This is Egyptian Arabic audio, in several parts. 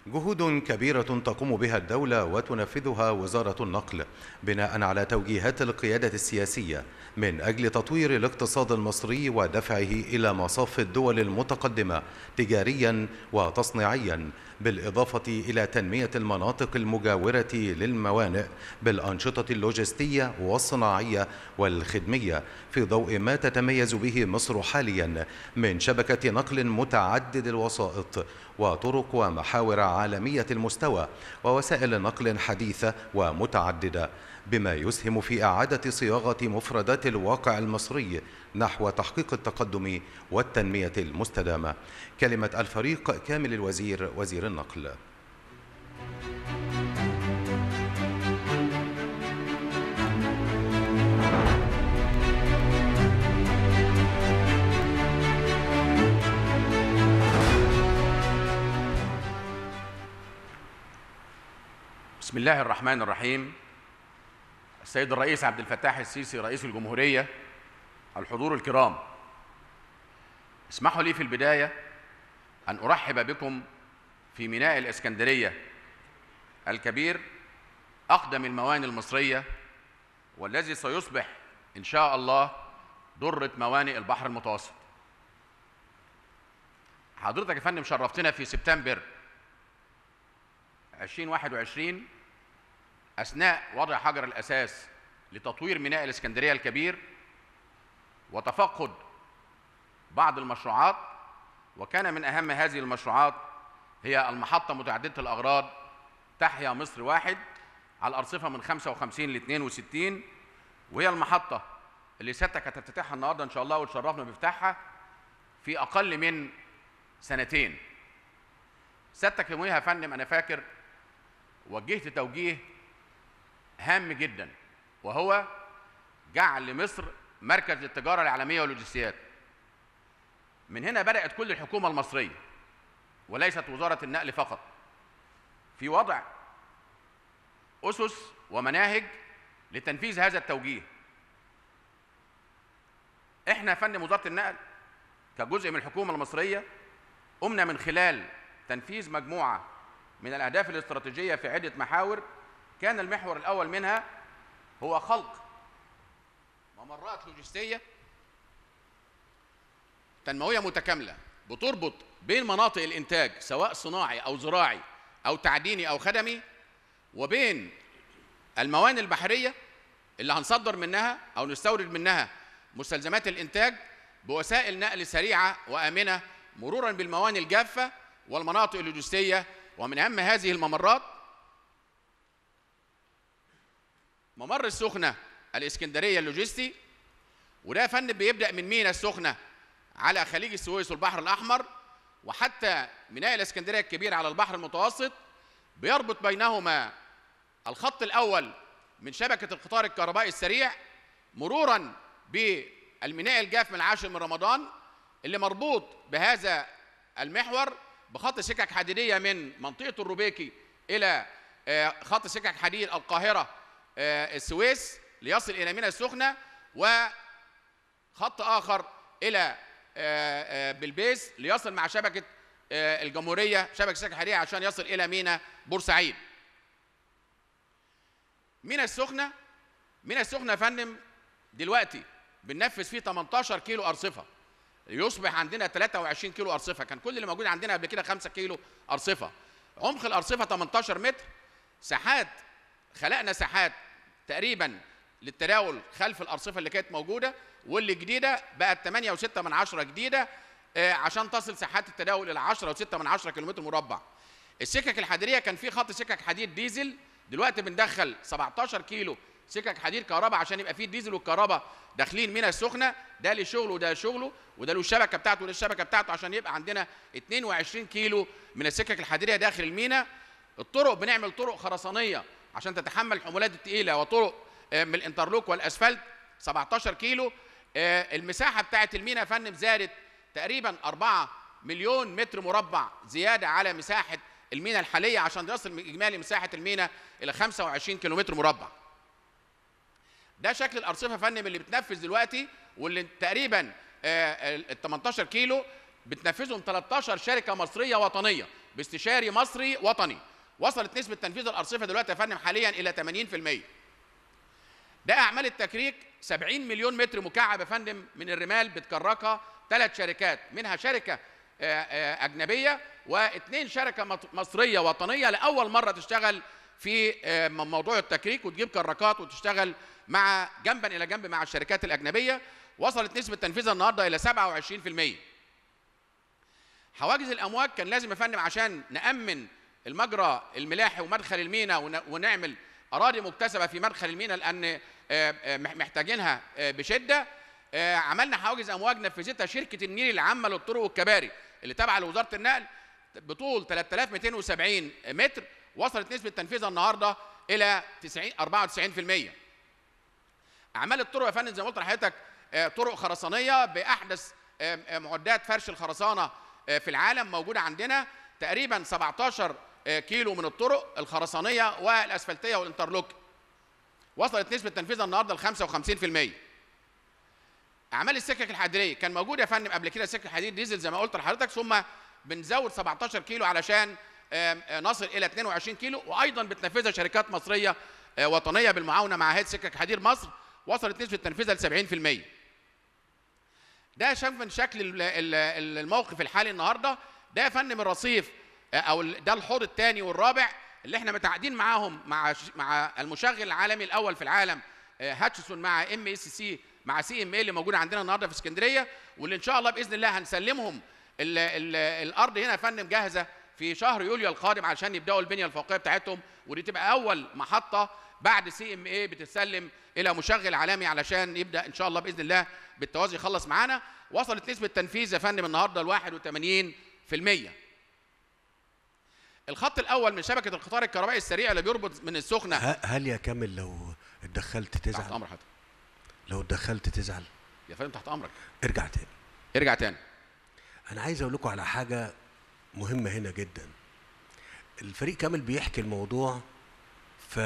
جهود كبيرة تقوم بها الدولة وتنفذها وزارة النقل بناء على توجيهات القيادة السياسية من أجل تطوير الاقتصاد المصري ودفعه إلى مصاف الدول المتقدمة تجاريا وتصنيعيا بالإضافة إلى تنمية المناطق المجاورة للموانئ بالأنشطة اللوجستية والصناعية والخدمية في ضوء ما تتميز به مصر حاليا من شبكة نقل متعدد الوسائط وطرق ومحاور عالمية المستوى ووسائل نقل حديثة ومتعددة بما يسهم في إعادة صياغة مفردات الواقع المصري نحو تحقيق التقدم والتنمية المستدامة كلمة الفريق كامل الوزير وزير النقل بسم الله الرحمن الرحيم السيد الرئيس عبد الفتاح السيسي رئيس الجمهورية الحضور الكرام اسمحوا لي في البداية أن أرحب بكم في ميناء الإسكندرية الكبير أقدم الموانئ المصرية والذي سيصبح إن شاء الله درة موانئ البحر المتوسط حضرتك يا فندم شرفتنا في سبتمبر 2021 أثناء وضع حجر الأساس لتطوير ميناء الإسكندرية الكبير وتفقد بعض المشروعات وكان من أهم هذه المشروعات هي المحطة متعددة الأغراض تحيا مصر واحد على الأرصفة من 55 ل 62 وهي المحطة اللي سيادتك هتفتتحها النهارده إن شاء الله وتشرفنا بافتتاحها في أقل من سنتين. سيادتك يوميها يا فندم أنا فاكر وجهت توجيه هام جدا وهو جعل مصر مركز للتجارة العالمية واللوجستيات من هنا بدأت كل الحكومة المصرية وليست وزارة النقل فقط في وضع أسس ومناهج لتنفيذ هذا التوجيه احنا يا فندم وزارة النقل كجزء من الحكومة المصرية قمنا من خلال تنفيذ مجموعة من الأهداف الاستراتيجية في عدة محاور كان المحور الأول منها هو خلق ممرات لوجستية تنموية متكاملة بتربط بين مناطق الإنتاج سواء صناعي أو زراعي أو تعديني أو خدمي وبين الموانئ البحرية اللي هنصدر منها أو نستورد منها مستلزمات الإنتاج بوسائل نقل سريعة وآمنة مرورا بالموانئ الجافة والمناطق اللوجستية ومن أهم هذه الممرات ممر السخنة الإسكندرية اللوجستي وده يا فندم بيبدأ من مينا السخنة على خليج السويس والبحر الأحمر وحتى ميناء الإسكندرية الكبير على البحر المتوسط بيربط بينهما الخط الأول من شبكة القطار الكهربائي السريع مرورا بالميناء الجاف من العاشر من رمضان اللي مربوط بهذا المحور بخط سكك حديدية من منطقة الروبيكي إلى خط سكك حديد القاهرة السويس ليصل إلى ميناء السخنة وخط آخر إلى بلبيس ليصل مع شبكة الجمهورية شبكة سكك حديدية عشان يصل إلى ميناء بورسعيد ميناء السخنة ميناء السخنة يا فندم دلوقتي بننفذ فيه 18 كيلو أرصفة يصبح عندنا 23 كيلو أرصفة كان كل اللي موجود عندنا قبل كده 5 كيلو أرصفة عمق الأرصفة 18 متر ساحات خلقنا ساحات تقريبا للتداول خلف الأرصفة اللي كانت موجودة واللي جديدة بقت 8 و6 من 10 جديدة آه عشان تصل ساحات التداول إلى 10 و6 من 10 كيلومتر مربع السكك الحديدية كان في خط سكك حديد ديزل دلوقتي بندخل 17 كيلو سكك حديد كهرباء عشان يبقى فيه الديزل والكهرباء داخلين ميناء السخنه ده له شغله وده شغله وده له الشبكه بتاعته وده الشبكه بتاعته عشان يبقى عندنا 22 كيلو من السكك الحديديه داخل الميناء الطرق بنعمل طرق خرسانيه عشان تتحمل الحمولات الثقيله وطرق من الانترلوك والاسفلت 17 كيلو المساحه بتاعه الميناء يا فندم زادت تقريبا 4 مليون متر مربع زياده على مساحه الميناء الحاليه عشان يصل اجمالي مساحه الميناء الى 25 كيلومتر مربع ده شكل الارصفه يا فندم اللي بتنفذ دلوقتي واللي تقريبا ال 18 كيلو بتنفذهم 13 شركه مصريه وطنيه باستشاري مصري وطني وصلت نسبه تنفيذ الارصفه دلوقتي يا فندم حاليا الى 80% ده اعمال التكريك 70 مليون متر مكعب يا فندم من الرمال بتكركها ثلاث شركات منها شركه آه، آه، اجنبيه واثنين شركه مط- مصريه وطنيه لاول مره تشتغل في آه، م- موضوع التكريك وتجيب كراكات وتشتغل مع جنبا الى جنب مع الشركات الاجنبيه وصلت نسبه تنفيذها النهارده الى 27% حواجز الامواج كان لازم يا فندم عشان نامن المجرى الملاحي ومدخل المينا ون- ونعمل اراضي مكتسبه في مدخل المينا لان آه، آه، مح- محتاجينها آه، بشده آه، عملنا حواجز امواج نفذتها شركه النيل العامه للطرق والكباري اللي تابعه لوزاره النقل بطول 3270 متر وصلت نسبه تنفيذها النهارده الى 90 94% اعمال الطرق يا فندم زي ما قلت لحضرتك آه، طرق خرسانيه باحدث آه، آه، معدات فرش الخرسانه آه، في العالم موجوده عندنا تقريبا 17 آه، كيلو من الطرق الخرسانيه والاسفلتيه والانترلوك وصلت نسبه تنفيذها النهارده ل 55% اعمال السكك الحديديه كان موجود يا فندم قبل كده سكك حديد ديزل زي ما قلت لحضرتك ثم بنزود 17 كيلو علشان آم، آه، نصل الى 22 كيلو وايضا بتنفذها شركات مصريه آه، وطنيه بالمعاونه مع هيئه سكك حديد مصر وصلت نسبه تنفيذها ل 70% ده شاف من شكل ال- ال- ال- الموقف الحالي النهارده ده يا فندم الرصيف آه، او ال- ده الحوض الثاني والرابع اللي احنا متعاقدين معاهم مع ش- مع المشغل العالمي الاول في العالم آه، هاتشسون مع ام اس سي مع سي ام اي اللي موجوده عندنا النهارده في اسكندريه واللي ان شاء الله باذن الله هنسلمهم ال ال الارض هنا يا فندم جاهزه في شهر يوليو القادم عشان يبداوا البنيه الفوقيه بتاعتهم ودي تبقى اول محطه بعد سي ام اي بتسلم الى مشغل عالمي علشان يبدا ان شاء الله باذن الله بالتوازي يخلص معانا وصلت نسبه تنفيذ يا فندم النهارده ل 81% الخط الاول من شبكه القطار الكهربائي السريع اللي بيربط من السخنه ه- هل يا كامل لو اتدخلت تحت تزعل امر حضرتك لو اتدخلت تزعل يا فندم تحت امرك ارجع تاني ارجع تاني انا عايز اقول لكم على حاجه مهمه هنا جدا الفريق كامل بيحكي الموضوع ف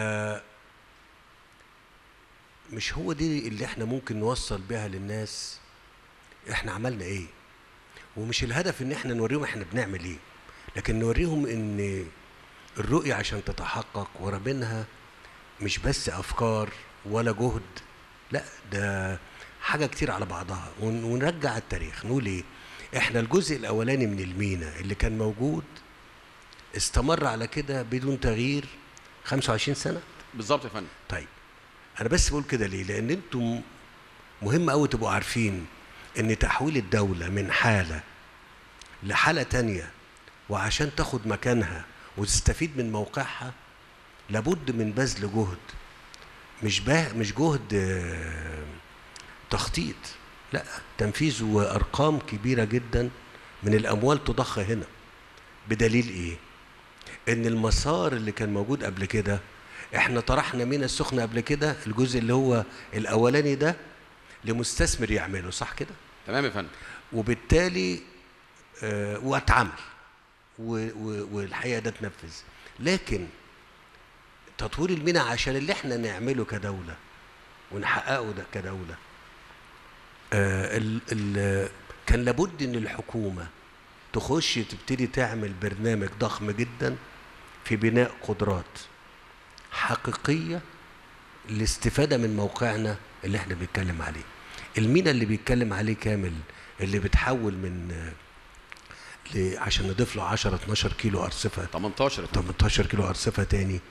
مش هو دي اللي احنا ممكن نوصل بيها للناس احنا عملنا ايه ومش الهدف ان احنا نوريهم احنا بنعمل ايه لكن نوريهم ان الرؤية عشان تتحقق ورا منها مش بس افكار ولا جهد لا ده حاجة كتير على بعضها ون- ونرجع التاريخ نقول ايه احنا الجزء الاولاني من المينا اللي كان موجود استمر على كده بدون تغيير 25 سنة بالظبط يا فندم طيب انا بس بقول كده ليه لان انتم مهم قوي تبقوا عارفين ان تحويل الدولة من حالة لحالة تانية وعشان تاخد مكانها وتستفيد من موقعها لابد من بذل جهد مش باه مش جهد آه، تخطيط لا تنفيذ وارقام كبيره جدا من الاموال تضخ هنا بدليل ايه ان المسار اللي كان موجود قبل كده احنا طرحنا مينا السخنه قبل كده الجزء اللي هو الاولاني ده لمستثمر يعمله صح كده تمام يا فندم وبالتالي آه واتعمل و- و- والحقيقه ده اتنفذ لكن تطوير المينا عشان اللي احنا نعمله كدوله ونحققه ده كدوله آه ال ال كان لابد ان الحكومه تخش تبتدي تعمل برنامج ضخم جدا في بناء قدرات حقيقيه الاستفاده من موقعنا اللي احنا بنتكلم عليه المينا اللي بيتكلم عليه كامل اللي بتحول من آه، ل- عشان نضيف له 10 12 كيلو ارصفه 18 يا فندم. 18 كيلو ارصفه تاني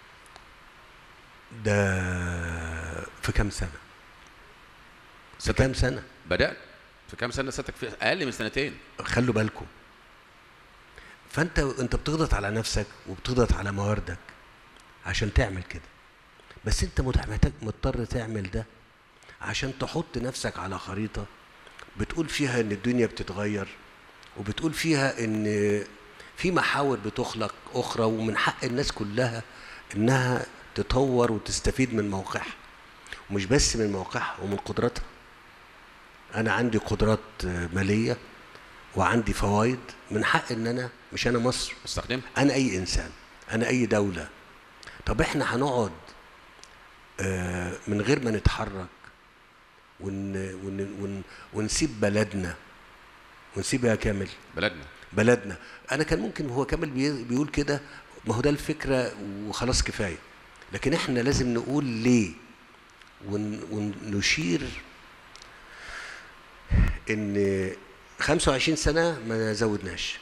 ده في كام سنه في كام سنه بدات في كام سنه سنتك في اقل من سنتين خلوا بالكم فانت انت بتضغط على نفسك وبتضغط على مواردك عشان تعمل كده بس انت مت- محتاج مضطر تعمل ده عشان تحط نفسك على خريطة بتقول فيها ان الدنيا بتتغير وبتقول فيها ان في محاور بتخلق اخرى ومن حق الناس كلها انها تطور وتستفيد من موقعها ومش بس من موقعها ومن قدراتها انا عندي قدرات آه، ماليه وعندي فوائد من حق ان انا مش انا مصر استخدمها انا اي انسان انا اي دوله طب احنا هنقعد آه، من غير ما نتحرك ون ون ون ونسيب بلدنا ونسيبها كامل بلدنا بلدنا انا كان ممكن هو كامل بي- بيقول كده ما هو ده الفكره وخلاص كفايه لكن احنا لازم نقول ليه ون- ونشير ان 25 سنه ما زودناش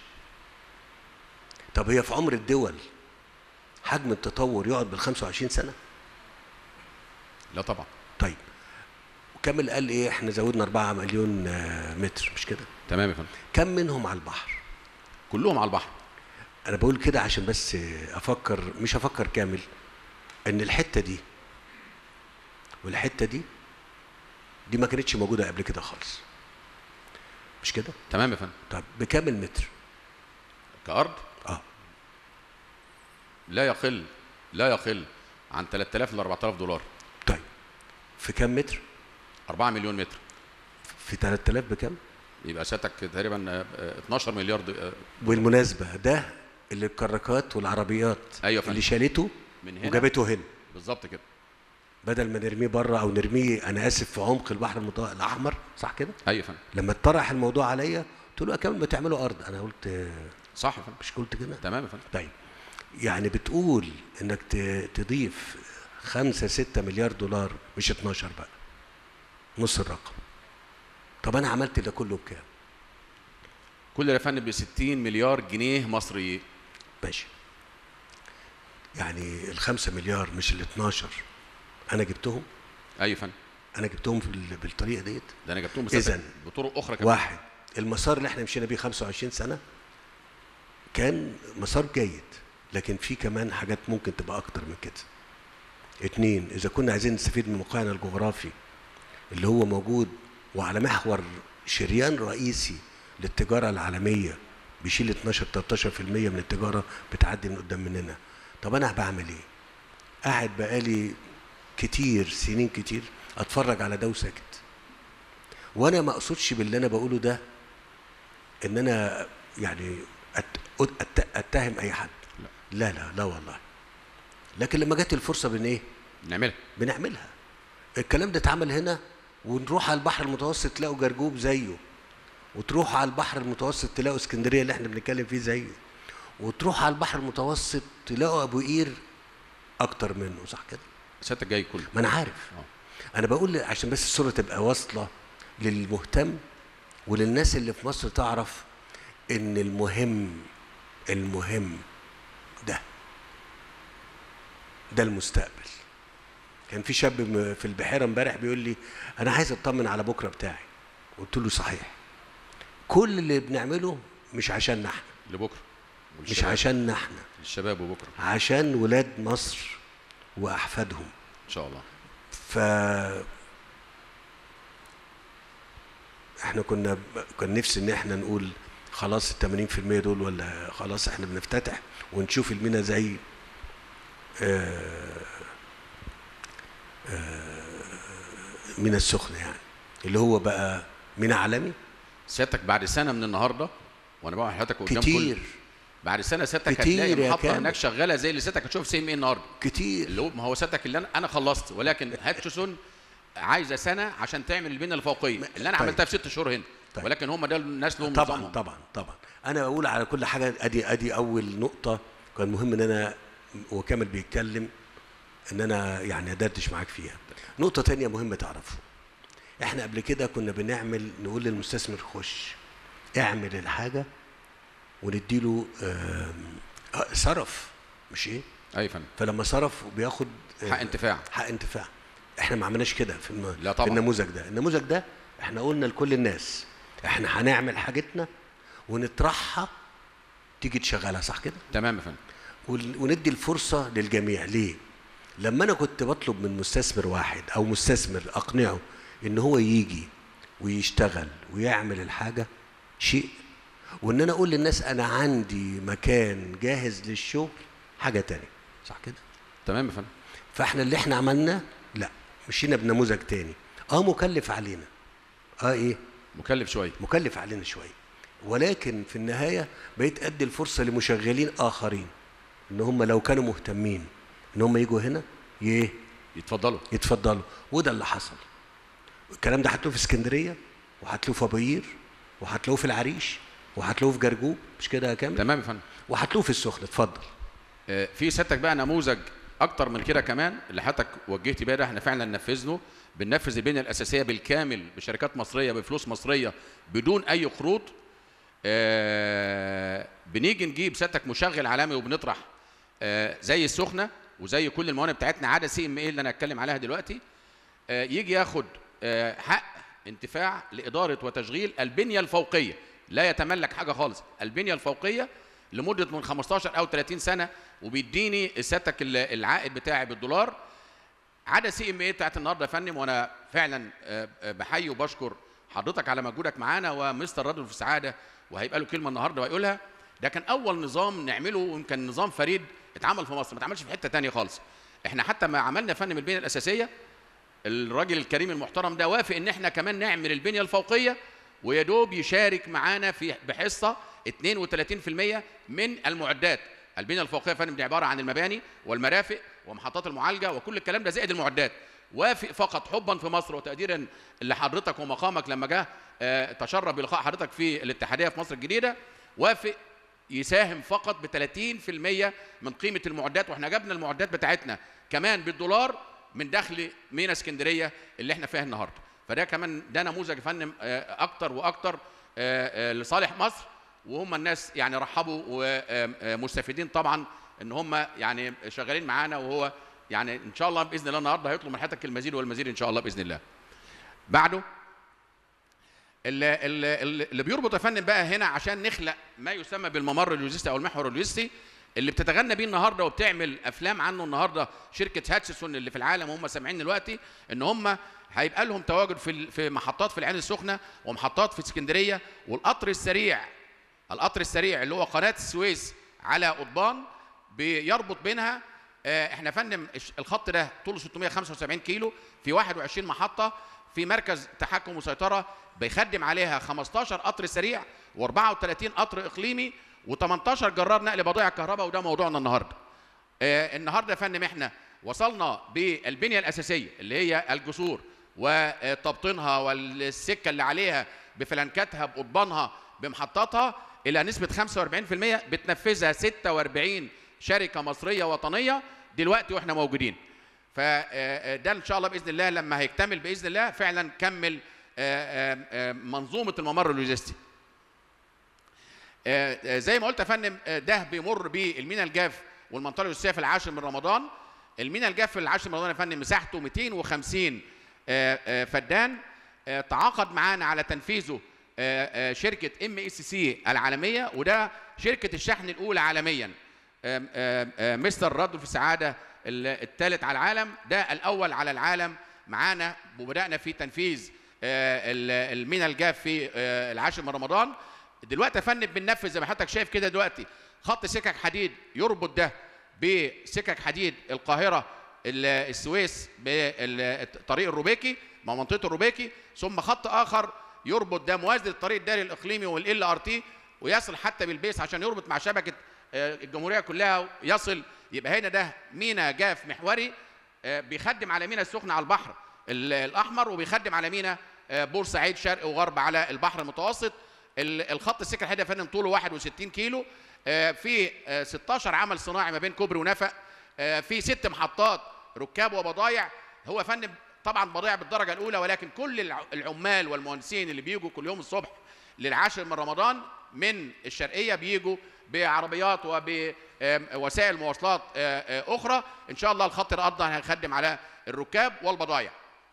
طب هي في عمر الدول حجم التطور يقعد بال 25 سنه لا طبعا طيب وكمل قال ايه احنا زودنا 4 مليون آه، متر مش كده تمام يا فندم كم منهم على البحر كلهم على البحر انا بقول كده عشان بس افكر مش افكر كامل ان الحته دي والحته دي دي ما كانتش موجوده قبل كده خالص مش كده تمام يا فندم طب بكام المتر كارض اه لا يقل لا يقل عن 3000 ل 4000 دولار طيب في كام متر 4 مليون متر في 3000 بكام يبقى سيادتك تقريبا آه، آه، 12 مليار د- آه، بالمناسبه ده اللي الكراكات والعربيات أيوة فندم. اللي شالته من هنا وجابته هنا بالظبط كده بدل ما نرميه بره او نرميه انا اسف في عمق البحر المتو... الاحمر صح كده ايوه يا فندم لما اتطرح الموضوع عليا قلت له كامل ما تعملوا ارض انا قلت آه، صح يا فندم مش قلت كده تمام يا فندم طيب يعني بتقول انك ت- تضيف خمسة ستة مليار دولار مش 12 بقى نص الرقم طب انا عملت ده كله بكام كل ده يا فندم ب 60 مليار جنيه مصري ماشي يعني الخمسة مليار مش ال 12 انا جبتهم ايوه يا فندم انا جبتهم في ال- بالطريقه ديت ده انا جبتهم إذن. بسبب بطرق اخرى كمان واحد المسار اللي احنا مشينا بيه 25 سنه كان مسار جيد لكن في كمان حاجات ممكن تبقى اكتر من كده اتنين اذا كنا عايزين نستفيد من موقعنا الجغرافي اللي هو موجود وعلى محور شريان رئيسي للتجاره العالميه بيشيل 12 13% من التجاره بتعدي من قدام مننا طب انا بعمل ايه قاعد بقالي كتير سنين كتير اتفرج على ده وساكت وانا ما اقصدش باللي انا بقوله ده ان انا يعني أت- أت- اتهم اي حد لا لا لا والله لكن لما جت الفرصه بن ايه نعملها بنعملها الكلام ده اتعمل هنا ونروح على البحر المتوسط تلاقوا جرجوب زيه وتروحوا على البحر المتوسط تلاقوا اسكندريه اللي احنا بنتكلم فيه زيه وتروحوا على البحر المتوسط تلاقوا ابو قير اكتر منه صح كده سيادتك جاي كله ما انا عارف انا بقول عشان بس الصوره تبقى واصله للمهتم وللناس اللي في مصر تعرف ان المهم المهم ده ده المستقبل كان في شاب م- في البحيره امبارح بيقول لي انا عايز اطمن على بكره بتاعي قلت له صحيح كل اللي بنعمله مش عشاننا احنا لبكره مش والشباب. عشاننا احنا للشباب وبكره عشان ولاد مصر واحفادهم ان شاء الله ف احنا كنا ب- كان نفسي ان احنا نقول خلاص ال 80% دول ولا خلاص احنا بنفتتح ونشوف المينا زي آه، آه، مينا السخنة يعني اللي هو بقى مينا عالمي سيادتك بعد سنه من النهارده وانا بقى حضرتك قدام كتير كل بعد سنه سيادتك كتير هتلاقي يا محطه كامل. هناك شغاله زي اللي سيادتك هتشوف سي ام ايه النهارده كتير اللي هو ما هو سيادتك اللي انا انا خلصت ولكن هاتشسون عايزه سنه عشان تعمل البنيه الفوقيه اللي انا طيب. عملتها في ست شهور هنا طيب. ولكن هم ده الناس لهم طبعا نظامهم. طبعا طبعا انا بقول على كل حاجه ادي ادي اول نقطه كان مهم ان انا وكامل بيتكلم ان انا يعني ادردش معاك فيها نقطه تانية مهمه تعرفوا احنا قبل كده كنا بنعمل نقول للمستثمر خش اعمل الحاجه ونديله آم، آه، صرف مش ايه ايوه يا فندم فلما صرف بياخد آه، حق انتفاع حق انتفاع احنا ما عملناش كده في, الم... لا في طبعا. النموذج ده النموذج ده احنا قلنا لكل الناس احنا هنعمل حاجتنا ونطرحها تيجي تشغلها صح كده تمام يا فندم ون- وندي الفرصة للجميع ليه لما انا كنت بطلب من مستثمر واحد او مستثمر اقنعه ان هو يجي ويشتغل ويعمل الحاجة شيء وان انا اقول للناس انا عندي مكان جاهز للشغل حاجة تانية صح كده تمام يا فندم فاحنا اللي احنا عملناه لا مشينا بنموذج تاني اه مكلف علينا اه ايه مكلف شويه مكلف علينا شويه ولكن في النهايه بقيت ادي الفرصه لمشغلين اخرين ان هم لو كانوا مهتمين ان هم يجوا هنا يه يتفضلوا يتفضلوا وده اللي حصل الكلام ده هتلاقوه في اسكندريه وهتلاقوه في ابو قير وهتلاقوه في العريش وهتلاقوه في جرجوب مش كده يا كامل تمام يا فندم وهتلاقوه في السخنه اتفضل آه، في سيادتك بقى نموذج اكتر من كده كمان اللي حضرتك وجهت بيه ده احنا فعلا ننفذه بننفذ البنيه الاساسيه بالكامل بشركات مصريه بفلوس مصريه بدون اي قروض آه، بنيجي نجيب سيادتك مشغل عالمي وبنطرح آه، زي السخنه وزي كل الموانئ بتاعتنا عدا سي ام اي اللي انا هتكلم عليها دلوقتي آه، يجي ياخد آه، حق انتفاع لاداره وتشغيل البنيه الفوقيه لا يتملك حاجه خالص البنيه الفوقيه لمده من 15 او 30 سنه وبيديني سيادتك ال- العائد بتاعي بالدولار عدا سي ام اي بتاعت النهارده يا فندم وانا فعلا آه، آه، بحيي وبشكر حضرتك على مجهودك معانا ومستر رجل في السعاده وهيبقى له كلمه النهارده وهيقولها ده كان اول نظام نعمله ويمكن نظام فريد اتعمل في مصر ما اتعملش في حته تانية خالص احنا حتى ما عملنا فن البنيه الاساسيه الراجل الكريم المحترم ده وافق ان احنا كمان نعمل البنيه الفوقيه ويا دوب يشارك معانا في بحصه 32% من المعدات البنيه الفوقيه يا فندم دي عباره عن المباني والمرافق ومحطات المعالجه وكل الكلام ده زائد المعدات وافق فقط حبا في مصر وتقديرا لحضرتك ومقامك لما جه آه، تشرف بلقاء حضرتك في الاتحاديه في مصر الجديده وافق يساهم فقط ب 30% من قيمه المعدات واحنا جبنا المعدات بتاعتنا كمان بالدولار من دخل مينا اسكندريه اللي احنا فيها النهارده فده كمان ده نموذج يا فندم آه، اكتر واكتر آه، آه، لصالح مصر وهم الناس يعني رحبوا ومستفيدين طبعا ان هم يعني شغالين معانا وهو يعني ان شاء الله باذن الله النهارده هيطلب من حضرتك المزيد والمزيد ان شاء الله باذن الله. بعده اللي, اللي, اللي بيربط يا فندم بقى هنا عشان نخلق ما يسمى بالممر اللوجستي او المحور اللوجستي اللي بتتغنى بيه النهارده وبتعمل افلام عنه النهارده شركه هاتشسون اللي في العالم وهم سامعين دلوقتي ان هم هيبقى لهم تواجد في ال- في محطات في العين السخنه ومحطات في اسكندريه والقطر السريع القطر السريع اللي هو قناه السويس على قضبان بيربط بينها آه، احنا يا فندم الش- الخط ده طوله 675 كيلو في 21 محطه في مركز تحكم وسيطره بيخدم عليها 15 قطر سريع و34 قطر اقليمي و18 جرار نقل بضائع كهرباء وده موضوعنا النهارده. آه، النهارده يا فندم احنا وصلنا بالبنيه الاساسيه اللي هي الجسور وتبطينها والسكه اللي عليها بفلنكاتها بقضبانها بمحطاتها الى نسبه 45% بتنفذها 46 شركه مصريه وطنيه دلوقتي واحنا موجودين. فده ان شاء الله باذن الله لما هيكتمل باذن الله فعلا كمل آه، آه، آه، منظومه الممر اللوجستي. آه، آه، زي ما قلت يا فندم آه، ده بيمر بالمينا الجاف والمنطقه اللوجستيه في العاشر من رمضان المينا الجاف في العاشر من رمضان يا فندم مساحته 250 آه، آه، فدان آه، تعاقد معانا على تنفيذه آه، آه، شركه ام اس سي العالميه وده شركه الشحن الاولى عالميا آم، آم، آم، مستر رادو في السعاده الثالث على العالم ده الاول على العالم معانا وبدانا في تنفيذ آه، ال- المينا الجاف في آه، العاشر من رمضان دلوقتي يا فندم بننفذ زي ما حضرتك شايف كده دلوقتي خط سكك حديد يربط ده بسكك حديد القاهره ال- السويس بالطريق الروبيكي مع منطقه الروبيكي ثم خط اخر يربط ده موازي للطريق الداري الاقليمي والال ار تي ويصل حتى بالبيس عشان يربط مع شبكه آه، الجمهوريه كلها يصل يبقى هنا ده مينا جاف محوري آه، بيخدم على مينا السخنه على البحر ال- الاحمر وبيخدم على مينا آه، بورسعيد شرق وغرب على البحر المتوسط ال- الخط السكه الحديد يا فندم طوله 61 كيلو آه، في آه، 16 عمل صناعي ما بين كوبري ونفق آه، في ست محطات ركاب وبضايع هو يا فندم طبعا بضائع بالدرجه الاولى ولكن كل الع- العمال والمهندسين اللي بيجوا كل يوم الصبح للعاشر من رمضان من الشرقيه بيجوا بعربيات وبوسائل مواصلات آه، آه، اخرى ان شاء الله الخط ده ايضا هيخدم على الركاب والبضائع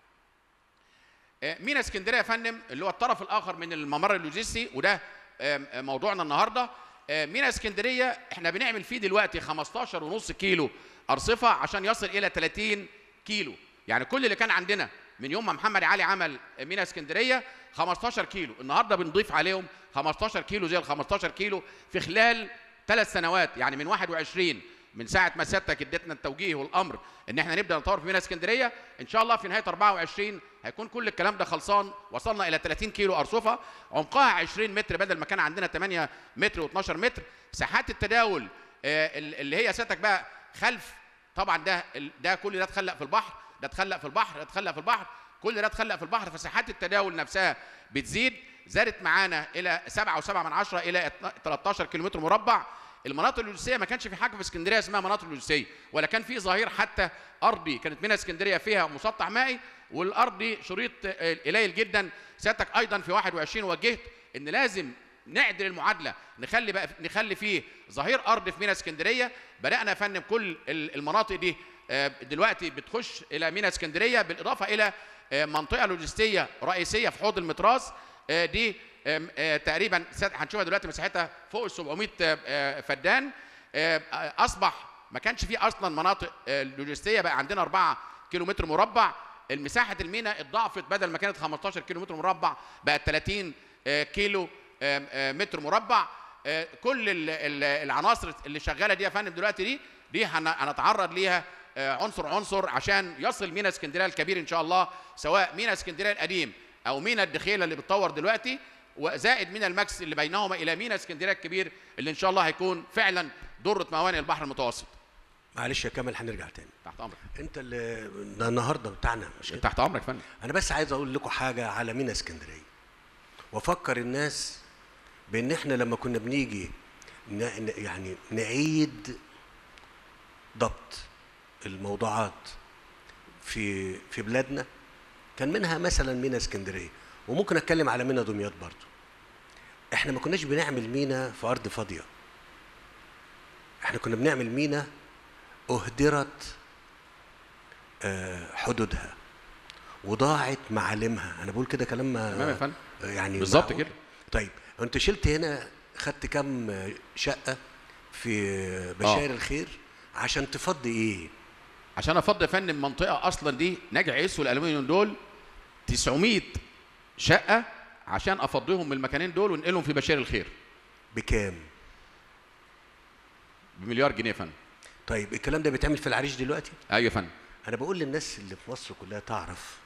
آه، مينا اسكندريه يا فندم اللي هو الطرف الاخر من الممر اللوجستي وده آم، آه، موضوعنا النهارده آه، مينا اسكندريه احنا بنعمل فيه دلوقتي 15 ونص كيلو ارصفه عشان يصل الى 30 كيلو يعني كل اللي كان عندنا من يوم ما محمد علي عمل مينا اسكندريه 15 كيلو النهارده بنضيف عليهم 15 كيلو زي ال 15 كيلو في خلال ثلاث سنوات يعني من 21 من ساعه ما سيادتك اديتنا التوجيه والامر ان احنا نبدا نطور في مينا اسكندريه ان شاء الله في نهايه 24 هيكون كل الكلام ده خلصان وصلنا الى 30 كيلو ارصفه عمقها 20 متر بدل ما كان عندنا 8 متر و12 متر ساحات التداول آه، اللي هي سيادتك بقى خلف طبعا ده ده كل ده اتخلق في البحر ده اتخلق في البحر ده اتخلق في البحر كل ده اتخلق في البحر فساحات التداول نفسها بتزيد زادت معانا الى 7.7 من عشرة الى 13 كيلومتر مربع المناطق اللوجستيه ما كانش في حاجه في اسكندريه اسمها مناطق لوجستيه ولا كان في ظهير حتى ارضي كانت منها اسكندريه فيها مسطح مائي والارضي شريط آه، قليل جدا سيادتك ايضا في 21 وجهت ان لازم نعدل المعادله نخلي بقى نخلي فيه ظهير ارض في مينا اسكندريه بدانا يا فندم كل ال- المناطق دي آه، دلوقتي بتخش الى مينا اسكندريه بالاضافه الى آه، منطقه لوجستيه رئيسيه في حوض المتراس آه، دي آم، آه، تقريبا سد- هنشوفها دلوقتي مساحتها فوق ال 700 آه، آه، فدان آه، آه، اصبح ما كانش فيه اصلا مناطق آه، لوجستيه بقى عندنا 4 كيلو متر مربع المساحه المينا اتضاعفت بدل ما كانت 15 كيلو متر مربع بقت 30 آه، كيلو آم، آه، متر مربع آه، كل ال- ال- العناصر اللي شغاله دي يا فندم دلوقتي دي دي هن- هنتعرض ليها آه، عنصر عنصر عشان يصل مينا اسكندريه الكبير ان شاء الله سواء مينا اسكندريه القديم او مينا الدخيله اللي بتطور دلوقتي وزائد مينا الماكس اللي بينهما الى مينا اسكندريه الكبير اللي ان شاء الله هيكون فعلا ضره موانئ البحر المتوسط معلش يا كامل هنرجع تاني تحت امرك انت اللي ده النهارده بتاعنا مش كده تحت امرك يا فندم انا بس عايز اقول لكم حاجه على مينا اسكندريه وافكر الناس بان احنا لما كنا بنيجي ن- ن- يعني نعيد ضبط الموضوعات في في بلادنا كان منها مثلا مينا اسكندريه وممكن اتكلم على مينا دمياط برضو احنا ما كناش بنعمل مينا في ارض فاضيه احنا كنا بنعمل مينا اهدرت آه، حدودها وضاعت معالمها انا بقول كده كلام ما- تمام يا فندم. يعني بالظبط معقول؟ كده. طيب انت شلت هنا خدت كام شقه في بشاير الخير عشان تفضي ايه عشان افضي يا فندم منطقه اصلا دي نجع عيسو والالومنيوم دول 900 شقه عشان افضيهم من المكانين دول وانقلهم في بشير الخير بكام بمليار جنيه يا فندم طيب الكلام ده بيتعمل في العريش دلوقتي ايوه يا فندم انا بقول للناس اللي في مصر كلها تعرف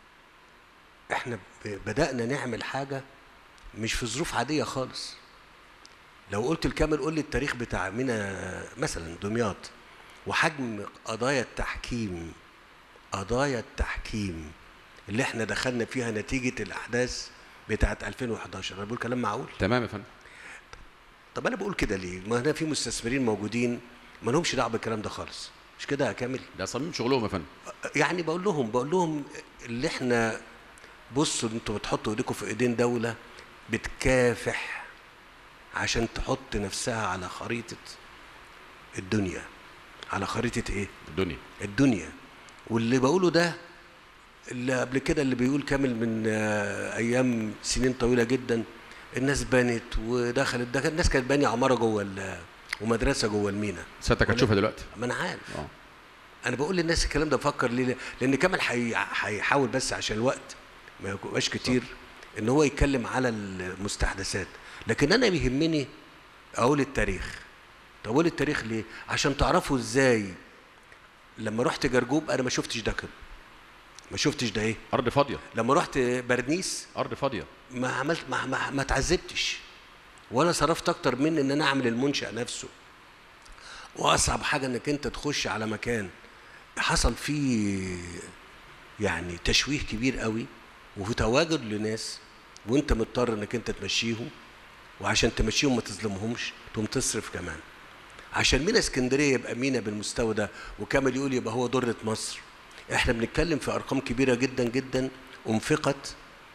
احنا ب- بدأنا نعمل حاجة مش في ظروف عادية خالص لو قلت الكامل قول لي التاريخ بتاع مينا مثلا دمياط وحجم قضايا التحكيم قضايا التحكيم اللي احنا دخلنا فيها نتيجة الأحداث بتاعت 2011 أنا بقول كلام معقول تمام يا فندم طب أنا بقول كده ليه؟ ما هنا في مستثمرين موجودين ما لهمش دعوة بالكلام ده خالص مش كده يا كامل؟ ده صميم شغلهم يا فندم يعني بقول لهم بقول لهم اللي احنا بصوا انتوا بتحطوا ايديكم في ايدين دوله بتكافح عشان تحط نفسها على خريطه الدنيا على خريطه ايه؟ الدنيا الدنيا واللي بقوله ده اللي قبل كده اللي بيقول كامل من آه، ايام سنين طويله جدا الناس بنت ودخلت ده الناس كانت بانيه عماره جوه ال- ومدرسه جوه المينا سيادتك هتشوفها دلوقتي ما انا عارف اه انا بقول للناس الكلام ده بفكر ليه لان كمال حي- هيحاول بس عشان الوقت ما يبقاش كتير ان هو يتكلم على المستحدثات لكن انا بيهمني اقول التاريخ طب اقول التاريخ ليه عشان تعرفوا ازاي لما رحت جرجوب انا ما شفتش ده كده ما شفتش ده ايه ارض فاضيه لما رحت برنيس ارض فاضيه ما عملت ما, ما, ما تعذبتش ولا صرفت اكتر من ان انا اعمل المنشأ نفسه واصعب حاجه انك انت تخش على مكان حصل فيه يعني تشويه كبير قوي وفي تواجد لناس وانت مضطر انك انت تمشيهم وعشان تمشيهم ما تظلمهمش تقوم تصرف كمان عشان مينا اسكندريه يبقى مينا بالمستوى ده وكامل يقول يبقى هو ضره مصر احنا بنتكلم في ارقام كبيره جدا جدا انفقت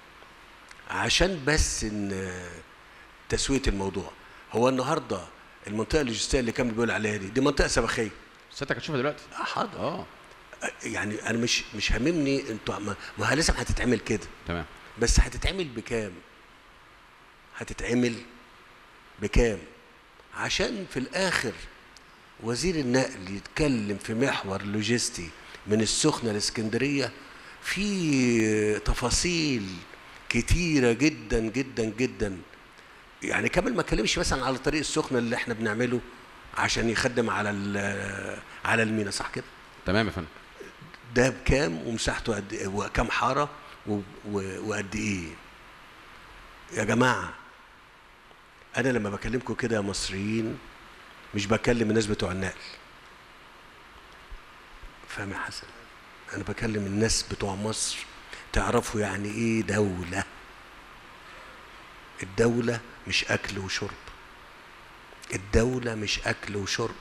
عشان بس ان تسويه الموضوع هو النهارده المنطقه اللوجستيه اللي كامل بيقول عليها دي دي منطقه سبخيه سيادتك هتشوفها دلوقتي آه، حاضر اه يعني انا مش مش هاممني انتوا ما ما هي لازم هتتعمل كده تمام بس هتتعمل بكام هتتعمل بكام عشان في الاخر وزير النقل يتكلم في محور لوجستي من السخنه لاسكندريه في تفاصيل كتيره جدا جدا جدا يعني كامل ما اتكلمش مثلا على طريق السخنه اللي احنا بنعمله عشان يخدم على ال- على المينا صح كده تمام يا فندم ده بكام ومساحته قد ايه وكام حاره و- و- وقد ايه يا جماعه انا لما بكلمكم كده يا مصريين مش بكلم الناس بتوع النقل فاهم يا حسن انا بكلم الناس بتوع مصر تعرفوا يعني ايه دوله الدولة مش أكل وشرب الدولة مش أكل وشرب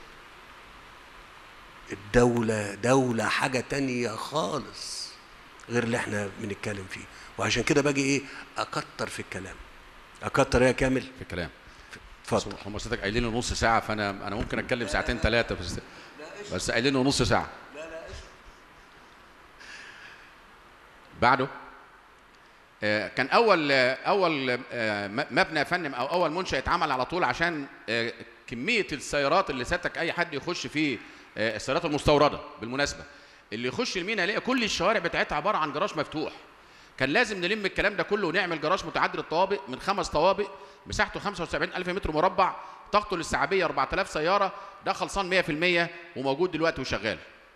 الدولة دولة حاجة تانية خالص غير اللي احنا بنتكلم فيه وعشان كده باجي ايه اكتر في الكلام اكتر إيه يا كامل في الكلام اتفضل هم سيادتك قايلين لي نص ساعه فانا انا ممكن اتكلم ساعتين ثلاثه بس بس قايلين لي نص ساعه بعده آه، كان اول آه، اول آه، م- مبنى يا فندم او اول منشا اتعمل على طول عشان آه، كميه السيارات اللي سيادتك اي حد يخش فيه آه، السيارات المستورده بالمناسبه اللي يخش المينا يلاقي كل الشوارع بتاعتها عباره عن جراج مفتوح كان لازم نلم الكلام ده كله ونعمل جراج متعدد الطوابق من خمس طوابق مساحته 75 ألف متر مربع طاقته للسعابيه 4000 سياره ده خلصان 100% وموجود دلوقتي وشغال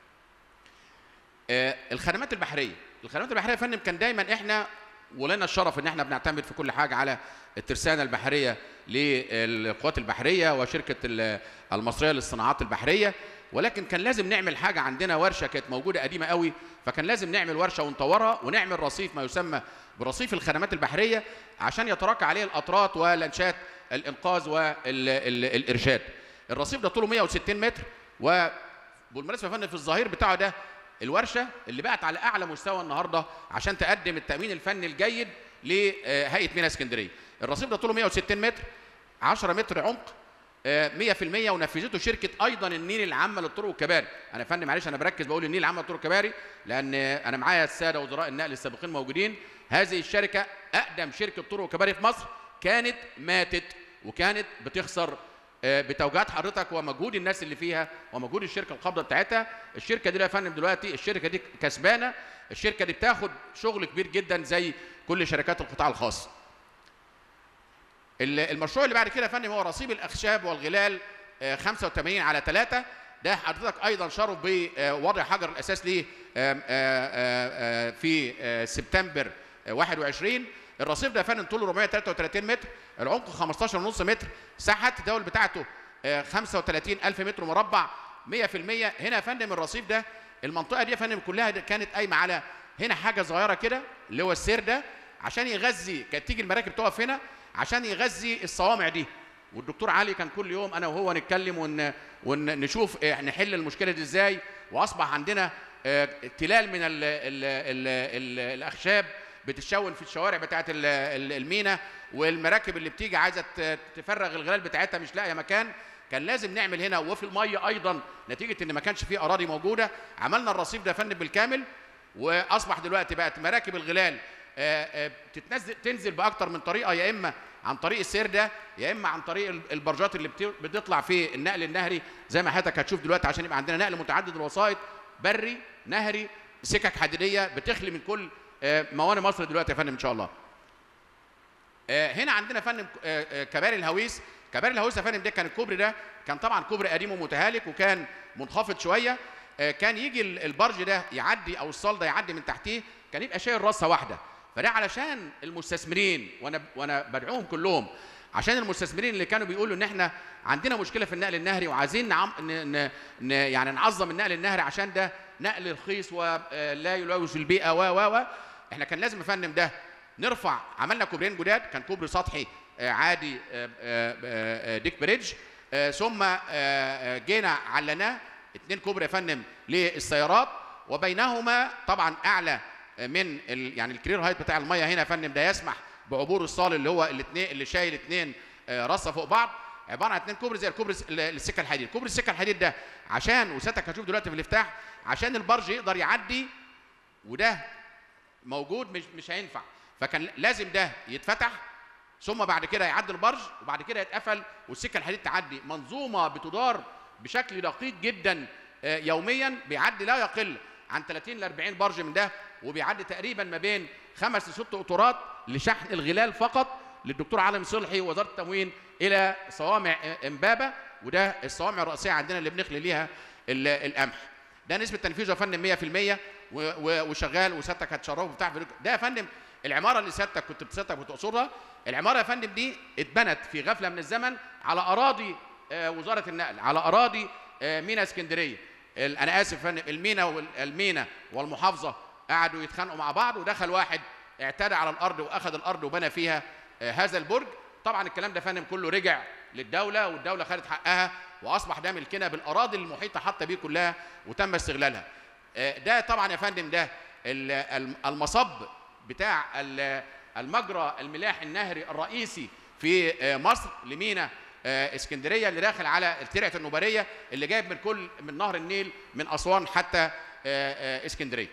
آه، الخدمات البحريه الخدمات البحريه يا فندم كان دايما احنا ولنا الشرف ان احنا بنعتمد في كل حاجه على الترسانه البحريه للقوات البحريه وشركه ال- المصريه للصناعات البحريه ولكن كان لازم نعمل حاجه عندنا ورشه كانت موجوده قديمه قوي فكان لازم نعمل ورشه ونطورها ونعمل رصيف ما يسمى برصيف الخدمات البحريه عشان يتراكى عليه الاطرات ولانشات الانقاذ والارشاد الرصيف ده طوله 160 متر وبالمناسبه يا فندم في الظهير بتاعه ده الورشه اللي بقت على اعلى مستوى النهارده عشان تقدم التامين الفني الجيد لهيئه مينا اسكندريه الرصيف ده طوله 160 متر 10 متر عمق آه، 100% ونفذته شركه ايضا النيل العامه للطرق والكباري انا يا فندم معلش انا بركز بقول النيل العامه للطرق والكباري لان انا معايا الساده وزراء النقل السابقين موجودين هذه الشركه اقدم شركه طرق وكباري في مصر كانت ماتت وكانت بتخسر آه، بتوجيهات حضرتك ومجهود الناس اللي فيها ومجهود الشركه القابضه بتاعتها الشركه دي يا فندم دلوقتي الشركه دي كسبانه الشركه دي بتاخد شغل كبير جدا زي كل شركات القطاع الخاص ال- المشروع اللي بعد كده يا فندم هو رصيب الاخشاب والغلال آه، 85 على 3 ده حضرتك ايضا شرف بوضع حجر الاساس ليه آم، آه، آه، آه، في آه، سبتمبر آه، 21 الرصيف ده يا فندم طوله 433 متر العمق 15.5 متر ساحه التداول بتاعته آه، 35 الف متر مربع 100% هنا يا فندم الرصيف ده المنطقه دي يا فندم كلها ده كانت قايمه على هنا حاجه صغيره كده اللي هو السير ده عشان يغذي كانت تيجي المراكب تقف هنا عشان يغذي الصوامع دي والدكتور علي كان كل يوم انا وهو نتكلم ون... ونشوف إيه نحل المشكله دي ازاي واصبح عندنا آه، تلال من ال... ال... ال... ال... الاخشاب بتتشون في الشوارع بتاعه ال- ال- المينا والمراكب اللي بتيجي عايزه ت- تفرغ الغلال بتاعتها مش لاقيه مكان كان لازم نعمل هنا وفي الميه ايضا نتيجه ان ما كانش فيه اراضي موجوده عملنا الرصيف ده يا فندم بالكامل واصبح دلوقتي بقت مراكب الغلال آه، آه، تتنزل تنزل باكتر من طريقه يا اما عن طريق السير ده يا اما عن طريق ال- البرجات اللي بت- بتطلع في النقل النهري زي ما حضرتك هتشوف دلوقتي عشان يبقى عندنا نقل متعدد الوسائط بري نهري سكك حديديه بتخلي من كل آه، موانئ مصر دلوقتي يا فندم ان شاء الله آه، هنا عندنا يا فندم آه، آه، كباري الهويس كباري الهويس يا فندم ده كان الكوبري ده كان طبعا كوبري قديم ومتهالك وكان منخفض شويه آه، كان يجي ال- البرج ده يعدي او الصال ده يعدي من تحتيه كان يبقى شايل راسه واحده فده علشان المستثمرين وانا وانا بدعوهم كلهم عشان المستثمرين اللي كانوا بيقولوا ان احنا عندنا مشكله في النقل النهري وعايزين نعم ن... ن... ن... يعني نعظم النقل النهري عشان ده نقل رخيص ولا يلوث البيئه و و و احنا كان لازم يا فندم ده نرفع عملنا كوبرين جداد كان كوبري سطحي آه، عادي آه، آه، آه، ديك بريدج آه، ثم آه، آه، جينا علناه اتنين كوبري يا فندم للسيارات وبينهما طبعا اعلى من ال يعني الكرير هايت بتاع الميه هنا يا فندم ده يسمح بعبور الصال اللي هو الاثنين اللي شايل اثنين رصه فوق بعض عباره عن اثنين كوبري زي الكوبري الس- ال- السكه الحديد كوبري السكه الحديد ده عشان وسيادتك هتشوف دلوقتي في الافتتاح عشان البرج يقدر يعدي وده موجود مش مش هينفع فكان لازم ده يتفتح ثم بعد كده يعدي البرج وبعد كده يتقفل والسكه الحديد تعدي منظومه بتدار بشكل دقيق جدا آه، يوميا بيعدي لا يقل عن 30 ل 40 برج من ده وبيعدي تقريبا ما بين خمس لست قطورات لشحن الغلال فقط للدكتور علي صلحي ووزاره التموين الى صوامع آه، امبابه وده الصوامع الرئيسيه عندنا اللي بنخلي ليها ال- القمح ده نسبه تنفيذه يا فندم 100% و- و- وشغال وسيادتك هتشرفه بتاع ده يا فندم العماره اللي سيادتك كنت سيادتك بتقصدها العماره يا فندم دي اتبنت في غفله من الزمن على اراضي آه، وزاره النقل على اراضي آه، مينا اسكندريه ال- انا اسف يا فندم المينا والمينا والمحافظه قعدوا يتخانقوا مع بعض ودخل واحد اعتدى على الارض واخذ الارض وبنى فيها آه، هذا البرج طبعا الكلام ده فندم كله رجع للدوله والدوله خدت حقها واصبح ده ملكنا بالاراضي المحيطه حتى بيه كلها وتم استغلالها آه، ده طبعا يا فندم ده ال- الم- المصب بتاع ال- المجرى الملاح النهري الرئيسي في آه، مصر لمينا آه، اسكندريه اللي داخل على ترعه النوباريه اللي جايب من كل من نهر النيل من اسوان حتى آه، آه، اسكندريه.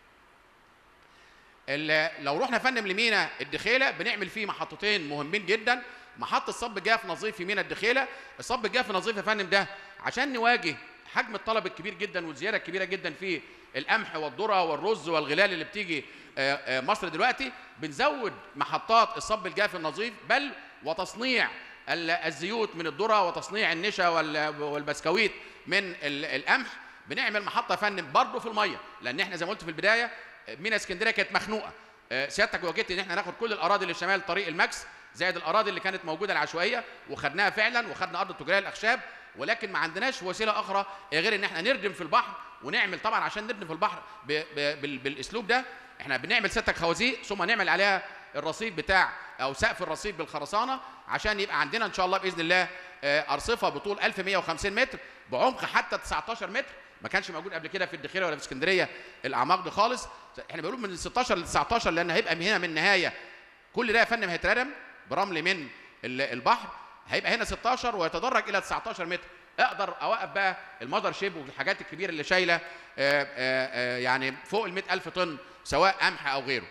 ال- لو رحنا فندم لمينا الدخيله بنعمل فيه محطتين مهمين جدا محطه صب جاف نظيف في مينا الدخيله الصب جاف نظيف يا فندم ده عشان نواجه حجم الطلب الكبير جدا والزياده الكبيره جدا في القمح والذره والرز والغلال اللي بتيجي آه، آه، مصر دلوقتي بنزود محطات الصب الجاف النظيف بل وتصنيع ال- الزيوت من الذره وتصنيع النشا وال- والبسكويت من ال- القمح بنعمل محطه يا فندم برضه في الميه لان احنا زي ما قلت في البدايه مينا اسكندريه كانت مخنوقه آه، سيادتك وجدت ان احنا ناخد كل الاراضي اللي شمال طريق الماكس زائد الاراضي اللي كانت موجوده العشوائيه وخدناها فعلا وخدنا ارض التجاريه الاخشاب ولكن ما عندناش وسيله اخرى غير ان احنا نردم في البحر ونعمل طبعا عشان نردم في البحر ب ب بال بالاسلوب ده احنا بنعمل سيادتك خوازيق ثم نعمل عليها الرصيف بتاع او سقف الرصيف بالخرسانه عشان يبقى عندنا ان شاء الله باذن الله آه، ارصفه بطول 1150 متر بعمق حتى 19 متر ما كانش موجود قبل كده في الدخيله ولا في اسكندريه الاعماق دي خالص احنا بنقول من 16 ل 19 لان هيبقى من هنا من النهايه كل ده يا فندم هيتردم برمل من ال- البحر هيبقى هنا 16 ويتدرج الى 19 متر اقدر اوقف بقى المذر شيب والحاجات الكبيره اللي شايله آه، آه، آه، يعني فوق ال 100000 طن سواء قمح او غيره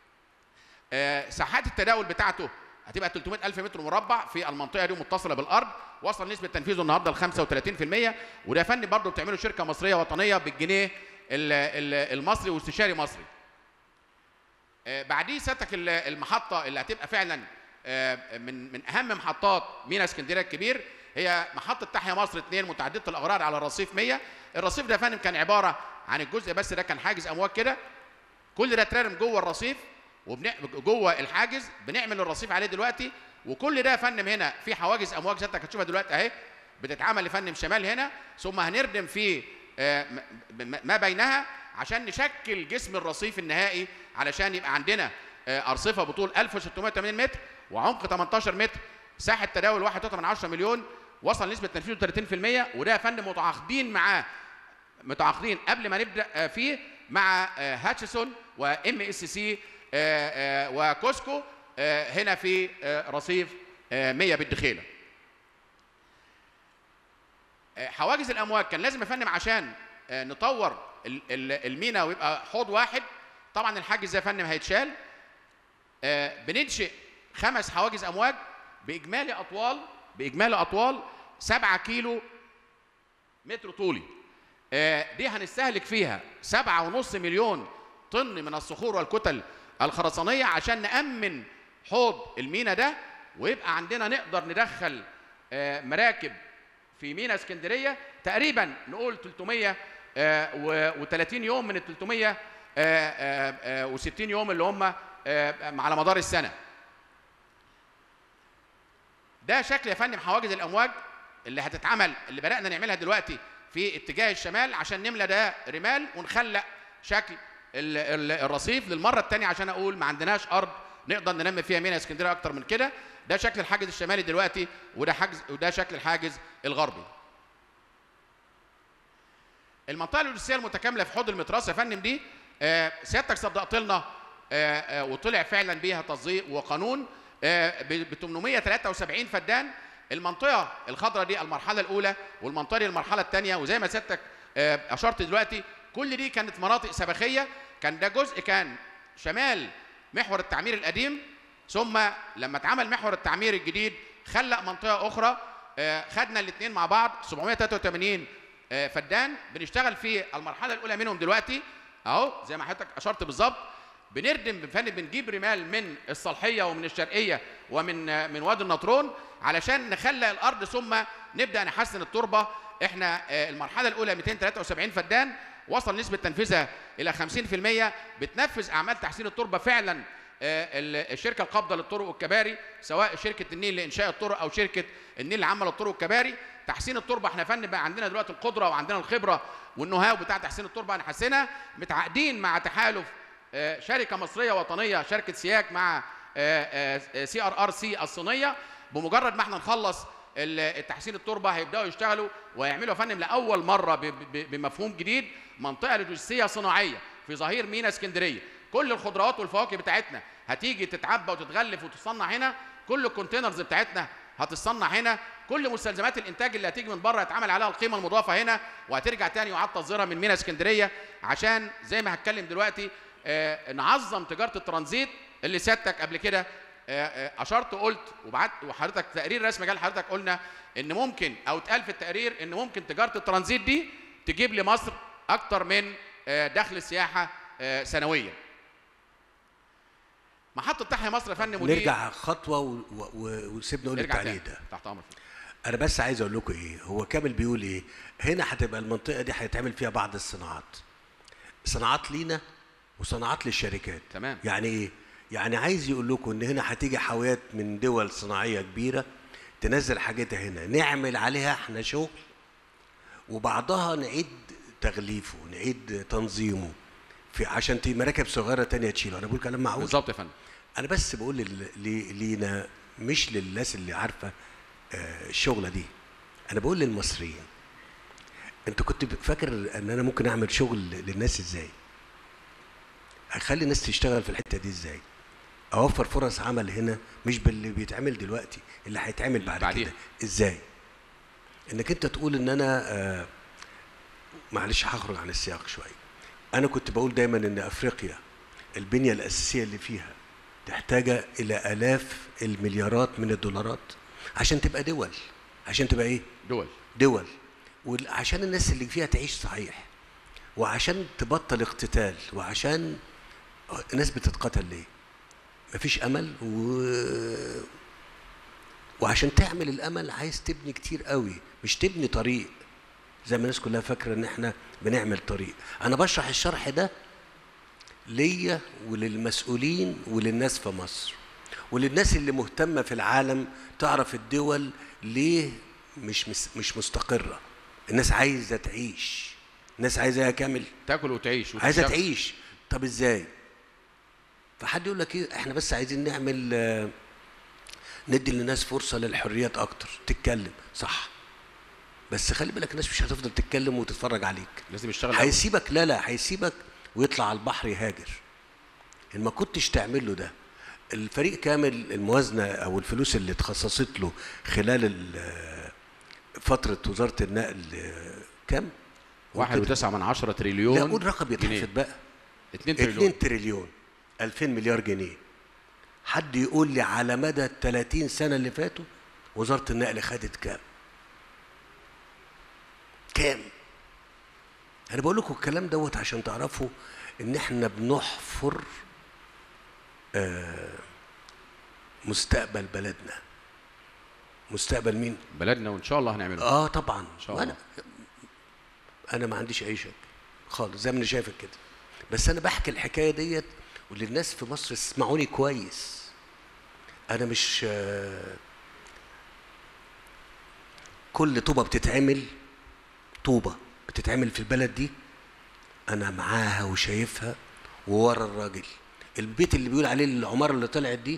آه، ساحات التداول بتاعته هتبقى 300 ألف متر مربع في المنطقة دي متصلة بالأرض وصل نسبة تنفيذه النهاردة ل 35% وده يا فندم برضه بتعمله شركة مصرية وطنية بالجنيه ال- ال- المصري واستشاري مصري. آه، بعديه سيادتك ال- المحطة اللي هتبقى فعلا آه، من من أهم محطات مينا اسكندرية الكبير هي محطة تحيا مصر 2 متعددة الأغراض على الرصيف 100 الرصيف ده يا فندم كان عبارة عن الجزء بس ده كان حاجز أمواج كده كل ده اترمم جوه الرصيف وبن... جوه الحاجز بنعمل الرصيف عليه دلوقتي وكل ده يا فندم هنا في حواجز امواج سيادتك هتشوفها دلوقتي اهي بتتعمل لفندم شمال هنا ثم هنردم في آه، م- م- ما بينها عشان نشكل جسم الرصيف النهائي علشان يبقى عندنا آه، ارصفه بطول 1680 متر وعمق 18 متر ساحه تداول 1.8 مليون وصل نسبه تنفيذه 30% وده يا فندم متعاقدين معاه متعاقدين قبل ما نبدا آه، فيه مع آه، هاتشسون وام اس سي وكوسكو آه، هنا في آه، رصيف آه، 100 بالدخيله. آه، حواجز الامواج كان لازم يا فندم عشان آه، نطور ال- ال- المينا ويبقى حوض واحد طبعا الحاجز ده يا فندم هيتشال آه، بننشئ خمس حواجز امواج باجمالي اطوال باجمالي اطوال 7 كيلو متر طولي آه، دي هنستهلك فيها سبعة ونص مليون طن من الصخور والكتل الخرسانية عشان نأمن حوض المينا ده ويبقى عندنا نقدر ندخل آه، مراكب في مينا اسكندرية تقريبا نقول 330 يوم من ال 360 يوم اللي هم آه، على مدار السنة ده شكل يا فندم حواجز الامواج اللي هتتعمل اللي بدانا نعملها دلوقتي في اتجاه الشمال عشان نملى ده رمال ونخلق شكل ال- ال- الرصيف للمره الثانيه عشان اقول ما عندناش ارض نقدر ننمي فيها مينا اسكندريه اكتر من كده ده شكل الحاجز الشمالي دلوقتي وده حاجز وده شكل الحاجز الغربي المنطقه اللوجستيه المتكامله في حوض المتراس يا فندم دي آه، سيادتك صدقت لنا آه، آه، وطلع فعلا بيها تصديق وقانون ب 873 فدان المنطقه الخضراء دي المرحله الاولى والمنطقه دي المرحله الثانيه وزي ما سيادتك آه، اشرت دلوقتي كل دي كانت مناطق سبخيه كان ده جزء كان شمال محور التعمير القديم ثم لما اتعمل محور التعمير الجديد خلق منطقه اخرى آه، خدنا الاثنين مع بعض 783 آه، فدان بنشتغل في المرحله الاولى منهم دلوقتي اهو زي ما حضرتك اشرت بالظبط بنردم بفن بنجيب رمال من الصالحيه ومن الشرقيه ومن آه، من وادي النطرون علشان نخلق الارض ثم نبدا نحسن التربه احنا آه، المرحله الاولى 273 فدان وصل نسبه تنفيذها الى 50% بتنفذ اعمال تحسين التربه فعلا آه، ال- الشركه القابضه للطرق والكباري سواء شركه النيل لانشاء الطرق او شركه النيل لعمل الطرق والكباري تحسين التربه احنا يا فندم بقى عندنا دلوقتي القدره وعندنا الخبره والنو هاو بتاع تحسين التربه هنحسنها متعاقدين مع تحالف آه، شركه مصريه وطنيه شركه سياك مع سي ار ار سي الصينيه بمجرد ما احنا نخلص ال- التحسين التربه هيبداوا يشتغلوا ويعملوا يا فندم لاول مره ب- ب- بمفهوم جديد منطقه لوجستيه صناعيه في ظهير مينا اسكندريه كل الخضروات والفواكه بتاعتنا هتيجي تتعبى وتتغلف وتتصنع هنا كل الكونتينرز بتاعتنا هتتصنع هنا كل مستلزمات الانتاج اللي هتيجي من بره هيتعمل عليها القيمه المضافه هنا وهترجع تاني يعاد تصديرها من مينا اسكندريه عشان زي ما هتكلم دلوقتي آه، نعظم تجاره الترانزيت اللي سيادتك قبل كده آه، آه، اشرت وقلت وبعت وحضرتك تقرير رسمي جال حضرتك قلنا ان ممكن او اتقال في التقرير ان ممكن تجاره الترانزيت دي تجيب لمصر اكتر من آه، دخل السياحه آه، سنويا محطه تحيا مصر يا فندم ودي نرجع خطوه و- و- و- وسيبني اقول ارجع التعليق تاني ده تحت امرك انا بس عايز اقول لكم ايه هو كامل بيقول ايه هنا هتبقى المنطقه دي هيتعمل فيها بعض الصناعات صناعات لينا وصناعات للشركات تمام. يعني ايه يعني عايز يقول لكم ان هنا هتيجي حاويات من دول صناعيه كبيره تنزل حاجتها هنا نعمل عليها احنا شغل وبعضها نعيد تغليفه نعيد تنظيمه في عشان ت- مراكب صغيره تانية تشيله انا بقول كلام معقول بالظبط يا فندم انا بس بقول لل- لي- لينا مش للناس اللي عارفه آه، الشغله دي انا بقول للمصريين انت كنت فاكر ان انا ممكن اعمل شغل للناس ازاي هخلي الناس تشتغل في الحته دي ازاي اوفر فرص عمل هنا مش باللي بيتعمل دلوقتي اللي هيتعمل بعد بعدين. كده ازاي انك انت تقول ان انا آه، معلش هخرج عن السياق شويه انا كنت بقول دايما ان افريقيا البنيه الاساسيه اللي فيها تحتاج الى الاف المليارات من الدولارات عشان تبقى دول عشان تبقى ايه دول دول وعشان الناس اللي فيها تعيش صحيح وعشان تبطل اقتتال وعشان الناس بتتقتل ليه مفيش امل و... وعشان تعمل الامل عايز تبني كتير قوي مش تبني طريق زي ما الناس كلها فاكره ان احنا بنعمل طريق انا بشرح الشرح ده ليا وللمسؤولين وللناس في مصر وللناس اللي مهتمه في العالم تعرف الدول ليه مش مس- مش مستقره الناس عايزه تعيش الناس عايزه كامل تاكل وتعيش عايزه وتشتغل. تعيش طب ازاي فحد يقول لك ايه احنا بس عايزين نعمل آه، ندي للناس فرصه للحريات اكتر تتكلم صح بس خلي بالك الناس مش هتفضل تتكلم وتتفرج عليك لازم يشتغل الأول. هيسيبك لا لا هيسيبك ويطلع على البحر يهاجر ان ما كنتش تعمل له ده الفريق كامل الموازنه او الفلوس اللي اتخصصت له خلال ال- فتره وزاره النقل آه، كام؟ واحد وتسعة من عشرة تريليون لا قول رقم جنيه. يتحفظ بقى 2 2 تريليون تريليون 2000 مليار جنيه حد يقول لي على مدى ال 30 سنه اللي فاتوا وزاره النقل خدت كام؟ كام؟ انا بقول لكم الكلام دوت عشان تعرفوا ان احنا بنحفر آه مستقبل بلدنا مستقبل مين؟ بلدنا وان شاء الله هنعمله اه طبعا إن شاء وانا انا ما عنديش اي شك خالص زي ما انا شايفك كده بس انا بحكي الحكايه ديت وللناس في مصر اسمعوني كويس انا مش آه، كل طوبه بتتعمل طوبه بتتعمل في البلد دي انا معاها وشايفها وورا الراجل البيت اللي بيقول عليه العماره اللي طلعت دي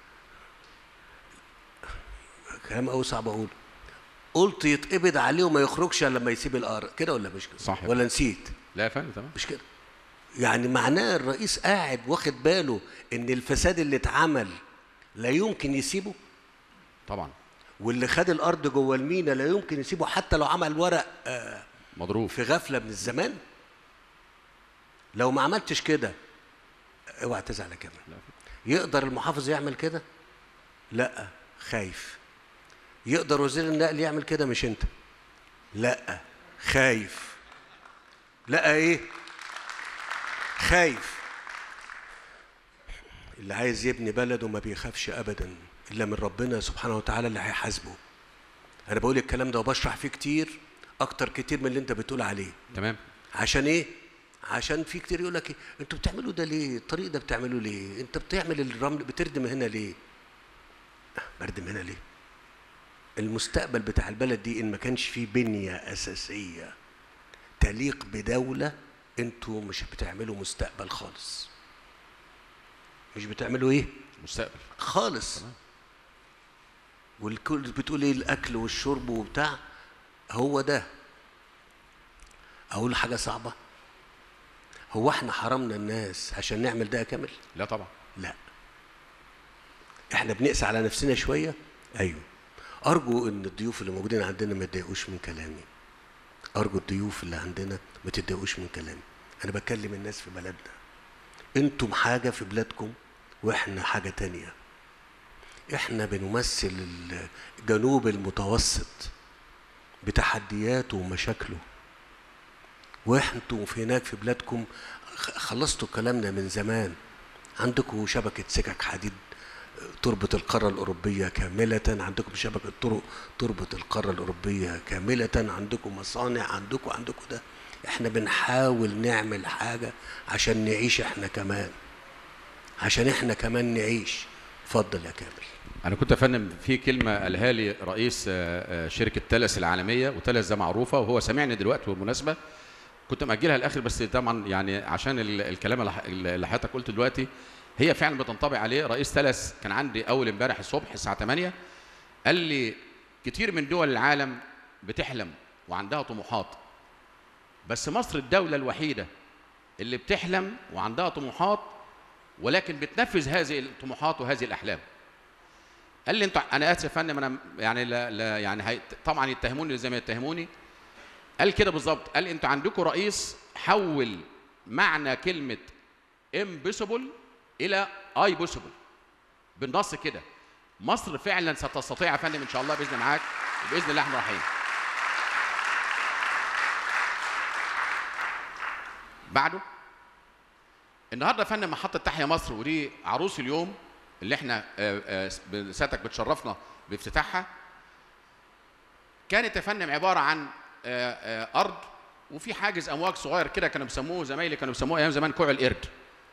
كلام قوي صعب اقوله قلت يتقبض عليه وما يخرجش الا لما يسيب الارض كده ولا مش كده صح. ولا نسيت لا يا فندم تمام مش كده يعني معناه الرئيس قاعد واخد باله ان الفساد اللي اتعمل لا يمكن يسيبه طبعا واللي خد الارض جوه المينا لا يمكن يسيبه حتى لو عمل ورق آه، مضروب في غفله من الزمان لو ما عملتش كده اوعى تزعل يا كمان لا. يقدر المحافظ يعمل كده لا خايف يقدر وزير النقل يعمل كده مش انت لا خايف لا ايه خايف اللي عايز يبني بلده ما بيخافش ابدا الا من ربنا سبحانه وتعالى اللي هيحاسبه انا بقول الكلام ده وبشرح فيه كتير اكتر كتير من اللي انت بتقول عليه تمام عشان ايه عشان في كتير يقول لك إيه؟ انتوا بتعملوا ده ليه الطريق ده بتعملوه ليه انت بتعمل الرمل بتردم هنا ليه بردم هنا ليه المستقبل بتاع البلد دي ان ما كانش فيه بنيه اساسيه تليق بدوله انتوا مش بتعملوا مستقبل خالص مش بتعملوا ايه مستقبل خالص والكل بتقول ايه الاكل والشرب وبتاع هو ده اقول حاجه صعبه هو احنا حرمنا الناس عشان نعمل ده كامل لا طبعا لا احنا بنقسى على نفسنا شويه ايوه ارجو ان الضيوف اللي موجودين عندنا ما يتضايقوش من كلامي ارجو الضيوف اللي عندنا ما تتضايقوش من كلامي انا بكلم الناس في بلدنا انتم حاجه في بلادكم واحنا حاجه تانية احنا بنمثل الجنوب المتوسط بتحدياته ومشاكله وانتم في هناك في بلادكم خ- خلصتوا كلامنا من زمان عندكم شبكة سكك حديد تربط القارة الأوروبية كاملة عندكم شبكة طرق تربط القارة الأوروبية كاملة عندكم مصانع عندكم عندكم ده احنا بنحاول نعمل حاجة عشان نعيش احنا كمان عشان احنا كمان نعيش اتفضل يا كامل انا كنت افنم في كلمه قالها لي رئيس آه، آه، شركه تلس العالميه وتلس ده معروفه وهو سامعني دلوقتي بالمناسبه كنت مأجلها الاخر بس طبعا يعني عشان ال- الكلام اللي ح- اللي حضرتك قلته دلوقتي هي فعلا بتنطبق عليه رئيس تلس كان عندي اول امبارح الصبح الساعه 8 قال لي كتير من دول العالم بتحلم وعندها طموحات بس مصر الدوله الوحيده اللي بتحلم وعندها طموحات ولكن بتنفذ هذه الطموحات وهذه الاحلام قال لي انتوا انا اسف يا فندم انا يعني لا, لا يعني هي طبعا يتهموني زي ما يتهموني قال كده بالظبط قال انتوا عندكم رئيس حول معنى كلمه امبوسيبل الى اي بوسيبل بالنص كده مصر فعلا ستستطيع يا فندم ان شاء الله باذن معاك باذن الله احنا رايحين بعده النهارده يا فندم محطه تحيا مصر ودي عروس اليوم اللي احنا آه، آه، ب- سيادتك بتشرفنا بافتتاحها كانت يا فندم عباره عن آه، آه، ارض وفي حاجز امواج صغير كده كانوا بيسموه زمايلي كانوا بيسموه ايام زمان كوع القرد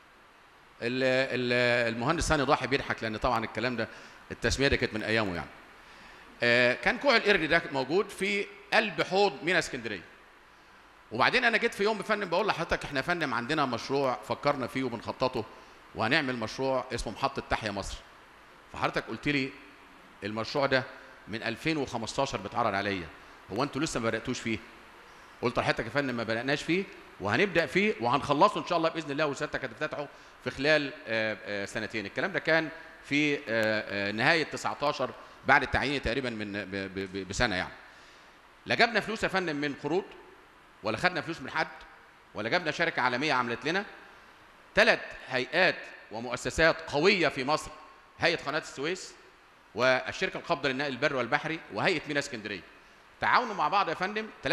ال- ال- المهندس ثاني ضاحي بيضحك لان طبعا الكلام ده التسميه دي كانت من ايامه يعني آه، كان كوع القرد ده موجود في قلب حوض مينا اسكندريه وبعدين انا جيت في يوم بفندم بقول لحضرتك احنا يا فندم عندنا مشروع فكرنا فيه وبنخططه وهنعمل مشروع اسمه محطه تحيا مصر فحضرتك قلت لي المشروع ده من 2015 بيتعرض عليا هو انتوا لسه ما بداتوش فيه قلت لحضرتك يا فندم ما بداناش فيه وهنبدا فيه وهنخلصه ان شاء الله باذن الله وسيادتك هتفتتحه في خلال آه، آه، سنتين الكلام ده كان في آه، آه، نهايه 19 بعد التعيين تقريبا من ب- ب- ب- بسنه يعني لا جبنا فلوس يا فندم من قروض ولا خدنا فلوس من حد ولا جبنا شركه عالميه عملت لنا ثلاث هيئات ومؤسسات قويه في مصر هيئه قناه السويس والشركه القابضه للنقل البري والبحري وهيئه مينا اسكندريه تعاونوا مع بعض يا فندم 33%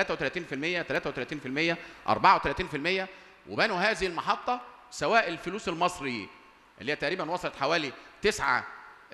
33% 34% وبنوا هذه المحطه سواء الفلوس المصري اللي هي تقريبا وصلت حوالي 9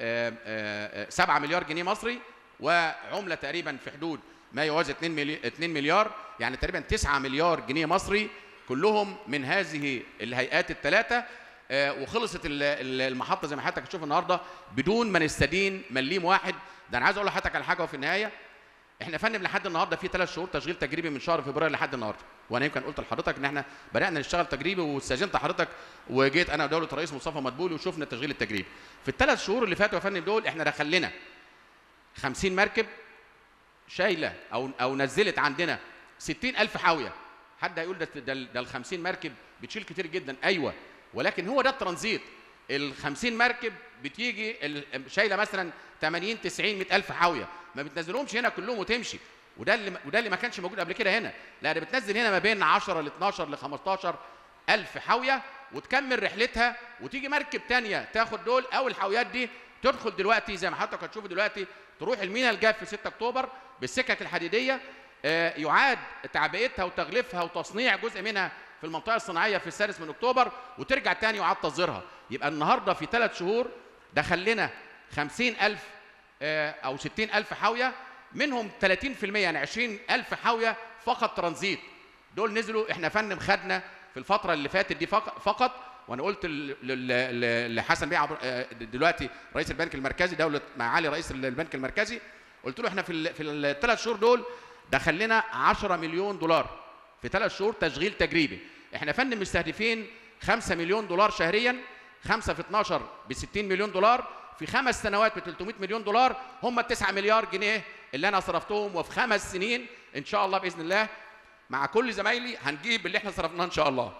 7 مليار جنيه مصري وعمله تقريبا في حدود ما يوازي 2 مليار 2 مليار يعني تقريبا 9 مليار جنيه مصري كلهم من هذه الهيئات الثلاثه آه، وخلصت ال- ال- المحطه زي ما حضرتك تشوف النهارده بدون ما نستدين مليم واحد ده انا عايز اقول لحضرتك على حاجه وفي النهايه احنا يا فندم لحد النهارده في ثلاث شهور تشغيل تجريبي من شهر فبراير لحد النهارده وانا يمكن قلت لحضرتك ان احنا بدانا نشتغل تجريبي واستاذنت حضرتك وجيت انا ودوله الرئيس مصطفى مدبولي وشفنا التشغيل التجريبي في الثلاث شهور اللي فاتوا يا فندم دول احنا دخل لنا 50 مركب شايله او او نزلت عندنا 60000 حاويه حد هيقول ده ده ده ال 50 مركب بتشيل كتير جدا ايوه ولكن هو ده الترانزيت ال 50 مركب بتيجي ال- شايله مثلا 80 90 100000 حاويه ما بتنزلهمش هنا كلهم وتمشي وده اللي وده اللي ما كانش موجود قبل كده هنا لا ده بتنزل هنا ما بين 10 ل 12 ل 15 ألف حاوية وتكمل رحلتها وتيجي مركب تانية تاخد دول أو الحاويات دي تدخل دلوقتي زي ما حضرتك هتشوف دلوقتي تروح المينا الجاف في 6 أكتوبر بالسكك الحديدية آه، يعاد تعبئتها وتغليفها وتصنيع جزء منها في المنطقة الصناعية في السادس من أكتوبر وترجع تاني يعاد تصديرها يبقى النهاردة في ثلاث شهور دخل لنا 50000 آه، أو 60000 حاوية منهم 30% يعني 20000 حاوية فقط ترانزيت دول نزلوا احنا فندم خدنا في الفتره اللي فاتت دي فق- فقط وانا قلت ل- ل- ل- لحسن بيه عبر آه، دلوقتي رئيس البنك المركزي دوله معالي رئيس البنك المركزي قلت له احنا في ال- في الثلاث شهور دول دخل لنا 10 مليون دولار في ثلاث شهور تشغيل تجريبي احنا فندم مستهدفين 5 مليون دولار شهريا 5 في 12 ب 60 مليون دولار في خمس سنوات ب 300 مليون دولار هم ال 9 مليار جنيه اللي انا صرفتهم وفي خمس سنين ان شاء الله باذن الله مع كل زمايلي هنجيب اللي احنا صرفناه ان شاء الله.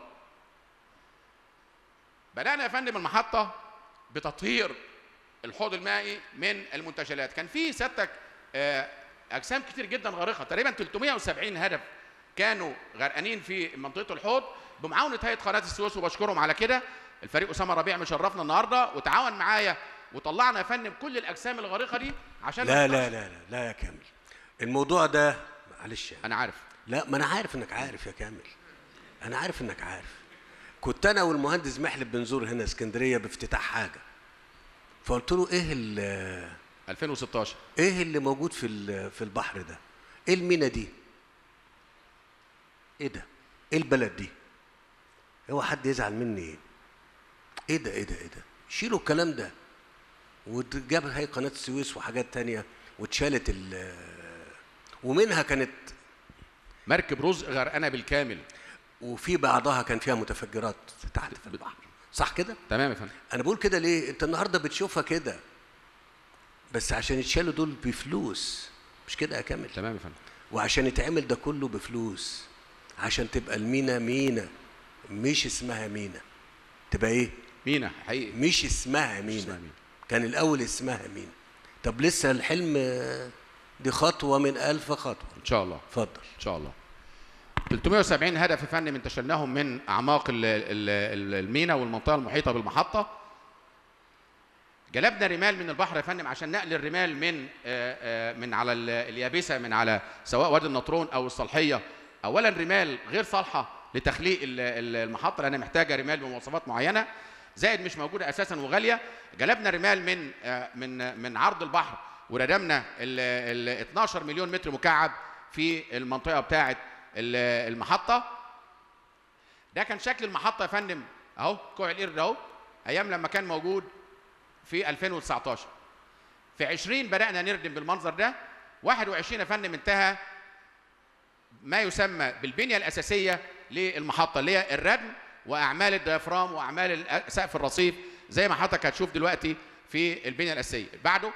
بدانا يا فندم المحطه بتطهير الحوض المائي من المنتشلات كان في سيادتك آه، اجسام كتير جدا غارقه تقريبا 370 هدف كانوا غرقانين في منطقه الحوض بمعاونه هيئه قناه السويس وبشكرهم على كده الفريق اسامه ربيع مشرفنا النهارده وتعاون معايا وطلعنا يا فندم كل الاجسام الغارقه دي عشان لا ما لا تحصل- لا لا لا يا كامل الموضوع ده معلش يعني. انا عارف لا ما انا عارف انك عارف يا كامل انا عارف انك عارف كنت انا والمهندس محلب بنزور هنا اسكندريه بافتتاح حاجه فقلت له ايه ال- 2016 ايه اللي موجود في ال- في البحر ده ايه المينا دي ايه ده ايه البلد دي هو حد يزعل مني ايه ايه ده ايه ده ايه ده شيلوا الكلام ده وجاب هي قناه السويس وحاجات تانية واتشالت ال ومنها كانت مركب رزق غرقانه بالكامل وفي بعضها كان فيها متفجرات تحت في البحر صح كده تمام يا فندم انا بقول كده ليه انت النهارده بتشوفها كده بس عشان يتشالوا دول بفلوس مش كده يا كامل تمام يا فندم وعشان يتعمل ده كله بفلوس عشان تبقى المينا مينا مش اسمها مينا تبقى ايه مينا حقيقي مش اسمها مينا, اسمها مينا. كان الاول اسمها مينا طب لسه الحلم آه، دي خطوه من الف خطوه ان شاء الله اتفضل ان شاء الله 370 هدف يا فندم انتشلناهم من اعماق ال- ال- ال- المينا والمنطقه المحيطه بالمحطه جلبنا رمال من البحر يا فندم عشان نقل الرمال من آه، آه، من على ال- اليابسه من على سواء وادي النطرون او الصالحيه اولا رمال غير صالحه لتخليق ال- ال- المحطه لانها محتاجه رمال بمواصفات معينه زائد مش موجوده اساسا وغاليه جلبنا رمال من آه، من من عرض البحر وردمنا ال ال 12 مليون متر مكعب في المنطقه بتاعه ال- المحطه ده كان شكل المحطه يا فندم اهو كوع القرد اهو ايام لما كان موجود في 2019 في 20 بدانا نردم بالمنظر ده 21 يا فندم انتهى ما يسمى بالبنيه الاساسيه للمحطه اللي هي الردم واعمال الديافرام واعمال الأ- سقف الرصيف زي ما حضرتك هتشوف دلوقتي في البنيه الاساسيه بعده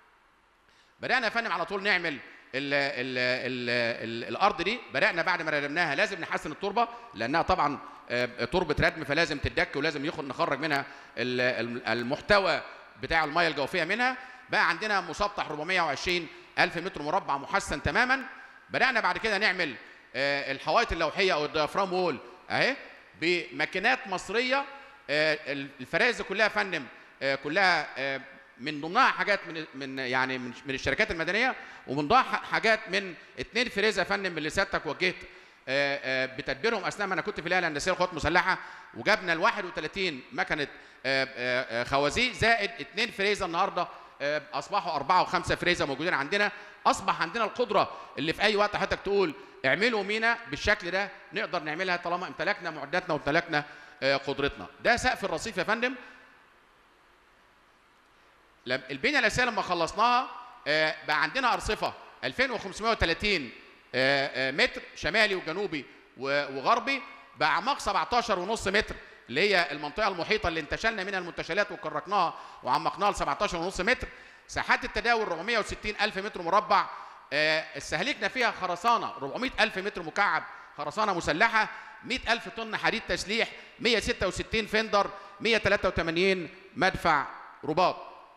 بدانا يا فندم على طول نعمل ال ال ال ال الارض دي بدانا بعد ما ردمناها لازم نحسن التربه لانها طبعا آه، تربه ردم فلازم تدك ولازم يخرج نخرج منها ال- ال- المحتوى بتاع الميه الجوفيه منها بقى عندنا مسطح 420 الف متر مربع محسن تماما بدانا بعد كده نعمل آه، الحوائط اللوحيه او الديافرام وول اهي بماكينات مصريه آه، الفرائز كلها يا فندم آه، كلها آه، من ضمنها حاجات من من يعني من من الشركات المدنيه ومن ضمنها ح- حاجات من اثنين فريزه يا فندم اللي سيادتك وجهت آه، آه، بتدبيرهم اثناء ما انا كنت في الهيئه الهندسيه للقوات المسلحه وجبنا ال 31 مكنه آه، آه، آه، خوازيق زائد اثنين فريزه النهارده آه، اصبحوا اربعه وخمسه فريزه موجودين عندنا اصبح عندنا القدره اللي في اي وقت حضرتك تقول اعملوا مينا بالشكل ده نقدر نعملها طالما امتلكنا معداتنا وامتلكنا آه، قدرتنا ده سقف الرصيف يا فندم لم- البنيه الاساسيه لما خلصناها آه، بقى عندنا ارصفه 2530 آه، آه، متر شمالي وجنوبي و- وغربي باعماق 17 ونص متر اللي هي المنطقه المحيطه اللي انتشلنا منها المنتشلات وكركناها وعمقناها ل 17 ونص متر ساحات التداول 460 الف متر مربع آه، استهلكنا فيها خرسانه 400 الف متر مكعب خرسانه مسلحه 100 الف طن حديد تسليح 166 فندر 183 مدفع رباط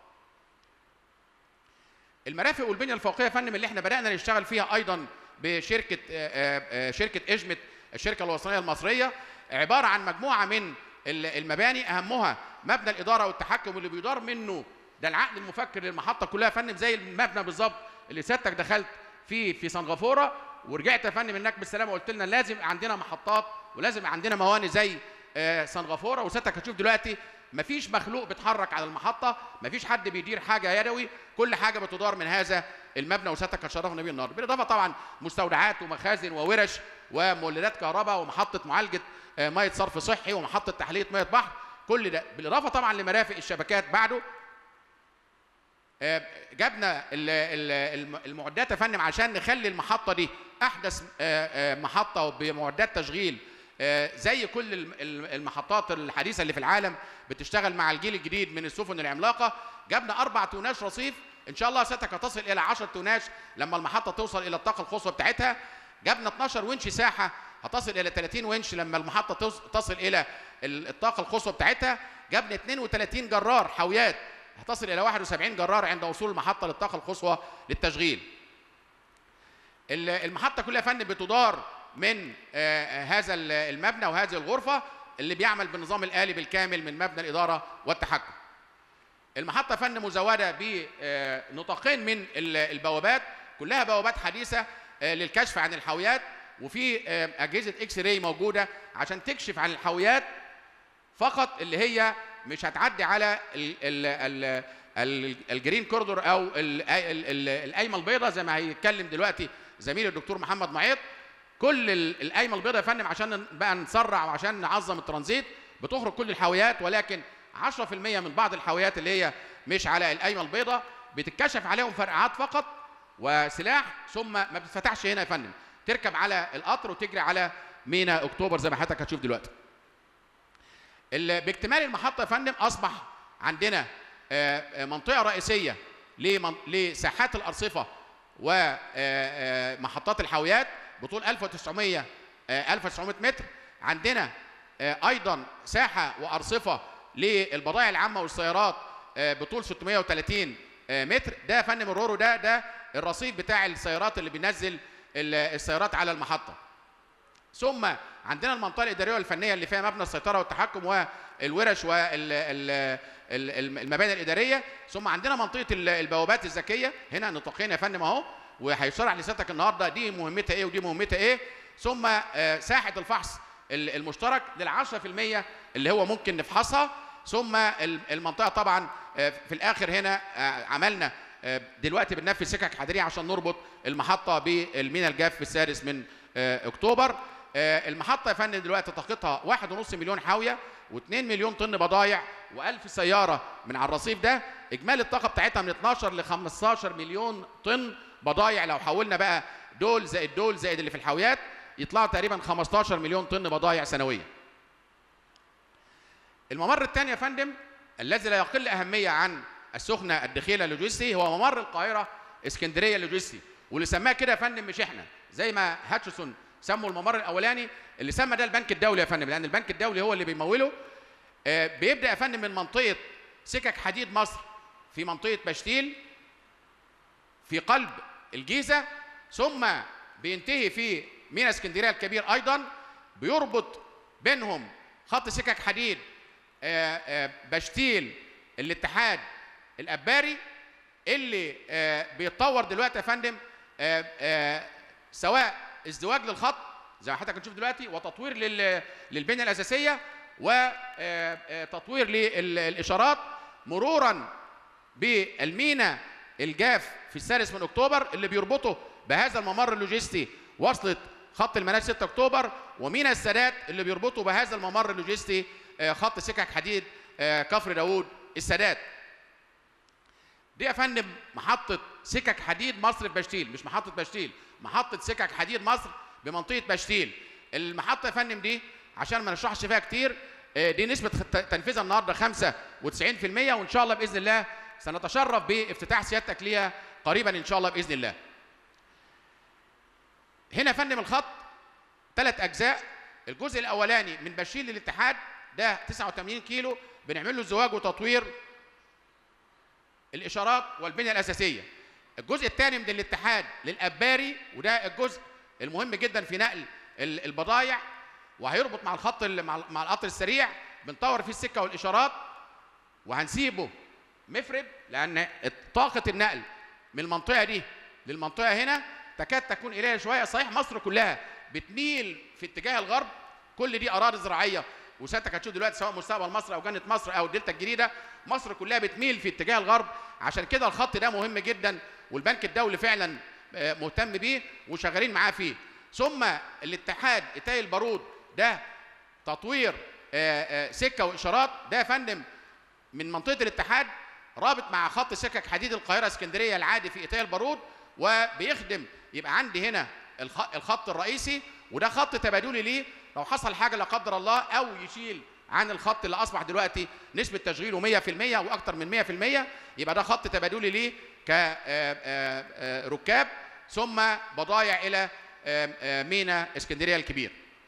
المرافق والبنيه الفوقيه يا فندم اللي احنا بدانا نشتغل فيها ايضا بشركه آه، آه، آه، شركه اجمت الشركه الوطنيه المصريه عباره عن مجموعه من ال- المباني اهمها مبنى الاداره والتحكم اللي بيدار منه ده العقد المفكر للمحطه كلها يا فندم زي المبنى بالظبط اللي سيادتك دخلت فيه في سنغافوره ورجعت يا فندم هناك بالسلامه وقلت لنا لازم عندنا محطات ولازم عندنا موانئ زي آه، سنغافوره وسيادتك هتشوف دلوقتي مفيش مخلوق بيتحرك على المحطه مفيش حد بيدير حاجه يدوي كل حاجه بتدار من هذا المبنى وسيادتك هتشرفنا بيه النهارده بالاضافه طبعا مستودعات ومخازن وورش ومولدات كهرباء ومحطه معالجه آه، ميه صرف صحي ومحطه تحليه ميه بحر كل ده بالاضافه طبعا لمرافق الشبكات بعده آه، جبنا ال- ال- الم- المعدات يا فندم عشان نخلي المحطه دي احدث آه، آه، محطه بمعدات تشغيل آه، زي كل الم- الم- المحطات الحديثه اللي في العالم بتشتغل مع الجيل الجديد من السفن العملاقه جبنا اربع توناش رصيف ان شاء الله ستك تصل الى 10 توناش لما المحطه توصل الى الطاقه القصوى بتاعتها جبنا 12 ونش ساحه هتصل الى 30 ونش لما المحطه توص- تصل الى ال- الطاقه القصوى بتاعتها جبنا 32 جرار حاويات هتصل الى 71 جرار عند وصول المحطه للطاقه القصوى للتشغيل ال- المحطه كلها يا فندم بتدار من آه، هذا ال- المبنى وهذه الغرفه اللي بيعمل بالنظام الالي بالكامل من مبنى الاداره والتحكم المحطه يا فندم مزوده بنطاقين من ال- البوابات كلها بوابات حديثه آه، للكشف عن الحاويات وفي آه، اجهزه اكس راي موجوده عشان تكشف عن الحاويات فقط اللي هي مش هتعدي على ال ال ال ال الجرين كوردور او ال- ال- ال- القايمه البيضاء زي ما هيتكلم دلوقتي زميلي الدكتور محمد معيط كل ال- القايمه البيضاء يا فندم عشان بقى نسرع وعشان نعظم الترانزيت بتخرج كل الحاويات ولكن 10% من بعض الحاويات اللي هي مش على القايمه البيضاء بتتكشف عليهم فرقعات فقط وسلاح ثم ما بتفتحش هنا يا فندم تركب على القطر وتجري على مينا اكتوبر زي ما حضرتك هتشوف دلوقتي ال- باكتمال المحطة يا فندم أصبح عندنا آه، آه، منطقة رئيسية لمن- لساحات الأرصفة ومحطات الحاويات بطول 1900 آه، 1900 متر عندنا آه، أيضا ساحة وأرصفة للبضائع العامة والسيارات آه، بطول 630 آه، متر ده يا فندم الرورو ده ده الرصيف بتاع السيارات اللي بينزل ال- السيارات على المحطة ثم عندنا المنطقه الاداريه والفنيه اللي فيها مبنى السيطره والتحكم والورش والمباني الاداريه ثم عندنا منطقه ال- البوابات الذكيه هنا نطاقين يا فندم اهو وهيشرح لسيادتك النهارده دي مهمتها ايه ودي مهمتها ايه ثم آه، ساحه الفحص ال- المشترك لل 10% اللي هو ممكن نفحصها ثم ال- المنطقه طبعا آه، في الاخر هنا آه، عملنا آه، دلوقتي بننفذ سكك حديديه عشان نربط المحطه بالمينا الجاف السادس من آه، اكتوبر آه، المحطه يا فندم دلوقتي طاقتها 1.5 مليون حاويه و2 مليون طن بضايع و1000 سياره من على الرصيف ده اجمالي الطاقه بتاعتها من 12 ل 15 مليون طن بضايع لو حولنا بقى دول زائد دول زائد اللي في الحاويات يطلعوا تقريبا 15 مليون طن بضايع سنويا الممر الثاني يا فندم الذي لا يقل اهميه عن السخنه الدخيله اللوجستي هو ممر القاهره اسكندريه اللوجستي واللي سماه كده يا فندم مش احنا زي ما هاتشسون سموا الممر الاولاني اللي سمى ده البنك الدولي يا فندم لان البنك الدولي هو اللي بيموله آه، بيبدا يا فندم من منطقه سكك حديد مصر في منطقه بشتيل في قلب الجيزه ثم بينتهي في مينا اسكندريه الكبير ايضا بيربط بينهم خط سكك حديد آه، آه، بشتيل الاتحاد الاباري اللي آه، بيتطور دلوقتي يا فندم آه، آه، سواء ازدواج للخط زي ما حضرتك هتشوف دلوقتي وتطوير لل- للبنيه الاساسيه وتطوير للاشارات مرورا بالمينا الجاف في السادس من اكتوبر اللي بيربطه بهذا الممر اللوجستي وصلة خط المناش 6 اكتوبر ومينا السادات اللي بيربطه بهذا الممر اللوجستي آه، خط سكك حديد آه، كفر داوود السادات دي يا فندم محطة سكك حديد مصر في بشتيل مش محطة بشتيل محطة سكك حديد مصر بمنطقة بشتيل المحطة يا فندم دي عشان ما نشرحش فيها كتير آه، دي نسبة خ- تنفيذها النهاردة 95% وإن شاء الله بإذن الله سنتشرف بافتتاح سيادتك ليها قريبا إن شاء الله بإذن الله هنا يا فندم الخط ثلاث أجزاء الجزء الأولاني من بشيل للاتحاد ده 89 كيلو بنعمل له زواج وتطوير الاشارات والبنيه الاساسيه الجزء الثاني من الاتحاد للاباري وده الجزء المهم جدا في نقل ال- البضائع وهيربط مع الخط ال- مع ال- مع القطر السريع بنطور فيه السكه والاشارات وهنسيبه مفرد لان طاقه النقل من المنطقه دي للمنطقه هنا تكاد تكون قليله شويه صحيح مصر كلها بتميل في اتجاه الغرب كل دي اراضي زراعيه وسيادتك هتشوف دلوقتي سواء مستقبل مصر او جنه مصر او الدلتا الجديده مصر كلها بتميل في اتجاه الغرب عشان كده الخط ده مهم جدا والبنك الدولي فعلا آه، مهتم بيه وشغالين معاه فيه ثم الاتحاد اتاي البارود ده تطوير آه، آه، سكه واشارات ده يا فندم من منطقه الاتحاد رابط مع خط سكك حديد القاهره اسكندريه العادي في ايتال البارود وبيخدم يبقى عندي هنا الخ- الخط الرئيسي وده خط تبادلي ليه لو حصل حاجه لا قدر الله او يشيل عن الخط اللي اصبح دلوقتي نسبه تشغيله 100% واكثر من 100% يبقى ده خط تبادلي ليه كركاب ثم بضايع الى آم، آم، مينا اسكندريه الكبير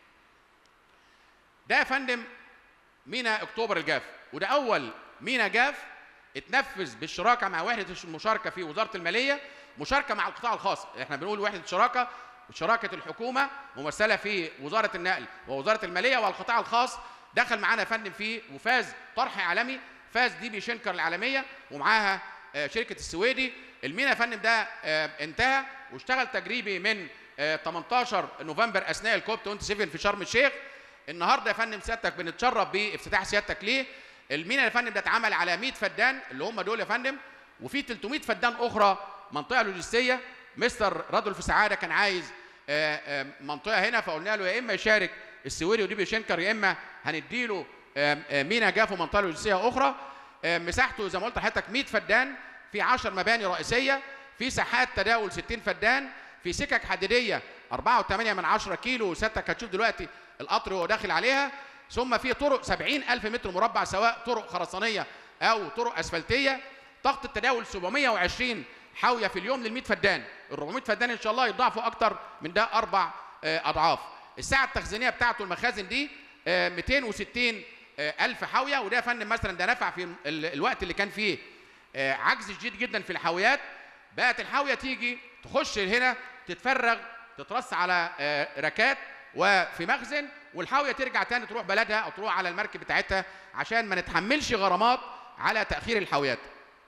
ده يا فندم مينا اكتوبر الجاف وده اول مينا جاف اتنفذ بالشراكه مع وحده المشاركه في وزاره الماليه مشاركه مع القطاع الخاص احنا بنقول وحده شراكه شراكه الحكومه ممثله في وزاره النقل ووزاره الماليه والقطاع الخاص دخل معانا يا فندم فيه وفاز طرح عالمي فاز دي بي شنكر العالميه ومعاها آه، شركه السويدي المينا يا فندم ده آه، انتهى واشتغل تجريبي من آه، 18 نوفمبر اثناء الكوب 27 في شرم الشيخ النهارده يا فندم سيادتك بنتشرف بافتتاح سيادتك ليه المينا يا فندم ده اتعمل على 100 فدان اللي هم دول يا فندم وفي 300 فدان اخرى منطقه لوجستيه مستر رادولف سعاده كان عايز آه، آه، منطقه هنا فقلنا له يا اما يشارك السويري ودي بيشنكر يا اما هنديله آه، آه، مينا جافو منطقه لوجستيه اخرى آه، مساحته زي ما قلت لحضرتك 100 فدان في 10 مباني رئيسيه في ساحات تداول 60 فدان في سكك حديديه 4.8 من 10 كيلو سيادتك هتشوف دلوقتي القطر وهو داخل عليها ثم في طرق 70 ألف متر مربع سواء طرق خرسانية أو طرق أسفلتية ضغط التداول 720 حاوية في اليوم لل 100 فدان ال 400 فدان إن شاء الله يضاعفوا أكتر من ده أربع آه، أضعاف الساعة التخزينية بتاعته المخازن دي آه، 260 آه، ألف حاوية وده يا فندم مثلا ده نفع في ال- الوقت اللي كان فيه آه، عجز شديد جدا في الحاويات بقت الحاوية تيجي تخش هنا تتفرغ تترص على آه، ركات وفي مخزن والحاويه ترجع تاني تروح بلدها او تروح على المركب بتاعتها عشان ما نتحملش غرامات على تاخير الحاويات.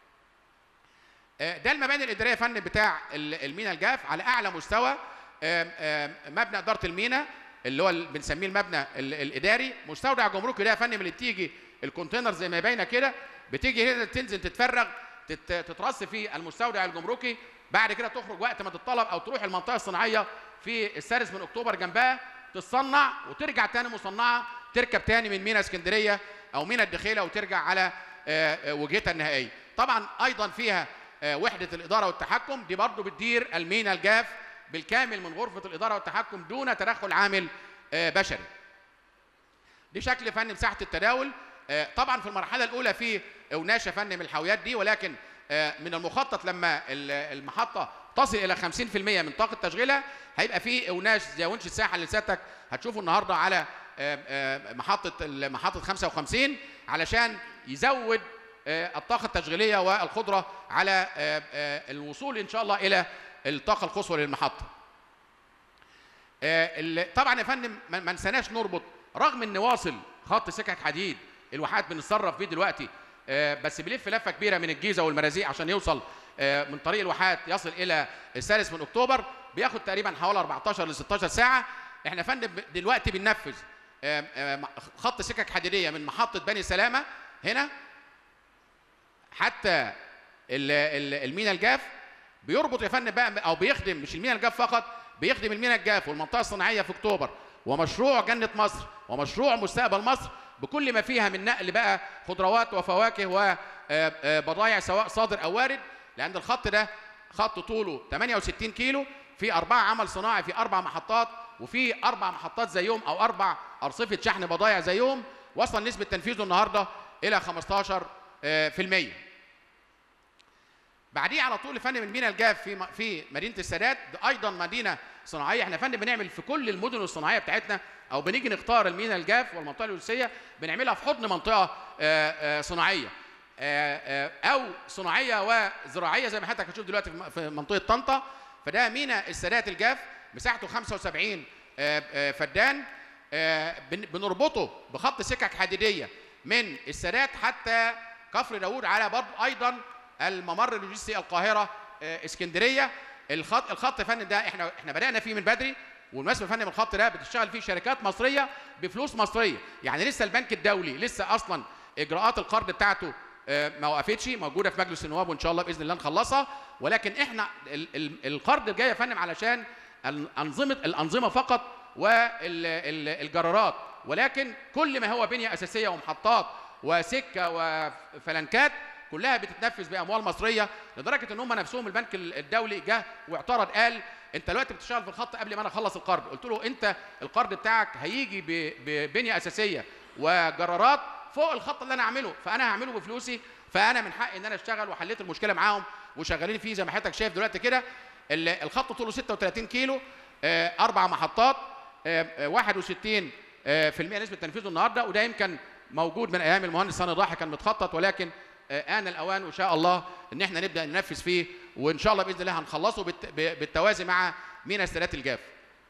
آه، ده المباني الاداريه يا فندم بتاع ال- المينا الجاف على اعلى مستوى آم، آم، مبنى اداره المينا اللي هو ال- بنسميه المبنى ال- الاداري مستودع جمركي ده يا فندم اللي بتيجي الكونتينر زي ما باينه كده بتيجي هنا تنزل تتفرغ تت- تترص في المستودع الجمركي بعد كده تخرج وقت ما تتطلب او تروح المنطقه الصناعيه في السادس من اكتوبر جنبها تتصنع وترجع تاني مصنعه تركب تاني من مينا اسكندريه او مينا الدخيله وترجع على آه، آه، وجهتها النهائيه طبعا ايضا فيها آه، وحده الاداره والتحكم دي برضو بتدير المينا الجاف بالكامل من غرفه الاداره والتحكم دون تدخل عامل آه، بشري دي شكل فن مساحه التداول آه، طبعا في المرحله الاولى في اوناش يا فندم الحاويات دي ولكن آه، من المخطط لما ال- المحطه تصل الى 50% من طاقه تشغيلها هيبقى في اوناش زي ونش الساحه اللي سيادتك هتشوفه النهارده على آه، آه، محطه ال- محطه 55 علشان يزود آه، الطاقه التشغيليه والقدره على آه، آه، الوصول ان شاء الله الى الطاقه القصوى للمحطه آه، ال- طبعا يا فندم ما ما نسيناش نربط رغم ان واصل خط سكك حديد الواحات بنتصرف بيه دلوقتي آه، بس بيلف لفه كبيره من الجيزه والمرازيق عشان يوصل آه، من طريق الواحات يصل الى الثالث من اكتوبر بياخد تقريبا حوالي 14 ل 16 ساعه احنا يا فندم ب- دلوقتي بننفذ آه، آه، خط سكك حديديه من محطه بني سلامه هنا حتى ال- ال- المينا الجاف بيربط يا فندم بقى او بيخدم مش المينا الجاف فقط بيخدم المينا الجاف والمنطقه الصناعيه في اكتوبر ومشروع جنه مصر ومشروع مستقبل مصر بكل ما فيها من نقل بقى خضروات وفواكه وبضائع سواء صادر او وارد لان الخط ده خط طوله 68 كيلو في أربعة عمل صناعي في أربع محطات وفي أربع محطات زيهم أو أربع أرصفة شحن بضائع زيهم وصل نسبة تنفيذه النهاردة إلى 15 آه، في المية بعديه على طول يا فندم المينا الجاف في م- في مدينه السادات ده ايضا مدينه صناعيه احنا يا فندم بنعمل في كل المدن الصناعيه بتاعتنا او بنيجي نختار المينا الجاف والمنطقه اللوجستيه بنعملها في حضن منطقه آه، آه، صناعيه آه، آه، او صناعيه وزراعيه زي ما حضرتك هتشوف دلوقتي في م- في منطقه طنطا فده مينا السادات الجاف مساحته 75 آه، آه، فدان آه، بن- بنربطه بخط سكك حديديه من السادات حتى كفر داوود على برضه ايضا الممر اللوجستي القاهره آه، اسكندريه الخط الخط يا فندم ده احنا احنا بدانا فيه من بدري والمناسبه يا فندم الخط ده بتشتغل فيه شركات مصريه بفلوس مصريه يعني لسه البنك الدولي لسه اصلا اجراءات القرض بتاعته آه، ما وقفتش موجوده في مجلس النواب وان شاء الله باذن الله نخلصها ولكن احنا ال- ال- القرض الجاي يا فندم علشان الانظمه الانظمه فقط والجرارات ولكن كل ما هو بنيه اساسيه ومحطات وسكه وفلنكات كلها بتتنفذ باموال مصريه لدرجه ان هم نفسهم البنك الدولي جه واعترض قال انت دلوقتي بتشتغل في الخط قبل ما انا اخلص القرض قلت له انت القرض بتاعك هيجي ب- ببنيه اساسيه وجرارات فوق الخط اللي انا اعمله فانا هعمله بفلوسي فانا من حقي ان انا اشتغل وحليت المشكله معاهم وشغالين فيه زي ما حضرتك شايف دلوقتي كده ال- الخط طوله 36 كيلو آه، اربع محطات آه، آه، 61 آه، في المية نسبه تنفيذه النهارده وده يمكن موجود من ايام المهندس سامي ضاحي كان متخطط ولكن آه، آن الأوان وإن شاء الله إن إحنا نبدأ ننفذ فيه وإن شاء الله بإذن الله هنخلصه بالت- ب- بالتوازي مع مينا استادات الجاف.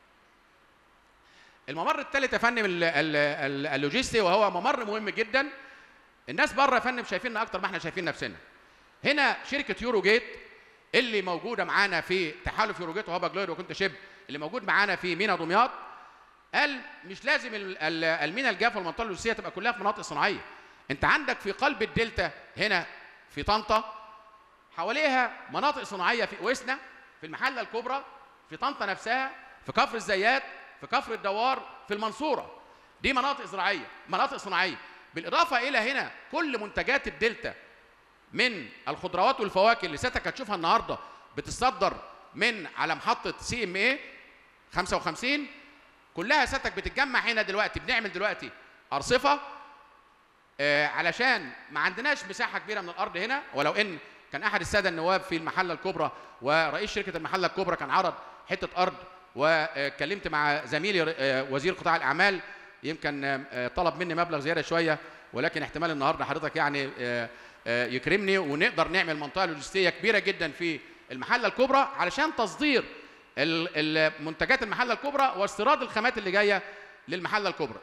الممر الثالث يا فندم ال- ال- ال- اللوجستي وهو ممر مهم جدا الناس بره يا فندم شايفيننا اكتر ما احنا شايفين نفسنا هنا شركه يورو جيت اللي موجوده معانا في تحالف يورو جيت وهابا جلوير وكنت شب اللي موجود معانا في مينا دمياط قال مش لازم ال- ال- المينا الجاف والمنطقه اللوجستيه تبقى كلها في مناطق صناعيه انت عندك في قلب الدلتا هنا في طنطا حواليها مناطق صناعيه في وسنا في المحله الكبرى في طنطا نفسها في كفر الزيات في كفر الدوار في المنصوره دي مناطق زراعيه مناطق صناعيه بالاضافه الى هنا كل منتجات الدلتا من الخضروات والفواكه اللي سيادتك هتشوفها النهارده بتتصدر من على محطه سي ام اي 55 كلها سيادتك بتتجمع هنا دلوقتي بنعمل دلوقتي ارصفه آه، علشان ما عندناش مساحه كبيره من الارض هنا ولو ان كان احد الساده النواب في المحله الكبرى ورئيس شركه المحله الكبرى كان عرض حته ارض واتكلمت مع زميلي آه، وزير قطاع الاعمال يمكن آه، طلب مني مبلغ زياده شويه ولكن احتمال النهارده حضرتك يعني آه، آه، يكرمني ونقدر نعمل منطقه لوجستيه كبيره جدا في المحله الكبرى علشان تصدير ال- ال- منتجات المحله الكبرى واستيراد الخامات اللي جايه للمحله الكبرى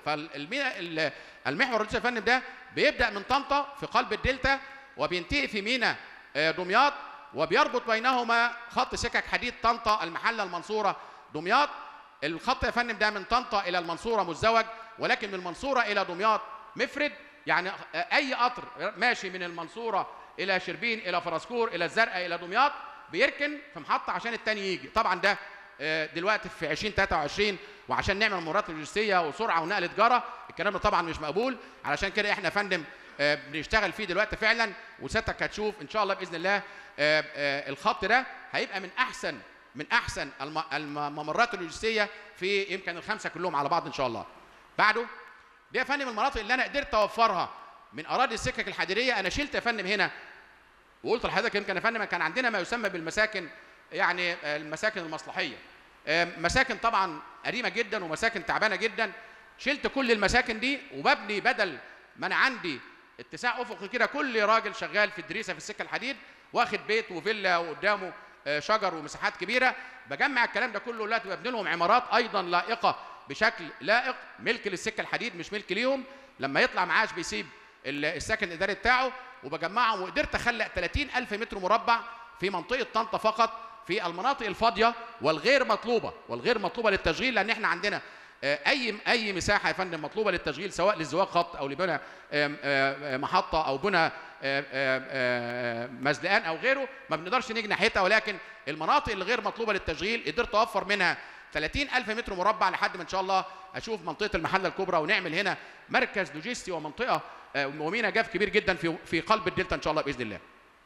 فالمحور الرئيسي يا فندم ده بيبدا من طنطا في قلب الدلتا وبينتهي في مينا آه، دمياط وبيربط بينهما خط سكك حديد طنطا المحله المنصوره دمياط الخط يا فندم ده من طنطا الى المنصوره مزدوج ولكن من المنصوره الى دمياط مفرد يعني آه، اي قطر ماشي من المنصوره الى شربين الى فرسكور الى الزرقاء الى دمياط بيركن في محطه عشان التاني يجي طبعا ده آه، دلوقتي في 2023 وعشان نعمل مرات لوجستيه وسرعه ونقل تجاره الكلام ده طبعا مش مقبول علشان كده احنا يا فندم آه، بنشتغل فيه دلوقتي فعلا وسيادتك هتشوف ان شاء الله باذن الله آه، آه، الخط ده هيبقى من احسن من احسن الم- الممرات اللوجستيه في يمكن الخمسه كلهم على بعض ان شاء الله بعده دي يا فندم المناطق اللي انا قدرت اوفرها من اراضي السكك الحديديه انا شلت يا فندم هنا وقلت لحضرتك يمكن يا فندم كان عندنا ما يسمى بالمساكن يعني آه، المساكن المصلحيه آه، مساكن طبعا قديمه جدا ومساكن تعبانه جدا شلت كل المساكن دي وببني بدل ما انا عندي اتساع افقي كده كل راجل شغال في الدريسه في السكه الحديد واخد بيت وفيلا وقدامه آه، شجر ومساحات كبيره بجمع الكلام ده كله دلوقتي ببني لهم عمارات ايضا لائقه بشكل لائق ملك للسكه الحديد مش ملك ليهم لما يطلع معاش بيسيب ال- السكن الاداري بتاعه وبجمعهم وقدرت اخلق 30 الف متر مربع في منطقه طنطا فقط في المناطق الفاضيه والغير مطلوبه والغير مطلوبه للتشغيل لان احنا عندنا آه، اي اي مساحه يا فندم مطلوبه للتشغيل سواء للزواج خط او لبنى آم، آه، آه، محطه او بنى آه، آه، آه، مزلقان او غيره ما بنقدرش نيجي ناحيتها ولكن المناطق اللي غير مطلوبه للتشغيل قدرت اوفر منها 30 ألف متر مربع لحد ما إن شاء الله أشوف منطقة المحلة الكبرى ونعمل هنا مركز لوجستي ومنطقة آه، ومينا جاف كبير جدا في في قلب الدلتا إن شاء الله بإذن الله.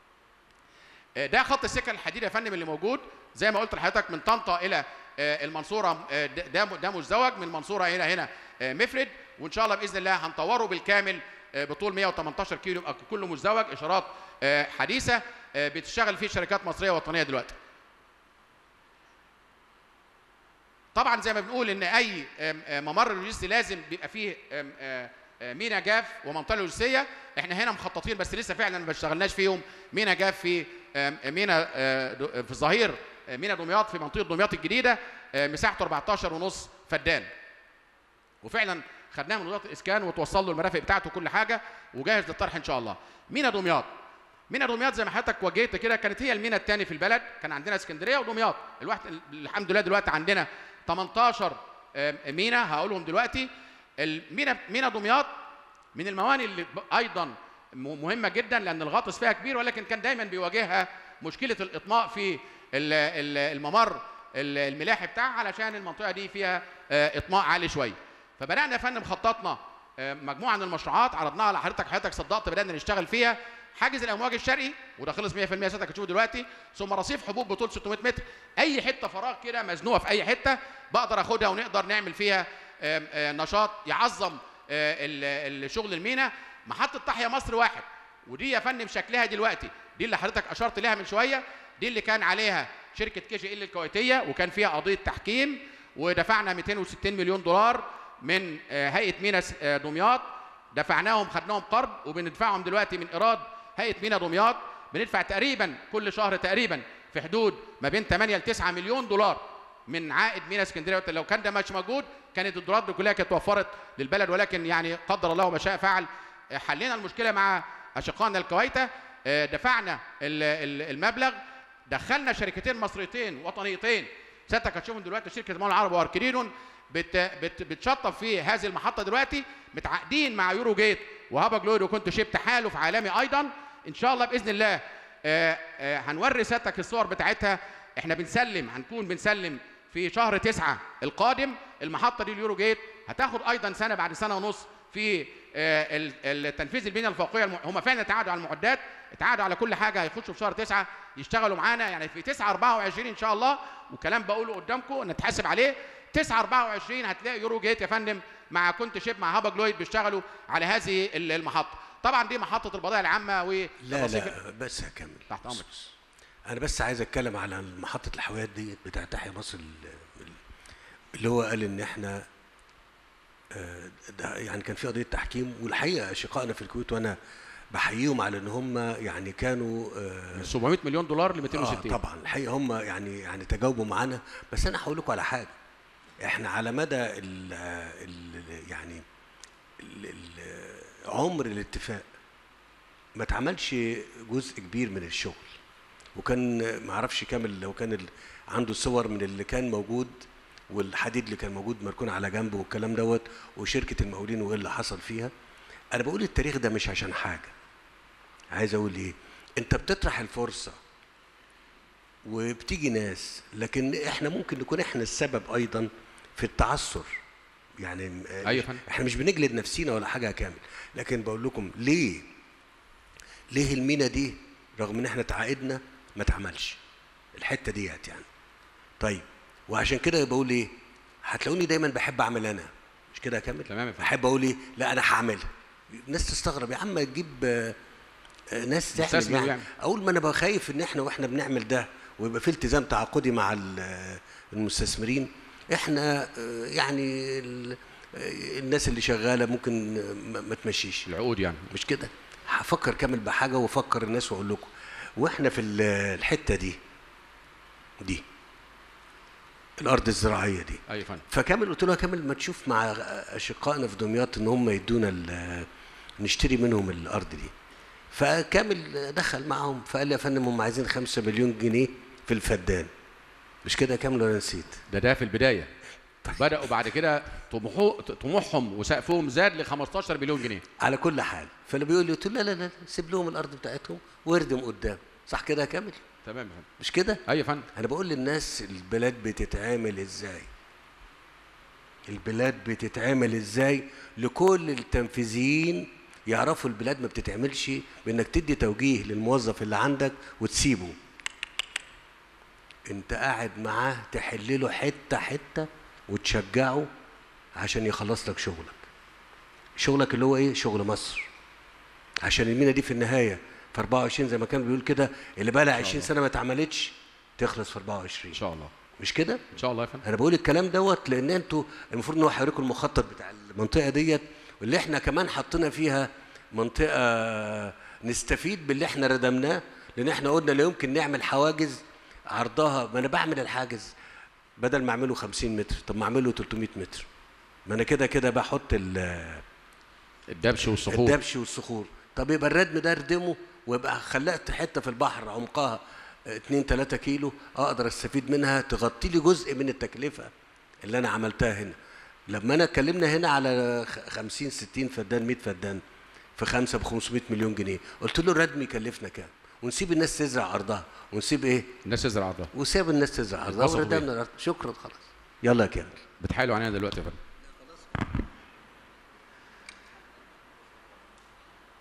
آه، ده خط السكه الحديد يا فندم اللي موجود زي ما قلت لحضرتك من طنطا الى آه، المنصوره آه، ده ده ده مزدوج من المنصوره الى هنا آه، مفرد وان شاء الله باذن الله هنطوره بالكامل آه، بطول 118 كيلو يبقى كله مزدوج اشارات آه، حديثه آه، بتشتغل فيه شركات مصريه وطنيه دلوقتي. طبعا زي ما بنقول ان اي آم، آم، ممر لوجستي لازم بيبقى فيه آم، آه، آه، مينا جاف ومنطقه لوجستيه احنا هنا مخططين بس لسه فعلا ما اشتغلناش فيهم مينا جاف في آم، مينا آه، دو- في الظهير آه، مينا دمياط في منطقه دمياط الجديده آه، مساحته 14 ونص فدان وفعلا خدناه من وزاره الاسكان وتوصل له المرافق بتاعته كل حاجه وجاهز للطرح ان شاء الله مينا دمياط مينا دمياط زي ما حضرتك وجهت كده كانت هي المينا الثاني في البلد كان عندنا اسكندريه ودمياط الواحد الحمد لله دلوقتي عندنا 18 آم، مينا هقولهم دلوقتي المينا مينا دمياط من الموانئ اللي ب- ايضا م- مهمه جدا لان الغاطس فيها كبير ولكن كان دايما بيواجهها مشكله الاطماء في ال- ال- الممر ال- الملاحي بتاعها علشان المنطقه دي فيها آه، اطماء عالي شويه فبدانا يا فندم خططنا آه، مجموعه من المشروعات عرضناها على حضرتك حضرتك صدقت بدانا نشتغل فيها حاجز الامواج الشرقي وده خلص 100% سيادتك هتشوفه دلوقتي ثم رصيف حبوب بطول 600 متر اي حته فراغ كده مزنوقه في اي حته بقدر اخدها ونقدر نعمل فيها آم، آه، نشاط يعظم آه، ال- الشغل المينا محطه تحيا مصر واحد ودي يا فندم شكلها دلوقتي دي اللي حضرتك اشرت لها من شويه دي اللي كان عليها شركه كي جي ال الكويتيه وكان فيها قضيه تحكيم ودفعنا 260 مليون دولار من آه، هيئه مينا س- آه، دمياط دفعناهم خدناهم قرض وبندفعهم دلوقتي من ايراد هيئه مينا دمياط بندفع تقريبا كل شهر تقريبا في حدود ما بين 8 ل 9 مليون دولار من عائد مينا اسكندريه لو كان ده مش موجود كانت الدولارات دي كلها كانت توفرت للبلد ولكن يعني قدر الله ما شاء فعل آه، حلينا المشكله مع اشقائنا الكويته آه، دفعنا ال- ال- المبلغ دخلنا شركتين مصريتين وطنيتين سيادتك هتشوفهم دلوقتي شركه المول العربي واركرينون بت بت بتشطب في هذه المحطه دلوقتي متعاقدين مع يورو جيت وهابا جلويد وكنت شيب تحالف عالمي ايضا ان شاء الله باذن الله آه، آه، هنوري سيادتك الصور بتاعتها احنا بنسلم هنكون بنسلم في شهر تسعة القادم المحطه دي اليورو جيت هتاخد ايضا سنه بعد سنه ونص في آه، ال- التنفيذ البنيه الفوقيه الم- هم فعلا اتعادوا على المعدات اتعادوا على كل حاجه هيخشوا في شهر تسعة يشتغلوا معانا يعني في 9 24 ان شاء الله والكلام بقوله قدامكم نتحاسب عليه 9 24 هتلاقي يورو جيت يا فندم مع كنت شيب مع هابا جلويد بيشتغلوا على هذه ال- المحطه طبعا دي محطه البضائع العامه و لا لا بس هكمل تحت امرك انا بس عايز اتكلم على محطه الحاويات دي بتاع تحيا مصر ال- اللي هو قال ان احنا آه، ده يعني كان في قضيه تحكيم والحقيقه اشقائنا في الكويت وانا بحييهم على ان هم يعني كانوا آه، من 700 مليون دولار ل آه 260 طبعا الحقيقه هم يعني يعني تجاوبوا معانا بس انا هقول لكم على حاجه احنا على مدى ال ال يعني ال ال عمر الاتفاق ما اتعملش جزء كبير من الشغل وكان ما اعرفش كامل لو كان ال- عنده صور من اللي كان موجود والحديد اللي كان موجود مركون على جنبه والكلام دوت وشركه المقاولين وايه اللي حصل فيها انا بقول التاريخ ده مش عشان حاجه عايز اقول ايه انت بتطرح الفرصه وبتيجي ناس لكن احنا ممكن نكون احنا السبب ايضا في التعثر يعني أيوة يا فندم. احنا مش بنجلد نفسينا ولا حاجه كامل لكن بقول لكم ليه ليه المينا دي رغم ان احنا تعاقدنا ما اتعملش الحته ديت يعني طيب وعشان كده بقول ايه هتلاقوني دايما بحب اعمل انا مش كده يا كامل تمام يا فندم. بحب اقول ايه لا انا هعملها الناس تستغرب يا عم تجيب آه، آه، ناس تعمل مستثمر يعني يعمل. اقول ما انا بقى خايف ان احنا واحنا بنعمل ده ويبقى في التزام تعاقدي مع ال- المستثمرين احنا آه، يعني ال- آه، الناس اللي شغاله ممكن آه، ما ما تمشيش العقود يعني مش كده هفكر كامل بحاجه وافكر الناس واقول لكم واحنا في ال- الحته دي دي الارض الزراعيه دي ايوه يا فندم فكامل قلت له يا كامل ما تشوف مع اشقائنا في دمياط ان هم يدونا ال- نشتري منهم الارض دي فكامل دخل معاهم فقال لي يا فندم هم عايزين 5 مليون جنيه في الفدان مش كده يا كامل ولا نسيت ده ده في البدايه بداوا بعد كده طموحو طموحهم وسقفهم زاد ل 15 مليون جنيه على كل حال فاللي بيقول لي قلت له لا لا لا سيب لهم الارض بتاعتهم واردم قدام صح كده يا كامل تمام يا فندم مش كده ايوه يا فندم انا بقول للناس البلاد بتتعامل ازاي البلاد بتتعامل ازاي لكل التنفيذيين يعرفوا البلاد ما بتتعملش بانك تدي توجيه للموظف اللي عندك وتسيبه انت قاعد معاه تحل له حته حته وتشجعه عشان يخلص لك شغلك شغلك اللي هو ايه شغل مصر عشان المينا دي في النهايه في 24 زي ما كان بيقول كده اللي بقى لها 20 سنه ما اتعملتش تخلص في 24 ان شاء الله مش كده؟ ان شاء الله يا فندم انا بقول الكلام دوت لان انتوا المفروض ان هو هيوريكم المخطط بتاع المنطقه ديت واللي احنا كمان حطينا فيها منطقه نستفيد باللي احنا ردمناه لان احنا قلنا لا يمكن نعمل حواجز عرضها ما انا بعمل الحاجز بدل ما اعمله 50 متر طب ما اعمله 300 متر ما انا كده كده بحط ال- الدبش والصخور الدبش والصخور طب يبقى الردم ده اردمه ويبقى خلقت حته في البحر عمقها 2 3 كيلو اقدر استفيد منها تغطي لي جزء من التكلفه اللي انا عملتها هنا لما انا اتكلمنا هنا على خ- 50 60 فدان 100 فدان في خمسه ب 500 مليون جنيه قلت له الردم يكلفنا كام ونسيب الناس تزرع ارضها ونسيب ايه الناس تزرع ارضها وسيب الناس تزرع ارضها يتوصفوا وردمنا بيه. الارض شكرا خلاص يلا يا كامل بتحايلوا علينا دلوقتي يا فندم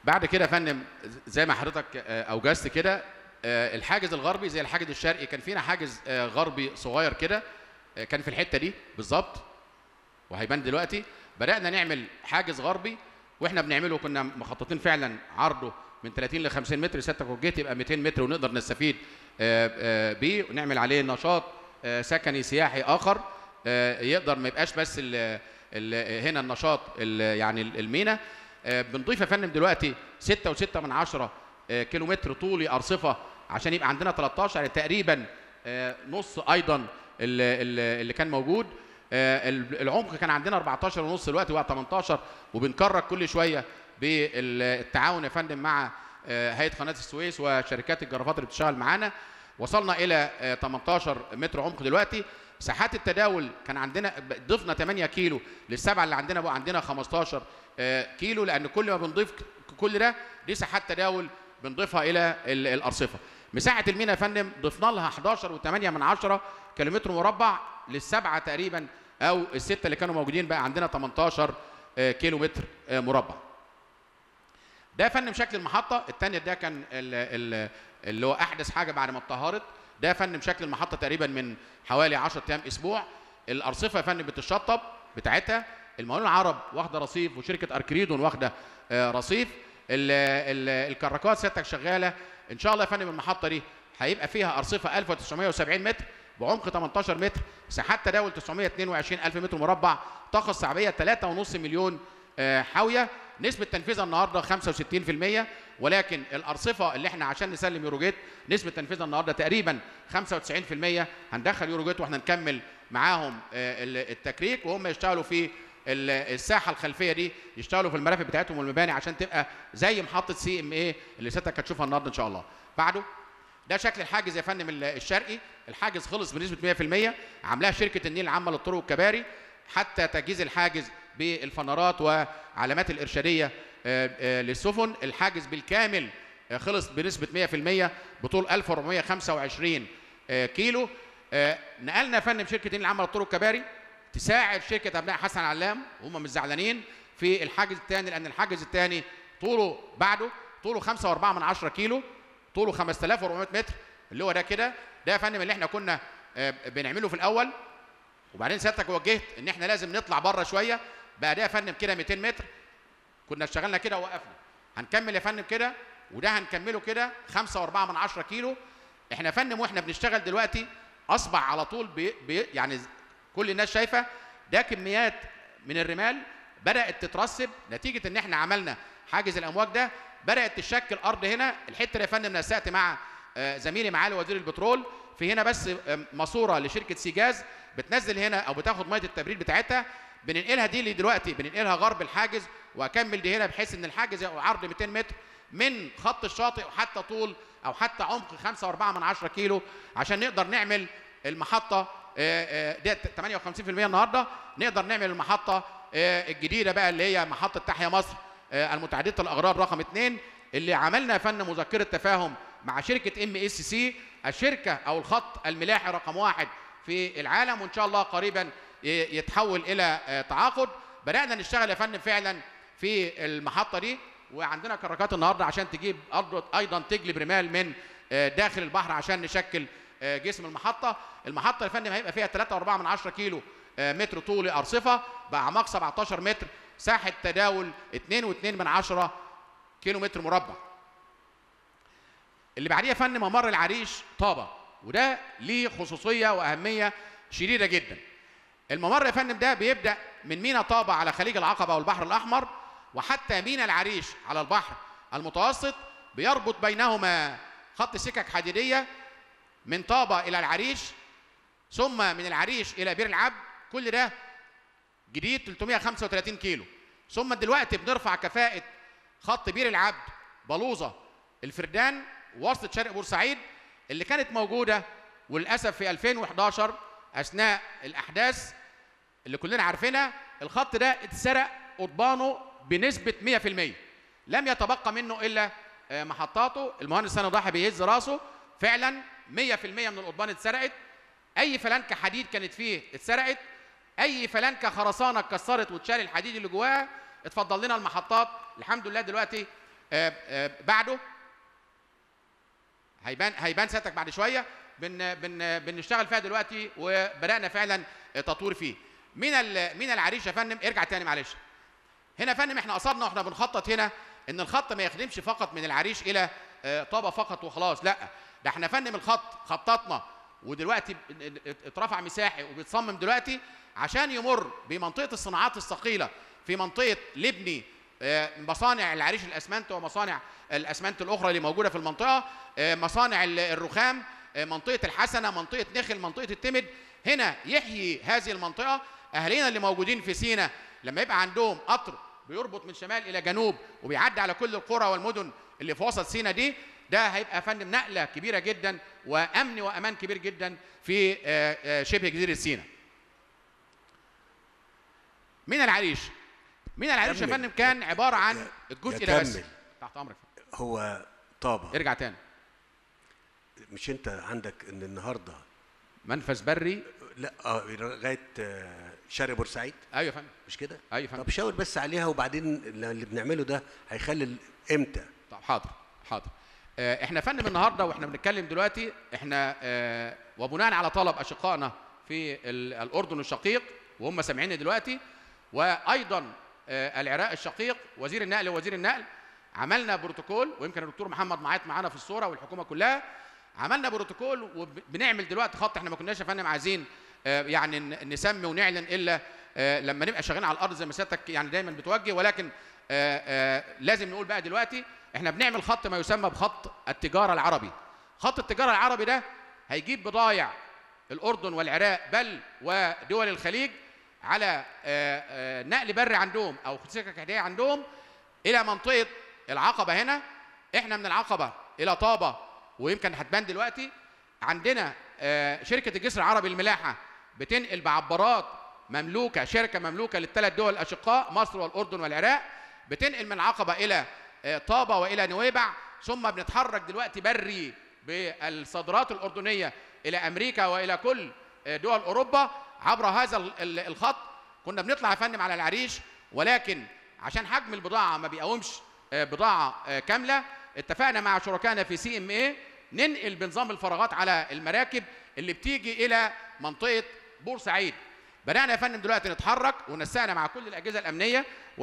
بعد كده يا فندم زي ما حضرتك آه، اوجزت كده آه، الحاجز الغربي زي الحاجز الشرقي كان فينا حاجز آه، غربي صغير كده آه، كان في الحته دي بالظبط وهيبان دلوقتي بدانا نعمل حاجز غربي واحنا بنعمله كنا مخططين فعلا عرضه من 30 ل 50 متر سيادتك وجيت يبقى 200 متر ونقدر نستفيد آه، آه، بيه ونعمل عليه نشاط آه، سكني سياحي اخر آه، يقدر ما يبقاش بس ال ال هنا النشاط ال يعني المينا آه، بنضيف يا فندم دلوقتي 6.6 من عشرة آه، كيلو متر طولي ارصفه عشان يبقى عندنا 13 يعني تقريبا آه، نص ايضا ال- ال- اللي كان موجود آه، ال- العمق كان عندنا 14 ونص دلوقتي بقى 18 وبنكرر كل شويه بالتعاون يا فندم مع آه، هيئه قناه السويس وشركات الجرافات اللي بتشتغل معانا وصلنا الى آه، 18 متر عمق دلوقتي ساحات التداول كان عندنا ضفنا 8 كيلو للسبعه اللي عندنا بقى عندنا 15 آه، كيلو لان كل ما بنضيف ك- كل ده دي ساحات تداول بنضيفها الى ال- الارصفه مساحه المينا يا فندم ضفنا لها 11 و8 من 10 كيلومتر مربع للسبعه تقريبا او السته اللي كانوا موجودين بقى عندنا 18 آه، كيلو متر آه، مربع ده يا فندم شكل المحطه الثانيه ده كان ال- ال- اللي هو احدث حاجه بعد ما اتطهرت ده يا فندم شكل المحطه تقريبا من حوالي 10 ايام اسبوع الارصفه يا فندم بتشطب بتاعتها المقاولون العرب واخده رصيف وشركه اركريدون واخده آه، رصيف ال- ال- الكراكات سيادتك شغاله ان شاء الله يا فندم المحطه دي هيبقى فيها ارصفه 1970 متر بعمق 18 متر ساحات تداول 922 الف متر مربع طاقه استيعابيه 3.5 مليون آه، حاويه نسبه تنفيذها النهارده 65% ولكن الارصفه اللي احنا عشان نسلم يوروجيت نسبه تنفيذها النهارده تقريبا 95% هندخل يوروجيت واحنا نكمل معاهم آه، ال- التكريك وهم يشتغلوا في ال- الساحه الخلفيه دي يشتغلوا في المرافق بتاعتهم والمباني عشان تبقى زي محطه سي ام اي اللي سيادتك هتشوفها النهارده ان شاء الله بعده ده شكل الحاجز يا فندم ال- الشرقي الحاجز خلص بنسبه 100% عاملاها شركه النيل العامه للطرق والكباري حتى تجهيز الحاجز بالفنارات وعلامات الارشاديه آه، آه، للسفن الحاجز بالكامل آه، خلص بنسبه 100% بطول 1425 آه، كيلو آه، نقلنا يا فندم شركه النيل العامه للطرق والكباري تساعد شركه ابناء حسن علام وهم مش زعلانين في الحاجز الثاني لان الحاجز الثاني طوله بعده طوله 5.4 من 10 كيلو طوله 5400 متر اللي هو ده كده ده يا فندم اللي احنا كنا آه، بنعمله في الاول وبعدين سيادتك وجهت ان احنا لازم نطلع بره شويه بقى ده يا فندم كده 200 متر كنا اشتغلنا كده ووقفنا هنكمل يا فندم كده وده هنكمله كده 5.4 من 10 كيلو احنا يا فندم واحنا بنشتغل دلوقتي اصبح على طول بي بي يعني كل الناس شايفه ده كميات من الرمال بدات تترسب نتيجه ان احنا عملنا حاجز الامواج ده بدات تشكل ارض هنا الحته اللي يا فندم نسقت مع آه، زميلي معالي وزير البترول في هنا بس آه، ماسوره لشركه سيجاز بتنزل هنا او بتاخد ميه التبريد بتاعتها بننقلها دي اللي دلوقتي بننقلها غرب الحاجز واكمل دي هنا بحيث ان الحاجز يبقى عرض 200 متر من خط الشاطئ وحتى طول او حتى عمق 5.4 من 10 كيلو عشان نقدر نعمل المحطه آه، آه، ديت 58% النهارده نقدر نعمل المحطه آه، الجديده بقى اللي هي محطه تحيا مصر آه، المتعدده الاغراض رقم 2 اللي عملنا يا فندم مذكره تفاهم مع شركه ام اس سي الشركه او الخط الملاحي رقم واحد في العالم وان شاء الله قريبا ي- يتحول الى آه، تعاقد بدانا نشتغل يا فندم فعلا في المحطه دي وعندنا كراكات النهارده عشان تجيب أرض- ايضا تجلب رمال من آه، داخل البحر عشان نشكل آه، جسم المحطه المحطه يا فندم هيبقى فيها 3.4 من 10 كيلو آه، متر طولي ارصفه باعماق 17 متر ساحه تداول 2.2 من 10 كيلو متر مربع اللي بعديه يا فندم ممر العريش طابه وده ليه خصوصيه واهميه شديده جدا الممر يا فندم ده بيبدا من مينا طابه على خليج العقبه والبحر الاحمر وحتى مينا العريش على البحر المتوسط بيربط بينهما خط سكك حديديه من طابه الى العريش ثم من العريش الى بير العبد كل ده جديد 335 كيلو ثم دلوقتي بنرفع كفاءه خط بير العبد بلوزه الفردان وسط شرق بورسعيد اللي كانت موجوده وللاسف في 2011 اثناء الاحداث اللي كلنا عارفينها الخط ده اتسرق قضبانه بنسبه 100% لم يتبقى منه الا آه، محطاته المهندس سنة ضاحي بيهز راسه فعلا 100% من القضبان اتسرقت اي فلانكه حديد كانت فيه اتسرقت اي فلانكه خرسانه اتكسرت واتشال الحديد اللي جواها اتفضل لنا المحطات الحمد لله دلوقتي آه، آه، بعده هيبان هيبان سيادتك بعد شويه بن بن بنشتغل فيها دلوقتي وبدانا فعلا تطوير فيه من ال- من العريش يا فندم ارجع تاني معلش هنا يا فندم احنا قصدنا واحنا بنخطط هنا ان الخط ما يخدمش فقط من العريش الى آه، طابه فقط وخلاص لا ده احنا يا فندم الخط خططنا ودلوقتي ب- اترفع مساحي وبيتصمم دلوقتي عشان يمر بمنطقه الصناعات الثقيله في منطقه لبني آه، مصانع العريش الاسمنت ومصانع الاسمنت الاخرى اللي موجوده في المنطقه آه، مصانع ال- الرخام آه، منطقه الحسنه منطقه نخل منطقه التمد هنا يحيي هذه المنطقه اهالينا اللي موجودين في سينا لما يبقى عندهم قطر بيربط من شمال الى جنوب وبيعدي على كل القرى والمدن اللي في وسط سينا دي ده هيبقى يا فندم نقله كبيره جدا وامن وامان كبير جدا في آه، آه، شبه جزيره سينا من العريش من العريش يا كمل. فندم كان عباره عن الجزء ده بس كمل. تحت امرك هو طابه ارجع تاني مش انت عندك ان النهارده منفذ بري لا اه لغايه آه، شرق بورسعيد ايوه يا فندم مش كده؟ ايوه يا فندم طب شاور بس عليها وبعدين اللي بنعمله ده هيخلي ال- امتى؟ طب حاضر حاضر آه، احنا فندم النهارده واحنا بنتكلم دلوقتي احنا آه، وبناء على طلب اشقائنا في ال- الاردن الشقيق وهم سامعيني دلوقتي وايضا آه، العراق الشقيق وزير النقل ووزير النقل عملنا بروتوكول ويمكن الدكتور محمد معاط معانا في الصوره والحكومه كلها عملنا بروتوكول وبنعمل دلوقتي خط احنا ما كناش يا فندم عايزين آه، يعني ن- نسمي ونعلن الا آه، لما نبقى شغالين على الارض زي ما سيادتك يعني دايما بتوجه ولكن آه، آه، لازم نقول بقى دلوقتي احنا بنعمل خط ما يسمى بخط التجاره العربي خط التجاره العربي ده هيجيب بضايع الاردن والعراق بل ودول الخليج على آه، آه، نقل بري عندهم او سكك هدايا عندهم الى منطقه العقبه هنا احنا من العقبه الى طابه ويمكن هتبان دلوقتي عندنا آه، شركه الجسر العربي للملاحه بتنقل بعبارات مملوكه شركه مملوكه للثلاث دول الاشقاء مصر والاردن والعراق بتنقل من العقبه الى آه، طابه والى نويبع ثم بنتحرك دلوقتي بري بالصادرات الاردنيه الى امريكا والى كل آه، دول اوروبا عبر هذا ال- ال- الخط كنا بنطلع يا فندم على العريش ولكن عشان حجم البضاعه ما بيقومش آه، بضاعه آه، كامله اتفقنا مع شركائنا في سي ام اي ننقل بنظام الفراغات على المراكب اللي بتيجي الى منطقه بورسعيد بدانا يا فندم دلوقتي نتحرك ونسقنا مع كل الاجهزه الامنيه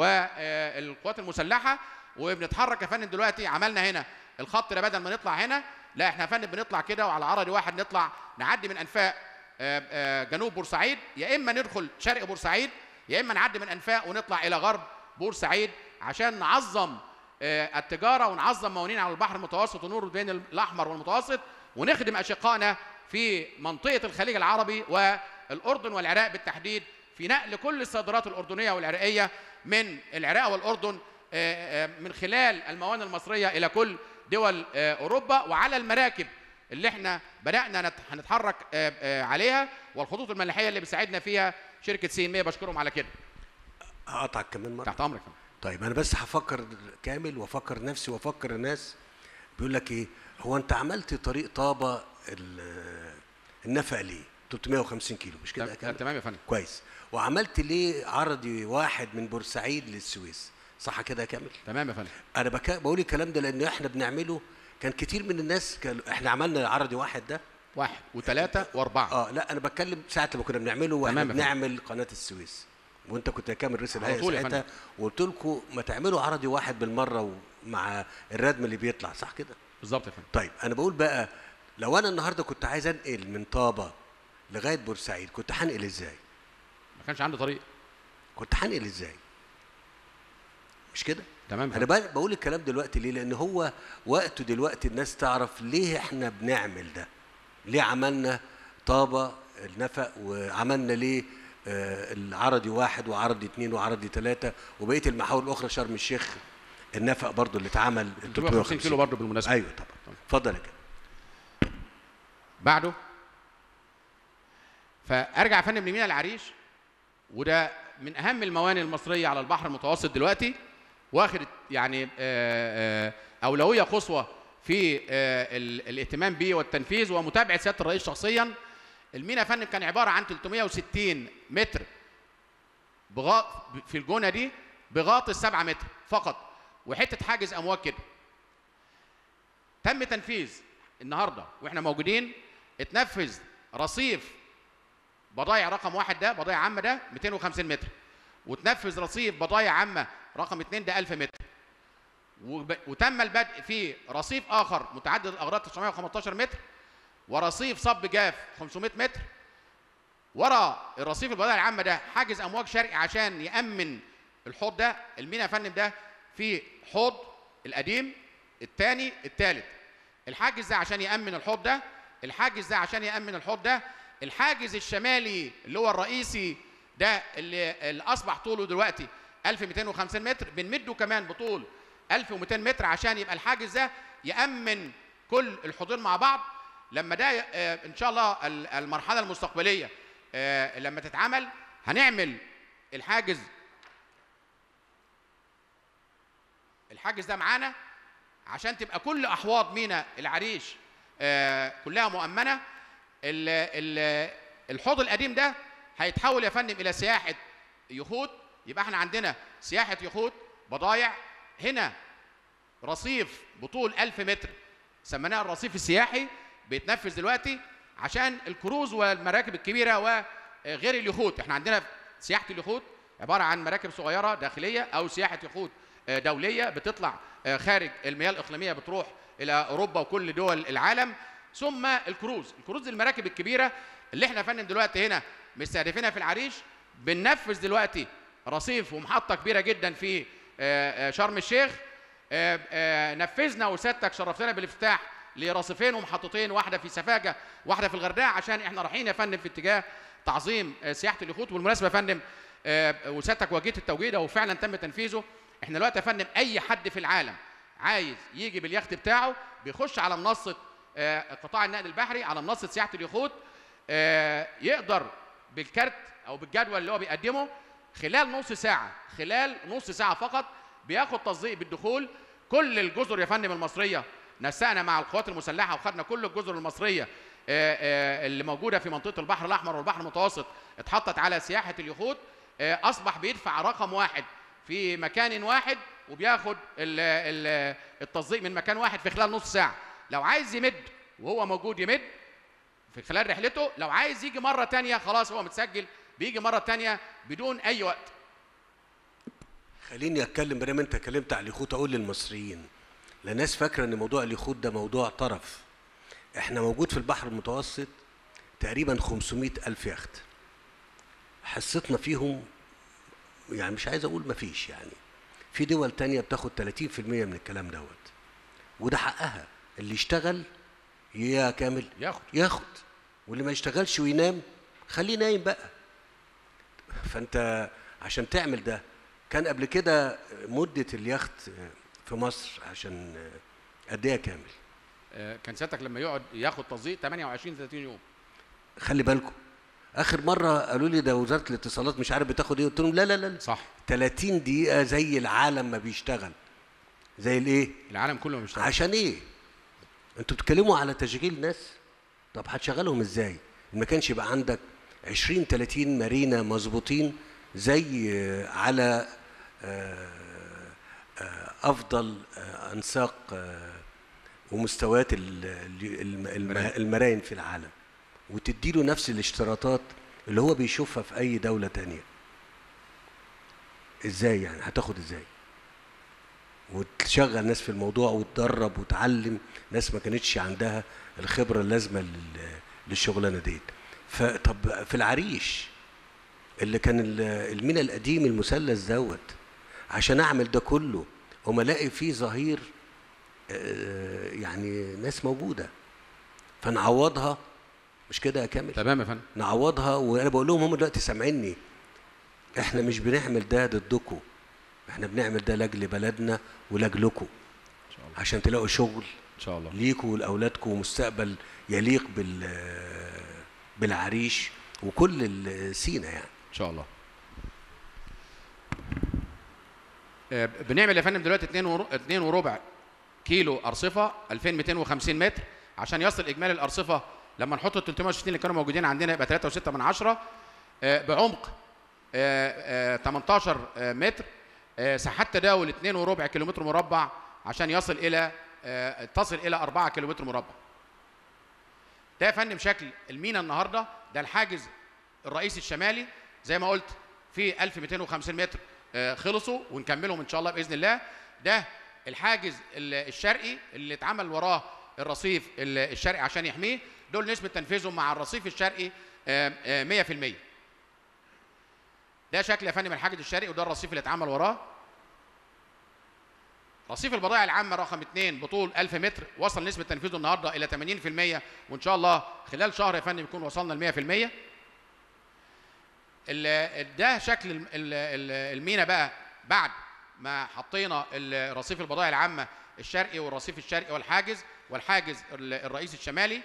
والقوات المسلحه وبنتحرك يا فندم دلوقتي عملنا هنا الخط ده بدل ما نطلع هنا لا احنا يا فندم بنطلع كده وعلى عرض واحد نطلع نعدي من انفاق آه، آه، جنوب بورسعيد يا اما ندخل شرق بورسعيد يا اما نعدي من انفاق ونطلع الى غرب بورسعيد عشان نعظم آه، التجاره ونعظم موانين على البحر المتوسط ونور بين الاحمر والمتوسط ونخدم اشقائنا في منطقه الخليج العربي والاردن والعراق بالتحديد في نقل كل الصادرات الاردنيه والعراقيه من العراق والاردن آه، آه، من خلال الموانئ المصريه الى كل دول آه، اوروبا وعلى المراكب اللي احنا بدانا نت- هنتحرك آه، آه، عليها والخطوط الملاحيه اللي بيساعدنا فيها شركه سي ام بشكرهم على كده هقطعك كمان مره تحت امرك طيب انا بس هفكر كامل وافكر نفسي وافكر الناس بيقول لك ايه هو انت عملت طريق طابه ال- النفق ليه 350 كيلو مش كده يا تم- كامل؟ تمام يا فندم كويس وعملت ليه عرضي واحد من بورسعيد للسويس صح كده يا كامل تمام يا فندم انا بك... بقول الكلام ده لان احنا بنعمله كان كتير من الناس كان... احنا عملنا عرضي واحد ده واحد وثلاثه واربعه اه لا انا بتكلم ساعه لما كنا بنعمله واحنا تمام يا فندم. بنعمل قناه السويس وانت كنت كامل رئيس على الهيئه طول يا ساعتها فندم. وقلت لكم ما تعملوا عرضي واحد بالمره ومع الردم اللي بيطلع صح كده بالظبط يا فندم طيب انا بقول بقى لو انا النهارده كنت عايز انقل من طابه لغايه بورسعيد كنت هنقل ازاي ما كانش عندي طريق كنت هنقل ازاي مش كده تمام يا انا فندم. بق- بقول الكلام دلوقتي ليه لان هو وقته دلوقتي الناس تعرف ليه احنا بنعمل ده ليه عملنا طابة النفق وعملنا ليه آه، العرضي واحد وعرضي اتنين وعرضي ثلاثة وبقية المحاور الأخرى شرم الشيخ النفق برضو اللي اتعمل 350 كيلو برضه بالمناسبه أيوه طبعا اتفضل يا كده بعده فارجع يا فندم لمينا العريش وده من اهم الموانئ المصريه على البحر المتوسط دلوقتي واخد يعني آه، آه، اولويه قصوى في آه، ال- الاهتمام بيه والتنفيذ ومتابعه سياده الرئيس شخصيا المينا يا فندم كان عباره عن 360 متر بغاط في الجونه دي بغاطس 7 متر فقط وحته حاجز امواج كده تم تنفيذ النهارده واحنا موجودين اتنفذ رصيف بضايع رقم واحد ده بضايع عامه ده 250 متر وتنفذ رصيف بضايع عامه رقم اثنين ده 1000 متر وب- وتم البدء في رصيف اخر متعدد الاغراض 915 متر ورصيف صب جاف 500 متر ورا الرصيف البضائع العامه ده حاجز امواج شرقي عشان يامن الحوض ده المينا يا فندم ده في حوض القديم الثاني الثالث الحاجز ده عشان يامن الحوض ده الحاجز ده عشان يامن الحوض ده الحاجز الشمالي اللي هو الرئيسي ده اللي, اللي اصبح طوله دلوقتي 1250 متر بنمده كمان بطول 1200 متر عشان يبقى الحاجز ده يامن كل الحوضين مع بعض لما ده آه، ان شاء الله ال- المرحله المستقبليه آه، لما تتعمل هنعمل الحاجز الحاجز ده معانا عشان تبقى كل احواض مينا العريش آه، كلها مؤمنه ال- ال- الحوض القديم ده هيتحول يا فندم الى سياحه يخوت يبقى احنا عندنا سياحه يخوت بضايع هنا رصيف بطول 1000 متر سميناه الرصيف السياحي بيتنفذ دلوقتي عشان الكروز والمراكب الكبيره وغير اليخوت احنا عندنا سياحه اليخوت عباره عن مراكب صغيره داخليه او سياحه يخوت آه، دوليه بتطلع آه، خارج المياه الاقليميه بتروح الى اوروبا وكل دول العالم ثم الكروز الكروز المراكب الكبيره اللي احنا يا فندم دلوقتي هنا مستهدفينها في العريش بننفذ دلوقتي رصيف ومحطه كبيره جدا في آه، آه، شرم الشيخ آه، آه، نفذنا وسيادتك شرفتنا بالافتتاح لرصيفين ومحطتين واحده في سفاجه واحده في الغردقه عشان احنا رايحين يا فندم في اتجاه تعظيم آه، سياحه اليخوت والمناسبه يا فندم آه، وسيادتك واجهت التوجيه ده وفعلا تم تنفيذه احنا دلوقتي يا فندم اي حد في العالم عايز يجي باليخت بتاعه بيخش على منصه آه، قطاع النقل البحري على منصه سياحه اليخوت آه، يقدر بالكارت او بالجدول اللي هو بيقدمه خلال نص ساعه خلال نص ساعه فقط بياخد تصديق بالدخول كل الجزر يا فندم المصريه نسقنا مع القوات المسلحه وخدنا كل الجزر المصريه آه، آه، اللي موجوده في منطقه البحر الاحمر والبحر المتوسط اتحطت على سياحه اليخوت آه، اصبح بيدفع رقم واحد في مكان واحد وبياخد ال- ال- التصديق من مكان واحد في خلال نص ساعه لو عايز يمد وهو موجود يمد في خلال رحلته لو عايز يجي مره تانية خلاص هو متسجل بيجي مره تانية بدون اي وقت خليني اتكلم بدل ما انت اتكلمت على اليخوت اقول للمصريين لا ناس فاكره ان موضوع اليخوت ده موضوع طرف احنا موجود في البحر المتوسط تقريبا 500 الف يخت حصتنا فيهم يعني مش عايز اقول ما فيش يعني في دول تانية بتاخد 30% من الكلام دوت وده حقها اللي يشتغل يا كامل ياخد ياخد واللي ما يشتغلش وينام خليه نايم بقى فانت عشان تعمل ده كان قبل كده مدة اليخت في مصر عشان قد ايه يا كامل آه، كان سيادتك لما يقعد ياخد تصديق 28 30 يوم خلي بالكم اخر مرة قالوا لي ده وزارة الاتصالات مش عارف بتاخد ايه قلت لهم لا لا لا صح 30 دقيقة زي العالم ما بيشتغل زي الايه العالم كله مش عشان ايه انتوا بتتكلموا على تشغيل ناس طب هتشغلهم ازاي ما كانش يبقى عندك 20 30 مارينا مظبوطين زي آه، على آه، آه، افضل آه، انساق آه، ومستويات ال- ال- الم- الم- المراين في العالم وتديله نفس الاشتراطات اللي هو بيشوفها في اي دولة تانية ازاي يعني هتاخد ازاي وتشغل ناس في الموضوع وتدرب وتعلم ناس ما كانتش عندها الخبره اللازمه لل- للشغلانه ديت فطب في العريش اللي كان ال- المينا القديم المثلث دوت عشان اعمل ده كله وما الاقي فيه ظهير آه، يعني ناس موجوده فنعوضها مش كده يا كامل تمام يا فندم نعوضها وانا بقول لهم هم دلوقتي سامعيني احنا مش بنعمل ده ضدكم احنا بنعمل ده لاجل بلدنا ولاجلكم ان شاء الله عشان تلاقوا شغل ان شاء الله ليكوا ولاولادكم ومستقبل يليق بال بالعريش وكل ال- سينا يعني ان شاء الله آه، بنعمل يا فندم دلوقتي 2 ورو... 2 وربع كيلو ارصفه 2250 متر عشان يصل اجمالي الارصفه لما نحط ال 360 اللي كانوا موجودين عندنا يبقى 3.6 من عشرة آه، بعمق آه، آه، 18 آه، متر آه، ساحات تداول 2 وربع كيلومتر مربع عشان يصل الى آه، تصل الى 4 كيلومتر مربع ده يا فندم شكل المينا النهارده ده الحاجز الرئيسي الشمالي زي ما قلت في 1250 متر آه، خلصوا ونكملهم ان شاء الله باذن الله ده الحاجز ال- الشرقي اللي اتعمل وراه الرصيف ال- الشرقي عشان يحميه دول نسبه تنفيذهم مع الرصيف الشرقي آه، آه، 100% ده شكل يا فندم الحاجز الشرقي وده الرصيف اللي اتعمل وراه رصيف البضائع العامة رقم 2 بطول 1000 متر وصل نسبة تنفيذه النهارده إلى 80% وإن شاء الله خلال شهر يا فندم يكون وصلنا ل 100% ال- ده شكل الم- ال- ال- المينا بقى بعد ما حطينا ال- رصيف البضائع العامة الشرقي والرصيف الشرقي والحاجز والحاجز ال- الرئيسي الشمالي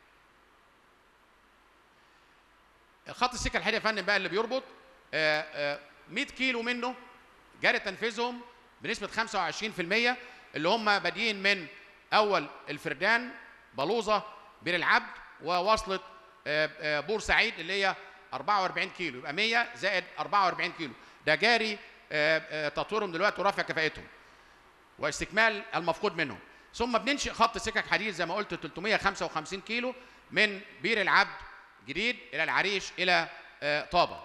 الخط السكه الحديدي يا فندم بقى اللي بيربط آه، آه، 100 كيلو منه جاري تنفيذهم بنسبه 25% اللي هم بادئين من اول الفردان بلوزه بير العبد ووصلت آه، آه، بورسعيد اللي هي 44 كيلو يبقى 100 زائد 44 كيلو ده جاري آه، آه، تطويرهم دلوقتي ورفع كفاءتهم واستكمال المفقود منهم ثم بننشئ خط سكك حديد زي ما قلت 355 كيلو من بير العبد جديد الى العريش الى آه، طابه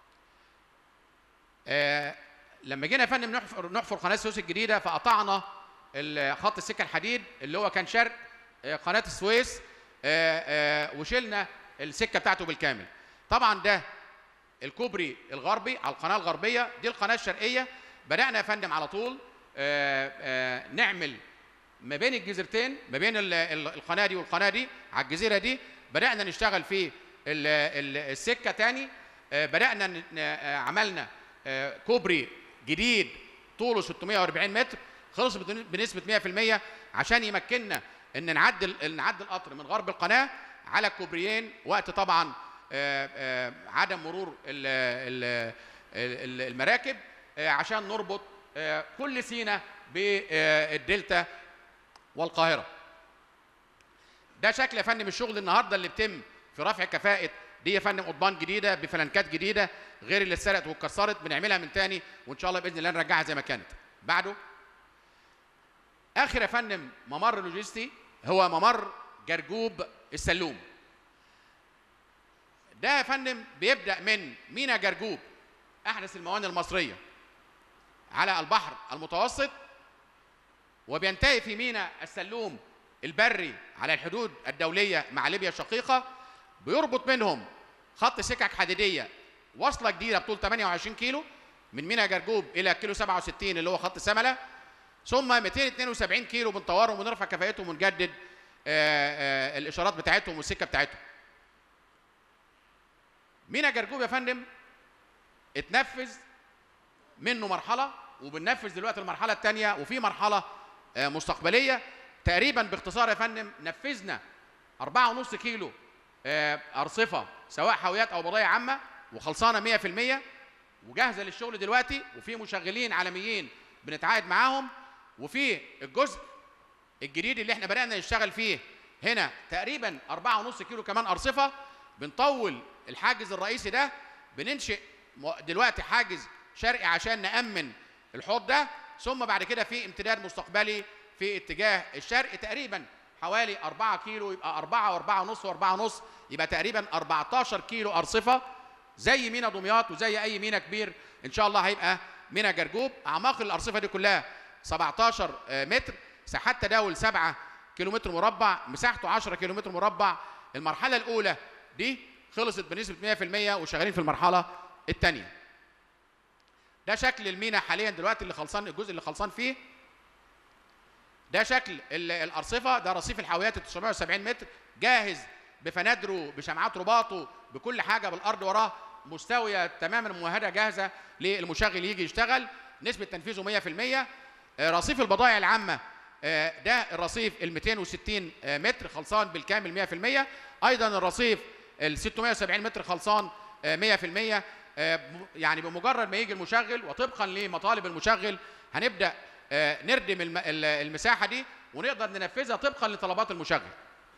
آه، لما جينا يا فندم نحفر نحفر قناه السويس الجديده فقطعنا ال- خط السكه الحديد اللي هو كان شرق آه، قناه السويس آه، آه، وشلنا السكه بتاعته بالكامل طبعا ده الكوبري الغربي على القناه الغربيه دي القناه الشرقيه بدانا يا فندم على طول آه، آه، نعمل ما بين الجزيرتين ما بين ال- ال- القناه دي والقناه دي على الجزيره دي بدانا نشتغل في ال- ال- السكه تاني آه، بدانا ن- ن- آه، عملنا آه، كوبري جديد طوله 640 متر خلص بن- بنسبه 100% عشان يمكننا ان نعدل نعدل القطر من غرب القناه على الكوبريين وقت طبعا آه، آه، عدم مرور ال- ال- ال- المراكب آه، عشان نربط آه، كل سينا بالدلتا والقاهره ده شكل يا فندم الشغل النهارده اللي بيتم في رفع كفاءه دي يا فندم قضبان جديده بفلنكات جديده غير اللي اتسرقت واتكسرت بنعملها من تاني وان شاء الله باذن الله نرجعها زي ما كانت بعده اخر يا فندم ممر لوجستي هو ممر جرجوب السلوم ده يا فندم بيبدا من مينا جرجوب احدث الموانئ المصريه على البحر المتوسط وبينتهي في مينا السلوم البري على الحدود الدوليه مع ليبيا الشقيقه بيربط منهم خط سكك حديديه وصله جديده بطول 28 كيلو من مينا جرجوب الى كيلو 67 اللي هو خط سمله ثم 272 كيلو بنطورهم ونرفع كفاءتهم ونجدد آه، آه، الاشارات بتاعتهم والسكه بتاعتهم. مينا جرجوب يا فندم اتنفذ منه مرحله وبننفذ دلوقتي المرحله الثانيه وفي مرحله آه، مستقبليه تقريبا باختصار يا فندم نفذنا 4.5 كيلو آه، ارصفه سواء حاويات او بضايع عامه وخلصانه 100% وجاهزه للشغل دلوقتي وفي مشغلين عالميين بنتعاقد معاهم وفي الجزء الجديد اللي احنا بدانا نشتغل فيه هنا تقريبا 4.5 كيلو كمان ارصفه بنطول الحاجز الرئيسي ده بننشئ م- دلوقتي حاجز شرقي عشان نامن الحوض ده ثم بعد كده في امتداد مستقبلي في اتجاه الشرق تقريبا حوالي 4 كيلو يبقى 4 و4 ونص و4 ونص يبقى تقريبا 14 كيلو ارصفه زي مينا دمياط وزي اي مينا كبير ان شاء الله هيبقى مينا جرجوب اعماق الارصفه دي كلها 17 آه، متر ساحات تداول 7 كيلومتر مربع مساحته 10 كيلومتر مربع المرحله الاولى دي خلصت بنسبه 100% وشغالين في المرحله الثانيه ده شكل المينا حاليا دلوقتي اللي خلصان الجزء اللي خلصان فيه ده شكل ال- الارصفه ده رصيف الحاويات ال 970 متر جاهز بفنادره بشمعات رباطه بكل حاجه بالارض وراه مستويه تماما ممهده جاهزه للمشغل يجي يشتغل نسبه تنفيذه 100% آه، رصيف البضائع العامه آه، ده الرصيف ال 260 آه، متر خلصان بالكامل 100% ايضا الرصيف ال 670 متر خلصان آه، 100% آه، ب- يعني بمجرد ما يجي المشغل وطبقا لمطالب المشغل هنبدا آه، نردم الم- ال- المساحه دي ونقدر ننفذها طبقا لطلبات المشغل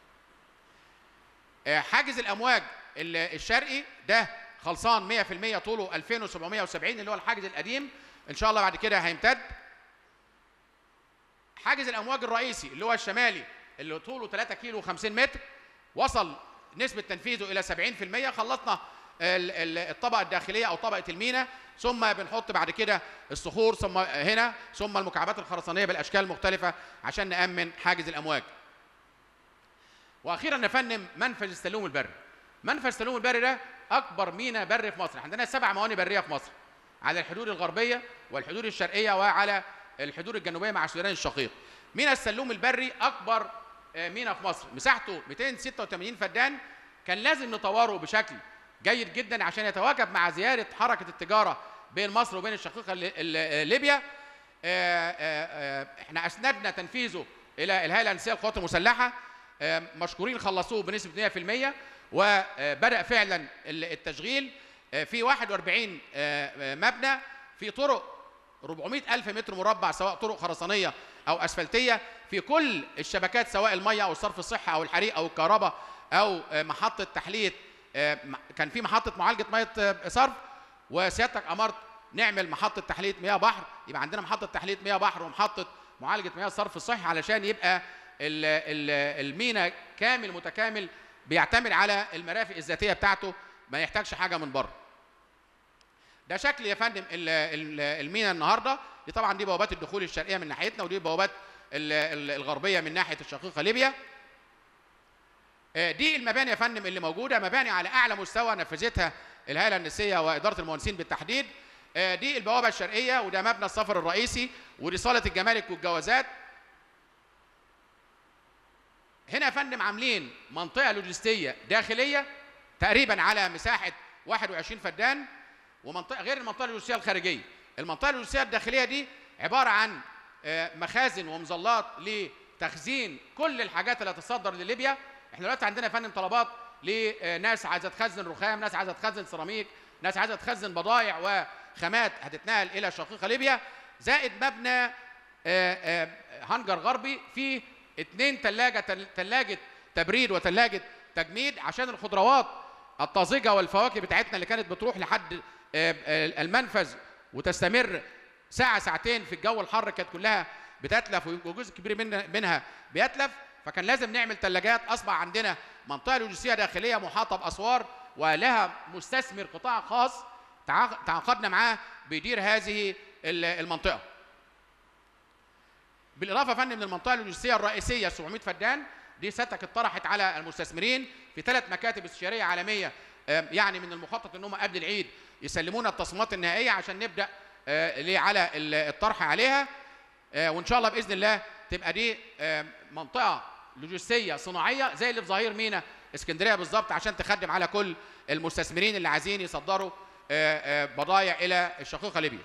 آه، حاجز الامواج ال- الشرقي ده خلصان 100% طوله 2770 اللي هو الحاجز القديم ان شاء الله بعد كده هيمتد حاجز الامواج الرئيسي اللي هو الشمالي اللي طوله 3 كيلو 50 متر وصل نسبه تنفيذه الى 70% خلصنا ال- ال- الطبقه الداخليه او طبقه المينا ثم بنحط بعد كده الصخور ثم هنا ثم المكعبات الخرسانيه بالاشكال المختلفه عشان نامن حاجز الامواج واخيرا يا فندم منفذ السلوم البري منفذ السلوم البري ده اكبر مينا بري في مصر عندنا سبع موانئ بريه في مصر على الحدود الغربيه والحدود الشرقيه وعلى الحدود الجنوبيه مع السودان الشقيق مينا السلوم البري اكبر آه، مينا في مصر مساحته 286 فدان كان لازم نطوره بشكل جيد جدا عشان يتواكب مع زياده حركه التجاره بين مصر وبين الشقيقه ال- ال- ليبيا آه، آه، آه، احنا اسندنا تنفيذه الى الهيئه الهندسيه للقوات المسلحه آه، مشكورين خلصوه بنسبه 100% وبدا فعلا ال- التشغيل آه، في 41 آه، آه، مبنى في طرق 400 ألف متر مربع سواء طرق خرسانية أو أسفلتية في كل الشبكات سواء المية أو الصرف الصحي أو الحريق أو الكهرباء أو آه، محطة تحلية آه، م- كان في محطة معالجة مية آه، صرف وسيادتك أمرت نعمل محطة تحلية مياه بحر يبقى عندنا محطة تحلية مياه بحر ومحطة معالجة مياه الصرف الصحي علشان يبقى ال- ال- المينا كامل متكامل بيعتمد على المرافق الذاتية بتاعته ما يحتاجش حاجة من بره ده شكل يا فندم ال- ال- المينا النهارده دي طبعا دي بوابات الدخول الشرقيه من ناحيتنا ودي بوابات ال- ال- الغربيه من ناحيه الشقيقه ليبيا آه، دي المباني يا فندم اللي موجوده مباني على اعلى مستوى نفذتها الهيئه الهندسيه واداره المهندسين بالتحديد آه، دي البوابه الشرقيه وده مبنى السفر الرئيسي ودي صاله الجمارك والجوازات هنا يا فندم عاملين منطقه لوجستيه داخليه تقريبا على مساحه 21 فدان ومنطقه غير المنطقه اللوجستيه الخارجيه المنطقه اللوجستيه الداخليه دي عباره عن آه، مخازن ومظلات لتخزين كل الحاجات اللي هتصدر لليبيا احنا دلوقتي عندنا يا فندم طلبات لناس عايزه تخزن رخام ناس عايزه تخزن سيراميك ناس عايزه تخزن بضائع وخامات هتتنقل الى شقيقه ليبيا زائد مبنى آه، آه، هنجر غربي فيه اتنين تلاجة تل- تلاجة تبريد وتلاجة تجميد عشان الخضروات الطازجة والفواكه بتاعتنا اللي كانت بتروح لحد آه، آه، المنفذ وتستمر ساعة ساعتين في الجو الحر كانت كلها بتتلف وجزء كبير منها منها بيتلف فكان لازم نعمل ثلاجات اصبح عندنا منطقة لوجستية داخلية محاطة بأسوار ولها مستثمر قطاع خاص تعاق- تعاقدنا معاه بيدير هذه ال- المنطقة بالاضافه يا فندم للمنطقه اللوجستيه الرئيسيه 700 فدان دي سيادتك اتطرحت على المستثمرين في ثلاث مكاتب استشاريه عالميه آم، يعني من المخطط ان هم قبل العيد يسلمونا التصميمات النهائيه عشان نبدا آه، ليه على ال- الطرح عليها آه، وان شاء الله باذن الله تبقى دي آم، منطقه لوجستيه صناعيه زي اللي في ظهير مينا اسكندريه بالظبط عشان تخدم على كل المستثمرين اللي عايزين يصدروا آه، آه، بضائع الى الشقيقه ليبيا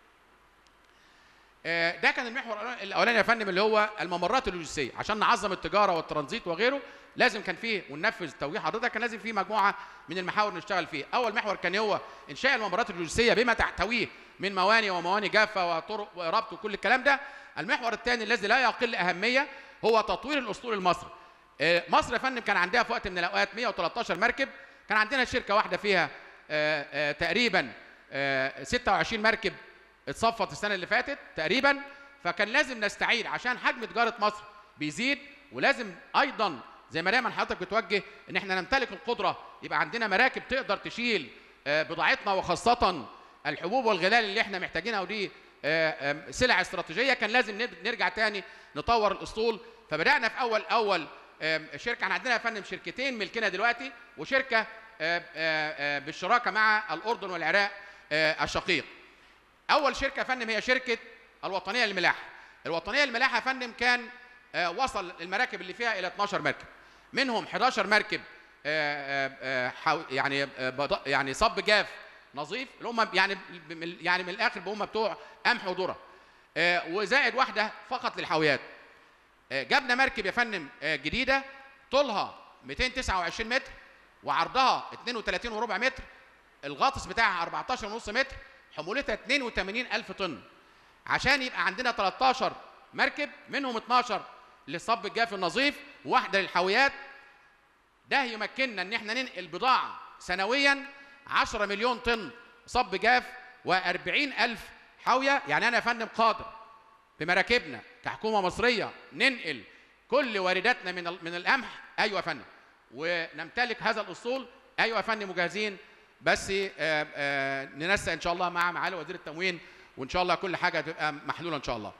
آه، ده كان المحور الأولاني- الاولاني يا فندم اللي هو الممرات اللوجستيه عشان نعظم التجاره والترانزيت وغيره لازم كان فيه وننفذ توجيه حضرتك كان لازم فيه مجموعه من المحاور نشتغل فيها اول محور كان هو انشاء الممرات اللوجستيه بما تحتويه من موانئ وموانئ جافه وطرق وربط وكل الكلام ده المحور الثاني الذي لا يقل اهميه هو تطوير الاسطول المصري آه، مصر يا فندم كان عندها في وقت من الاوقات 113 مركب كان عندنا شركه واحده فيها آه، آه، تقريبا آه، 26 مركب اتصفت السنه اللي فاتت تقريبا فكان لازم نستعيد عشان حجم تجاره مصر بيزيد ولازم ايضا زي ما دايما حضرتك بتوجه ان احنا نمتلك القدره يبقى عندنا مراكب تقدر تشيل آه، بضاعتنا وخاصه الحبوب والغلال اللي احنا محتاجينها ودي آه، آم، سلع استراتيجيه كان لازم نب- نرجع تاني نطور الاسطول فبدانا في اول اول آم، شركه احنا عندنا يا فندم شركتين ملكنا دلوقتي وشركه آه، آه، آه، بالشراكه مع الاردن والعراق آه، الشقيق اول شركه يا فندم هي شركه الوطنيه للملاحه الوطنيه للملاحه يا فندم كان آه، وصل المراكب اللي فيها الى 12 مركب منهم 11 مركب آه، آه، آه، حاو- يعني آه، بض- يعني صب جاف نظيف اللي هم يعني ب- يعني من الاخر هم بتوع قمح وذره آه، وزائد واحده فقط للحاويات آه، جبنا مركب يا فندم آه، جديده طولها 229 متر وعرضها 32 وربع متر الغاطس بتاعها 14 ونص متر حمولتها 82 ألف طن عشان يبقى عندنا 13 مركب منهم 12 للصب الجاف النظيف وواحده للحاويات ده يمكننا ان احنا ننقل بضاعه سنويا 10 مليون طن صب جاف و40 ألف حاويه يعني انا يا فندم قادر بمراكبنا كحكومه مصريه ننقل كل وارداتنا من ال- من القمح ايوه يا فندم ونمتلك هذا الاسطول ايوه يا فندم مجهزين بس آه، آه، ننسق ان شاء الله مع معالي وزير التموين وان شاء الله كل حاجه تبقى محلوله ان شاء الله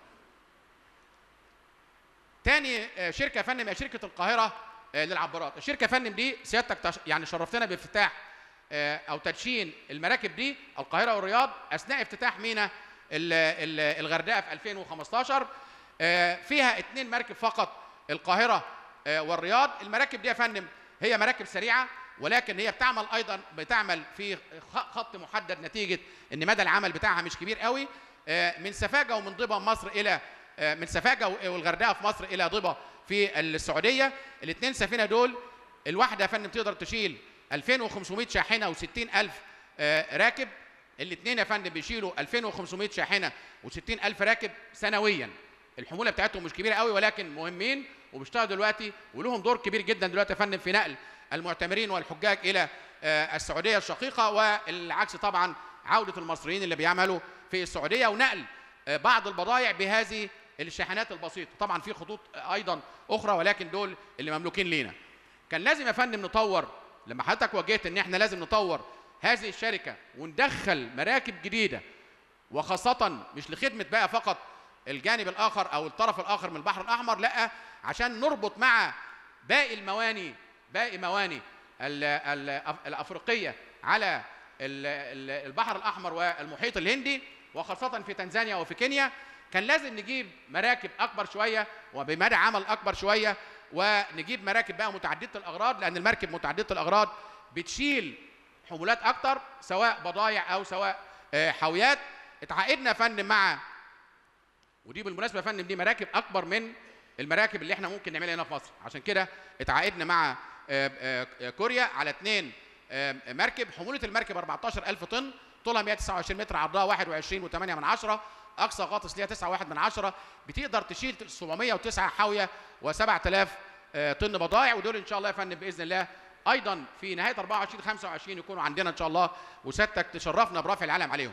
تاني آه، شركه يا فندم هي شركه القاهره آه، للعبارات الشركه يا فندم دي سيادتك تش- يعني شرفتنا بافتتاح آه، او تدشين المراكب دي القاهره والرياض اثناء افتتاح ميناء ال- ال- الغردقه في 2015 آه، فيها اثنين مركب فقط القاهره آه، والرياض المراكب دي يا فندم هي مراكب سريعه ولكن هي بتعمل ايضا بتعمل في خ- خط محدد نتيجه ان مدى العمل بتاعها مش كبير قوي آه، من سفاجه ومن ضبا مصر الى آه، من سفاجه والغردقه في مصر الى ضبا في السعوديه الاثنين سفينه دول الواحده يا فندم تقدر تشيل 2500 شاحنه و60000 راكب الاثنين يا فندم بيشيلوا 2500 شاحنه و60000 راكب سنويا الحموله بتاعتهم مش كبيره قوي ولكن مهمين وبيشتغلوا دلوقتي ولهم دور كبير جدا دلوقتي يا فندم في نقل المعتمرين والحجاج الى آه، السعوديه الشقيقه والعكس طبعا عوده المصريين اللي بيعملوا في السعوديه ونقل آه، بعض البضائع بهذه الشاحنات البسيطه طبعا في خطوط آه، ايضا اخرى ولكن دول اللي مملوكين لينا كان لازم يا فندم نطور لما حضرتك وجهت ان احنا لازم نطور هذه الشركه وندخل مراكب جديده وخاصة مش لخدمة بقى فقط الجانب الآخر أو الطرف الآخر من البحر الأحمر لا عشان نربط مع باقي المواني باقي مواني ال- ال- الأفريقية على ال- ال- البحر الأحمر والمحيط الهندي وخاصة في تنزانيا وفي كينيا كان لازم نجيب مراكب أكبر شوية وبمدى عمل أكبر شوية ونجيب مراكب بقى متعددة الأغراض لأن المركب متعددة الأغراض بتشيل حمولات أكتر سواء بضايع أو سواء آه، حاويات اتعاقدنا يا فندم مع ودي بالمناسبه يا فندم دي مراكب اكبر من المراكب اللي احنا ممكن نعملها هنا في مصر عشان كده اتعاقدنا مع آه، آه، كوريا على اثنين مركب حموله المركب 14000 طن طولها 129 متر عرضها 21.8 من عشرة اقصى غاطس ليها 9.1 من عشرة بتقدر تشيل 709 حاويه و7000 طن بضائع ودول ان شاء الله يا فندم باذن الله ايضا في نهايه 24 25 يكونوا عندنا ان شاء الله وسيادتك تشرفنا برفع العلم عليهم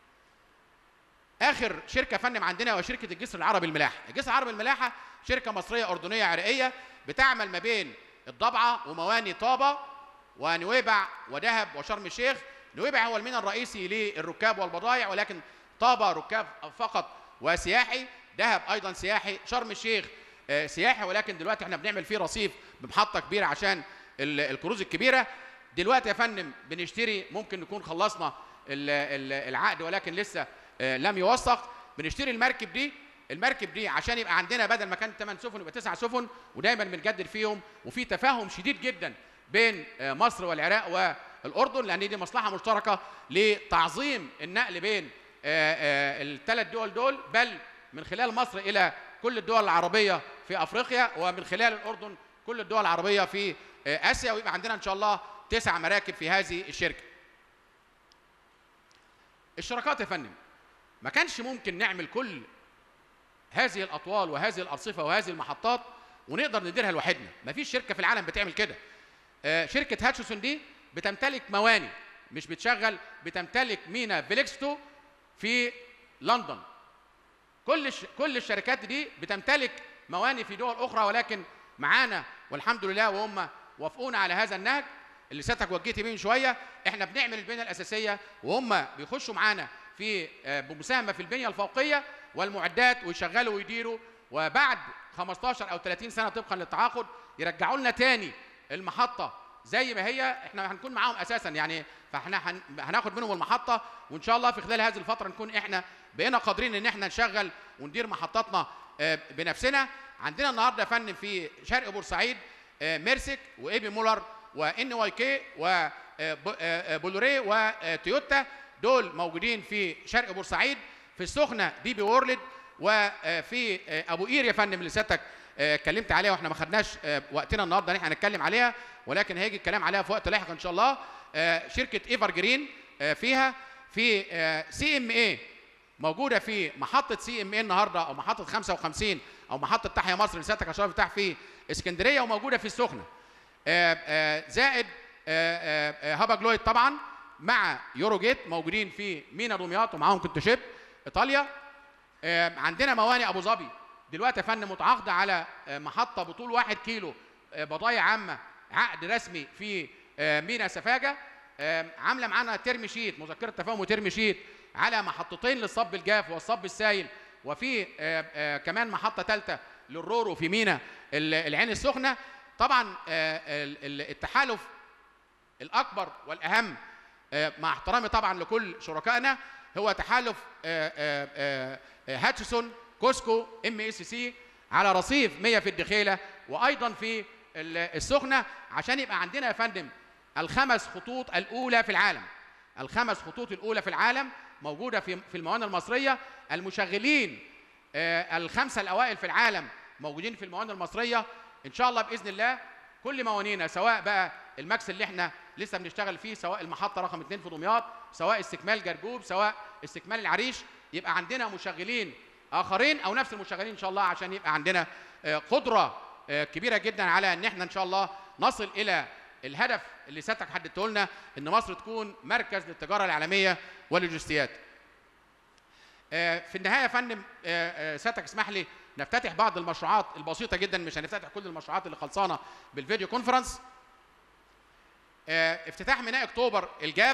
اخر شركه يا فندم عندنا هو شركه الجسر العربي الملاحه الجسر العربي الملاحه شركه مصريه اردنيه عراقيه بتعمل ما بين الضبعه ومواني طابه ونويبع ودهب وشرم الشيخ نويبع هو الميناء الرئيسي للركاب والبضائع ولكن طابه ركاب فقط وسياحي دهب ايضا سياحي شرم الشيخ آه، سياحي ولكن دلوقتي احنا بنعمل فيه رصيف بمحطه كبيره عشان ال- الكروز الكبيره دلوقتي يا فندم بنشتري ممكن نكون خلصنا ال- ال- العقد ولكن لسه آه، لم يوثق بنشتري المركب دي المركب دي عشان يبقى عندنا بدل ما كان 8 سفن يبقى 9 سفن ودايما بنجدد فيهم وفي تفاهم شديد جدا بين آه، مصر والعراق والاردن لان دي مصلحه مشتركه لتعظيم النقل بين الثلاث دول دول بل من خلال مصر الى كل الدول العربيه في افريقيا ومن خلال الاردن كل الدول العربيه في آه، اسيا ويبقى عندنا ان شاء الله تسع مراكب في هذه الشركه. الشراكات يا فندم ما كانش ممكن نعمل كل هذه الاطوال وهذه الارصفه وهذه المحطات ونقدر نديرها لوحدنا مفيش شركه في العالم بتعمل كده آه، شركه هاتشسون دي بتمتلك مواني مش بتشغل بتمتلك مينا فيليكستو في لندن كل الش... كل الشركات دي بتمتلك مواني في دول اخرى ولكن معانا والحمد لله وهم وافقونا على هذا النهج اللي سيادتك وجهت بيه من شويه احنا بنعمل البنيه الاساسيه وهم بيخشوا معانا في آه، بمساهمه في البنيه الفوقيه والمعدات ويشغلوا ويديروا وبعد 15 او 30 سنه طبقا للتعاقد يرجعوا لنا تاني المحطه زي ما هي احنا هنكون معاهم اساسا يعني فاحنا هن- هناخد منهم المحطه وان شاء الله في خلال هذه الفتره نكون احنا بقينا قادرين ان احنا نشغل وندير محطاتنا آه، بنفسنا عندنا النهارده يا فندم في شرق بورسعيد آه، ميرسك وايبي مولر وان واي كي وبولوري وتويوتا دول موجودين في شرق بورسعيد في السخنه دي بي وورلد وفي آه، ابو قير يا فندم اللي سيادتك آه، اتكلمت عليها واحنا ما خدناش آه، وقتنا النهارده ان احنا هنتكلم عليها ولكن هيجي الكلام عليها في وقت لاحق ان شاء الله آه، شركه ايفر جرين آه، فيها في سي ام اي موجوده في محطه سي ام اي النهارده او محطه 55 او محطه تحيا مصر اللي سيادتك اشرف بتاع في اسكندريه وموجوده في السخنه آه، آه، زائد آه، آه، آه، هابا جلويد طبعا مع يورو جيت موجودين في مينا دمياط ومعاهم كنت شيب ايطاليا آه، عندنا موانئ ابو ظبي دلوقتي يا فندم متعاقده على آه، محطه بطول واحد كيلو آه، بضايع عامه عقد رسمي في آه، مينا سفاجه آه، عامله معانا ترم شيت مذكره تفاهم وترم شيت على محطتين للصب الجاف والصب السائل وفي آه، آه، كمان محطه ثالثه للرورو في مينا ال- العين السخنه طبعا آه، ال- ال- التحالف الاكبر والاهم آه، مع احترامي طبعا لكل شركائنا هو تحالف آه، آه، آه، آه، هاتشسون كوسكو ام اس سي على رصيف 100 في الدخيله وايضا في ال- السخنه عشان يبقى عندنا يا فندم الخمس خطوط الاولى في العالم الخمس خطوط الاولى في العالم موجوده في في الموانئ المصريه المشغلين آه، الخمسه الاوائل في العالم موجودين في الموانئ المصريه ان شاء الله باذن الله كل موانينا سواء بقى الماكس اللي احنا لسه بنشتغل فيه سواء المحطه رقم 2 في دمياط سواء استكمال جرجوب سواء استكمال العريش يبقى عندنا مشغلين اخرين او نفس المشغلين ان شاء الله عشان يبقى عندنا آه، قدره آه، كبيره جدا على ان احنا ان شاء الله نصل الى الهدف اللي سيادتك حددته لنا ان مصر تكون مركز للتجاره العالميه واللوجستيات. آه، في النهايه يا فندم آه، آه، سيادتك اسمح لي نفتتح بعض المشروعات البسيطه جدا مش هنفتتح كل المشروعات اللي خلصانه بالفيديو كونفرنس. آه، افتتاح ميناء اكتوبر الجاف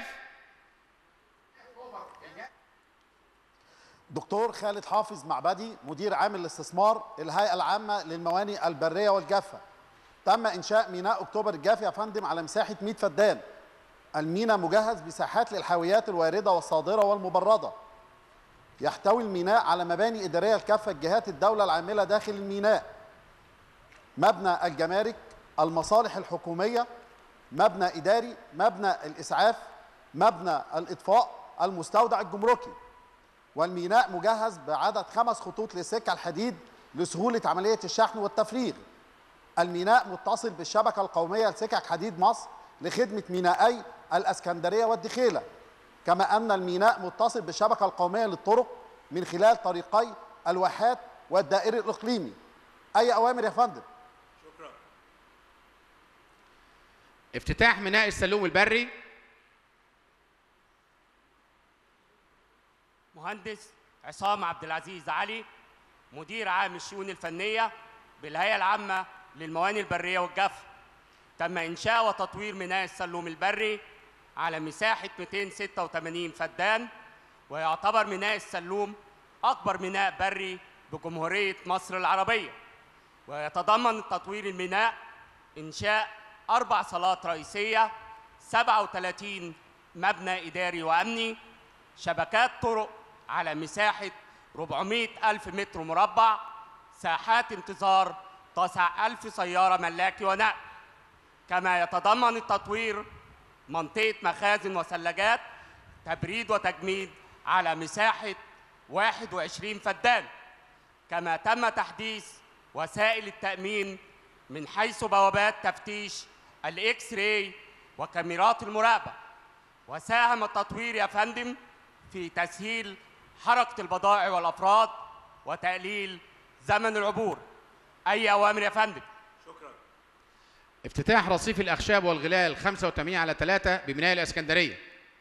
دكتور خالد حافظ معبدي مدير عام الاستثمار الهيئة العامة للموانئ البرية والجافة تم إنشاء ميناء أكتوبر الجافي يا فندم على مساحة 100 فدان الميناء مجهز بساحات للحاويات الواردة والصادرة والمبردة يحتوي الميناء على مباني إدارية لكافة جهات الدولة العاملة داخل الميناء مبنى الجمارك المصالح الحكومية مبنى إداري مبنى الإسعاف مبنى الإطفاء المستودع الجمركي والميناء مجهز بعدد خمس خطوط لسكة الحديد لسهولة عملية الشحن والتفريغ الميناء متصل بالشبكة القومية لسكك حديد مصر لخدمة مينائي الأسكندرية والدخيلة كما أن الميناء متصل بالشبكة القومية للطرق من خلال طريقي الواحات والدائري الإقليمي أي أوامر يا فندم افتتاح ميناء السلوم البري مهندس عصام عبد العزيز علي مدير عام الشؤون الفنيه بالهيئه العامه للموانئ البريه والجف تم انشاء وتطوير ميناء السلوم البري على مساحه 286 فدان ويعتبر ميناء السلوم اكبر ميناء بري بجمهوريه مصر العربيه ويتضمن تطوير الميناء انشاء اربع صالات رئيسيه 37 مبنى اداري وامني شبكات طرق على مساحة 400 ألف متر مربع ساحات انتظار تسع ألف سيارة ملاكي ونقل كما يتضمن التطوير منطقة مخازن وثلاجات تبريد وتجميد على مساحة 21 فدان كما تم تحديث وسائل التأمين من حيث بوابات تفتيش الإكس راي وكاميرات المراقبة وساهم التطوير يا فندم في تسهيل حركة البضائع والأفراد وتقليل زمن العبور أي أوامر يا فندم افتتاح رصيف الاخشاب والغلال 85 على 3 بميناء الاسكندريه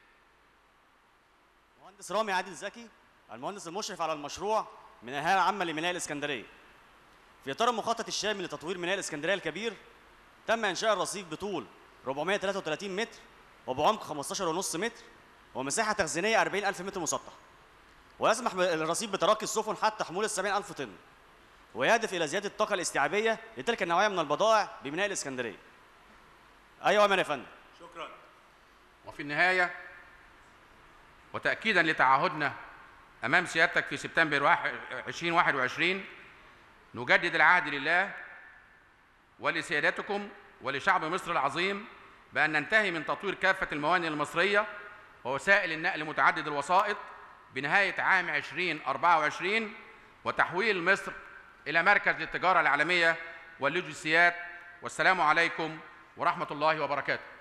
مهندس رامي عادل زكي المهندس المشرف على المشروع من الهيئه العامه لميناء الاسكندريه في اطار المخطط الشامل لتطوير ميناء الاسكندريه الكبير تم انشاء الرصيف بطول 433 متر وبعمق 15.5 متر ومساحه تخزينيه 40000 متر مسطح ويسمح الرصيف بتراكي السفن حتى حموله 70000 طن ويهدف الى زياده الطاقه الاستيعابيه لتلك النوعيه من البضائع بميناء الاسكندريه ايوه أوامر يا فندم وفي النهايه وتاكيدا لتعهدنا امام سيادتك في سبتمبر واحد- 2021 نجدد العهد لله ولسيادتكم ولشعب مصر العظيم بان ننتهي من تطوير كافه الموانئ المصريه ووسائل النقل متعدد الوسائط بنهايه عام 2024 وتحويل مصر الى مركز للتجاره العالميه واللوجستيات والسلام عليكم ورحمه الله وبركاته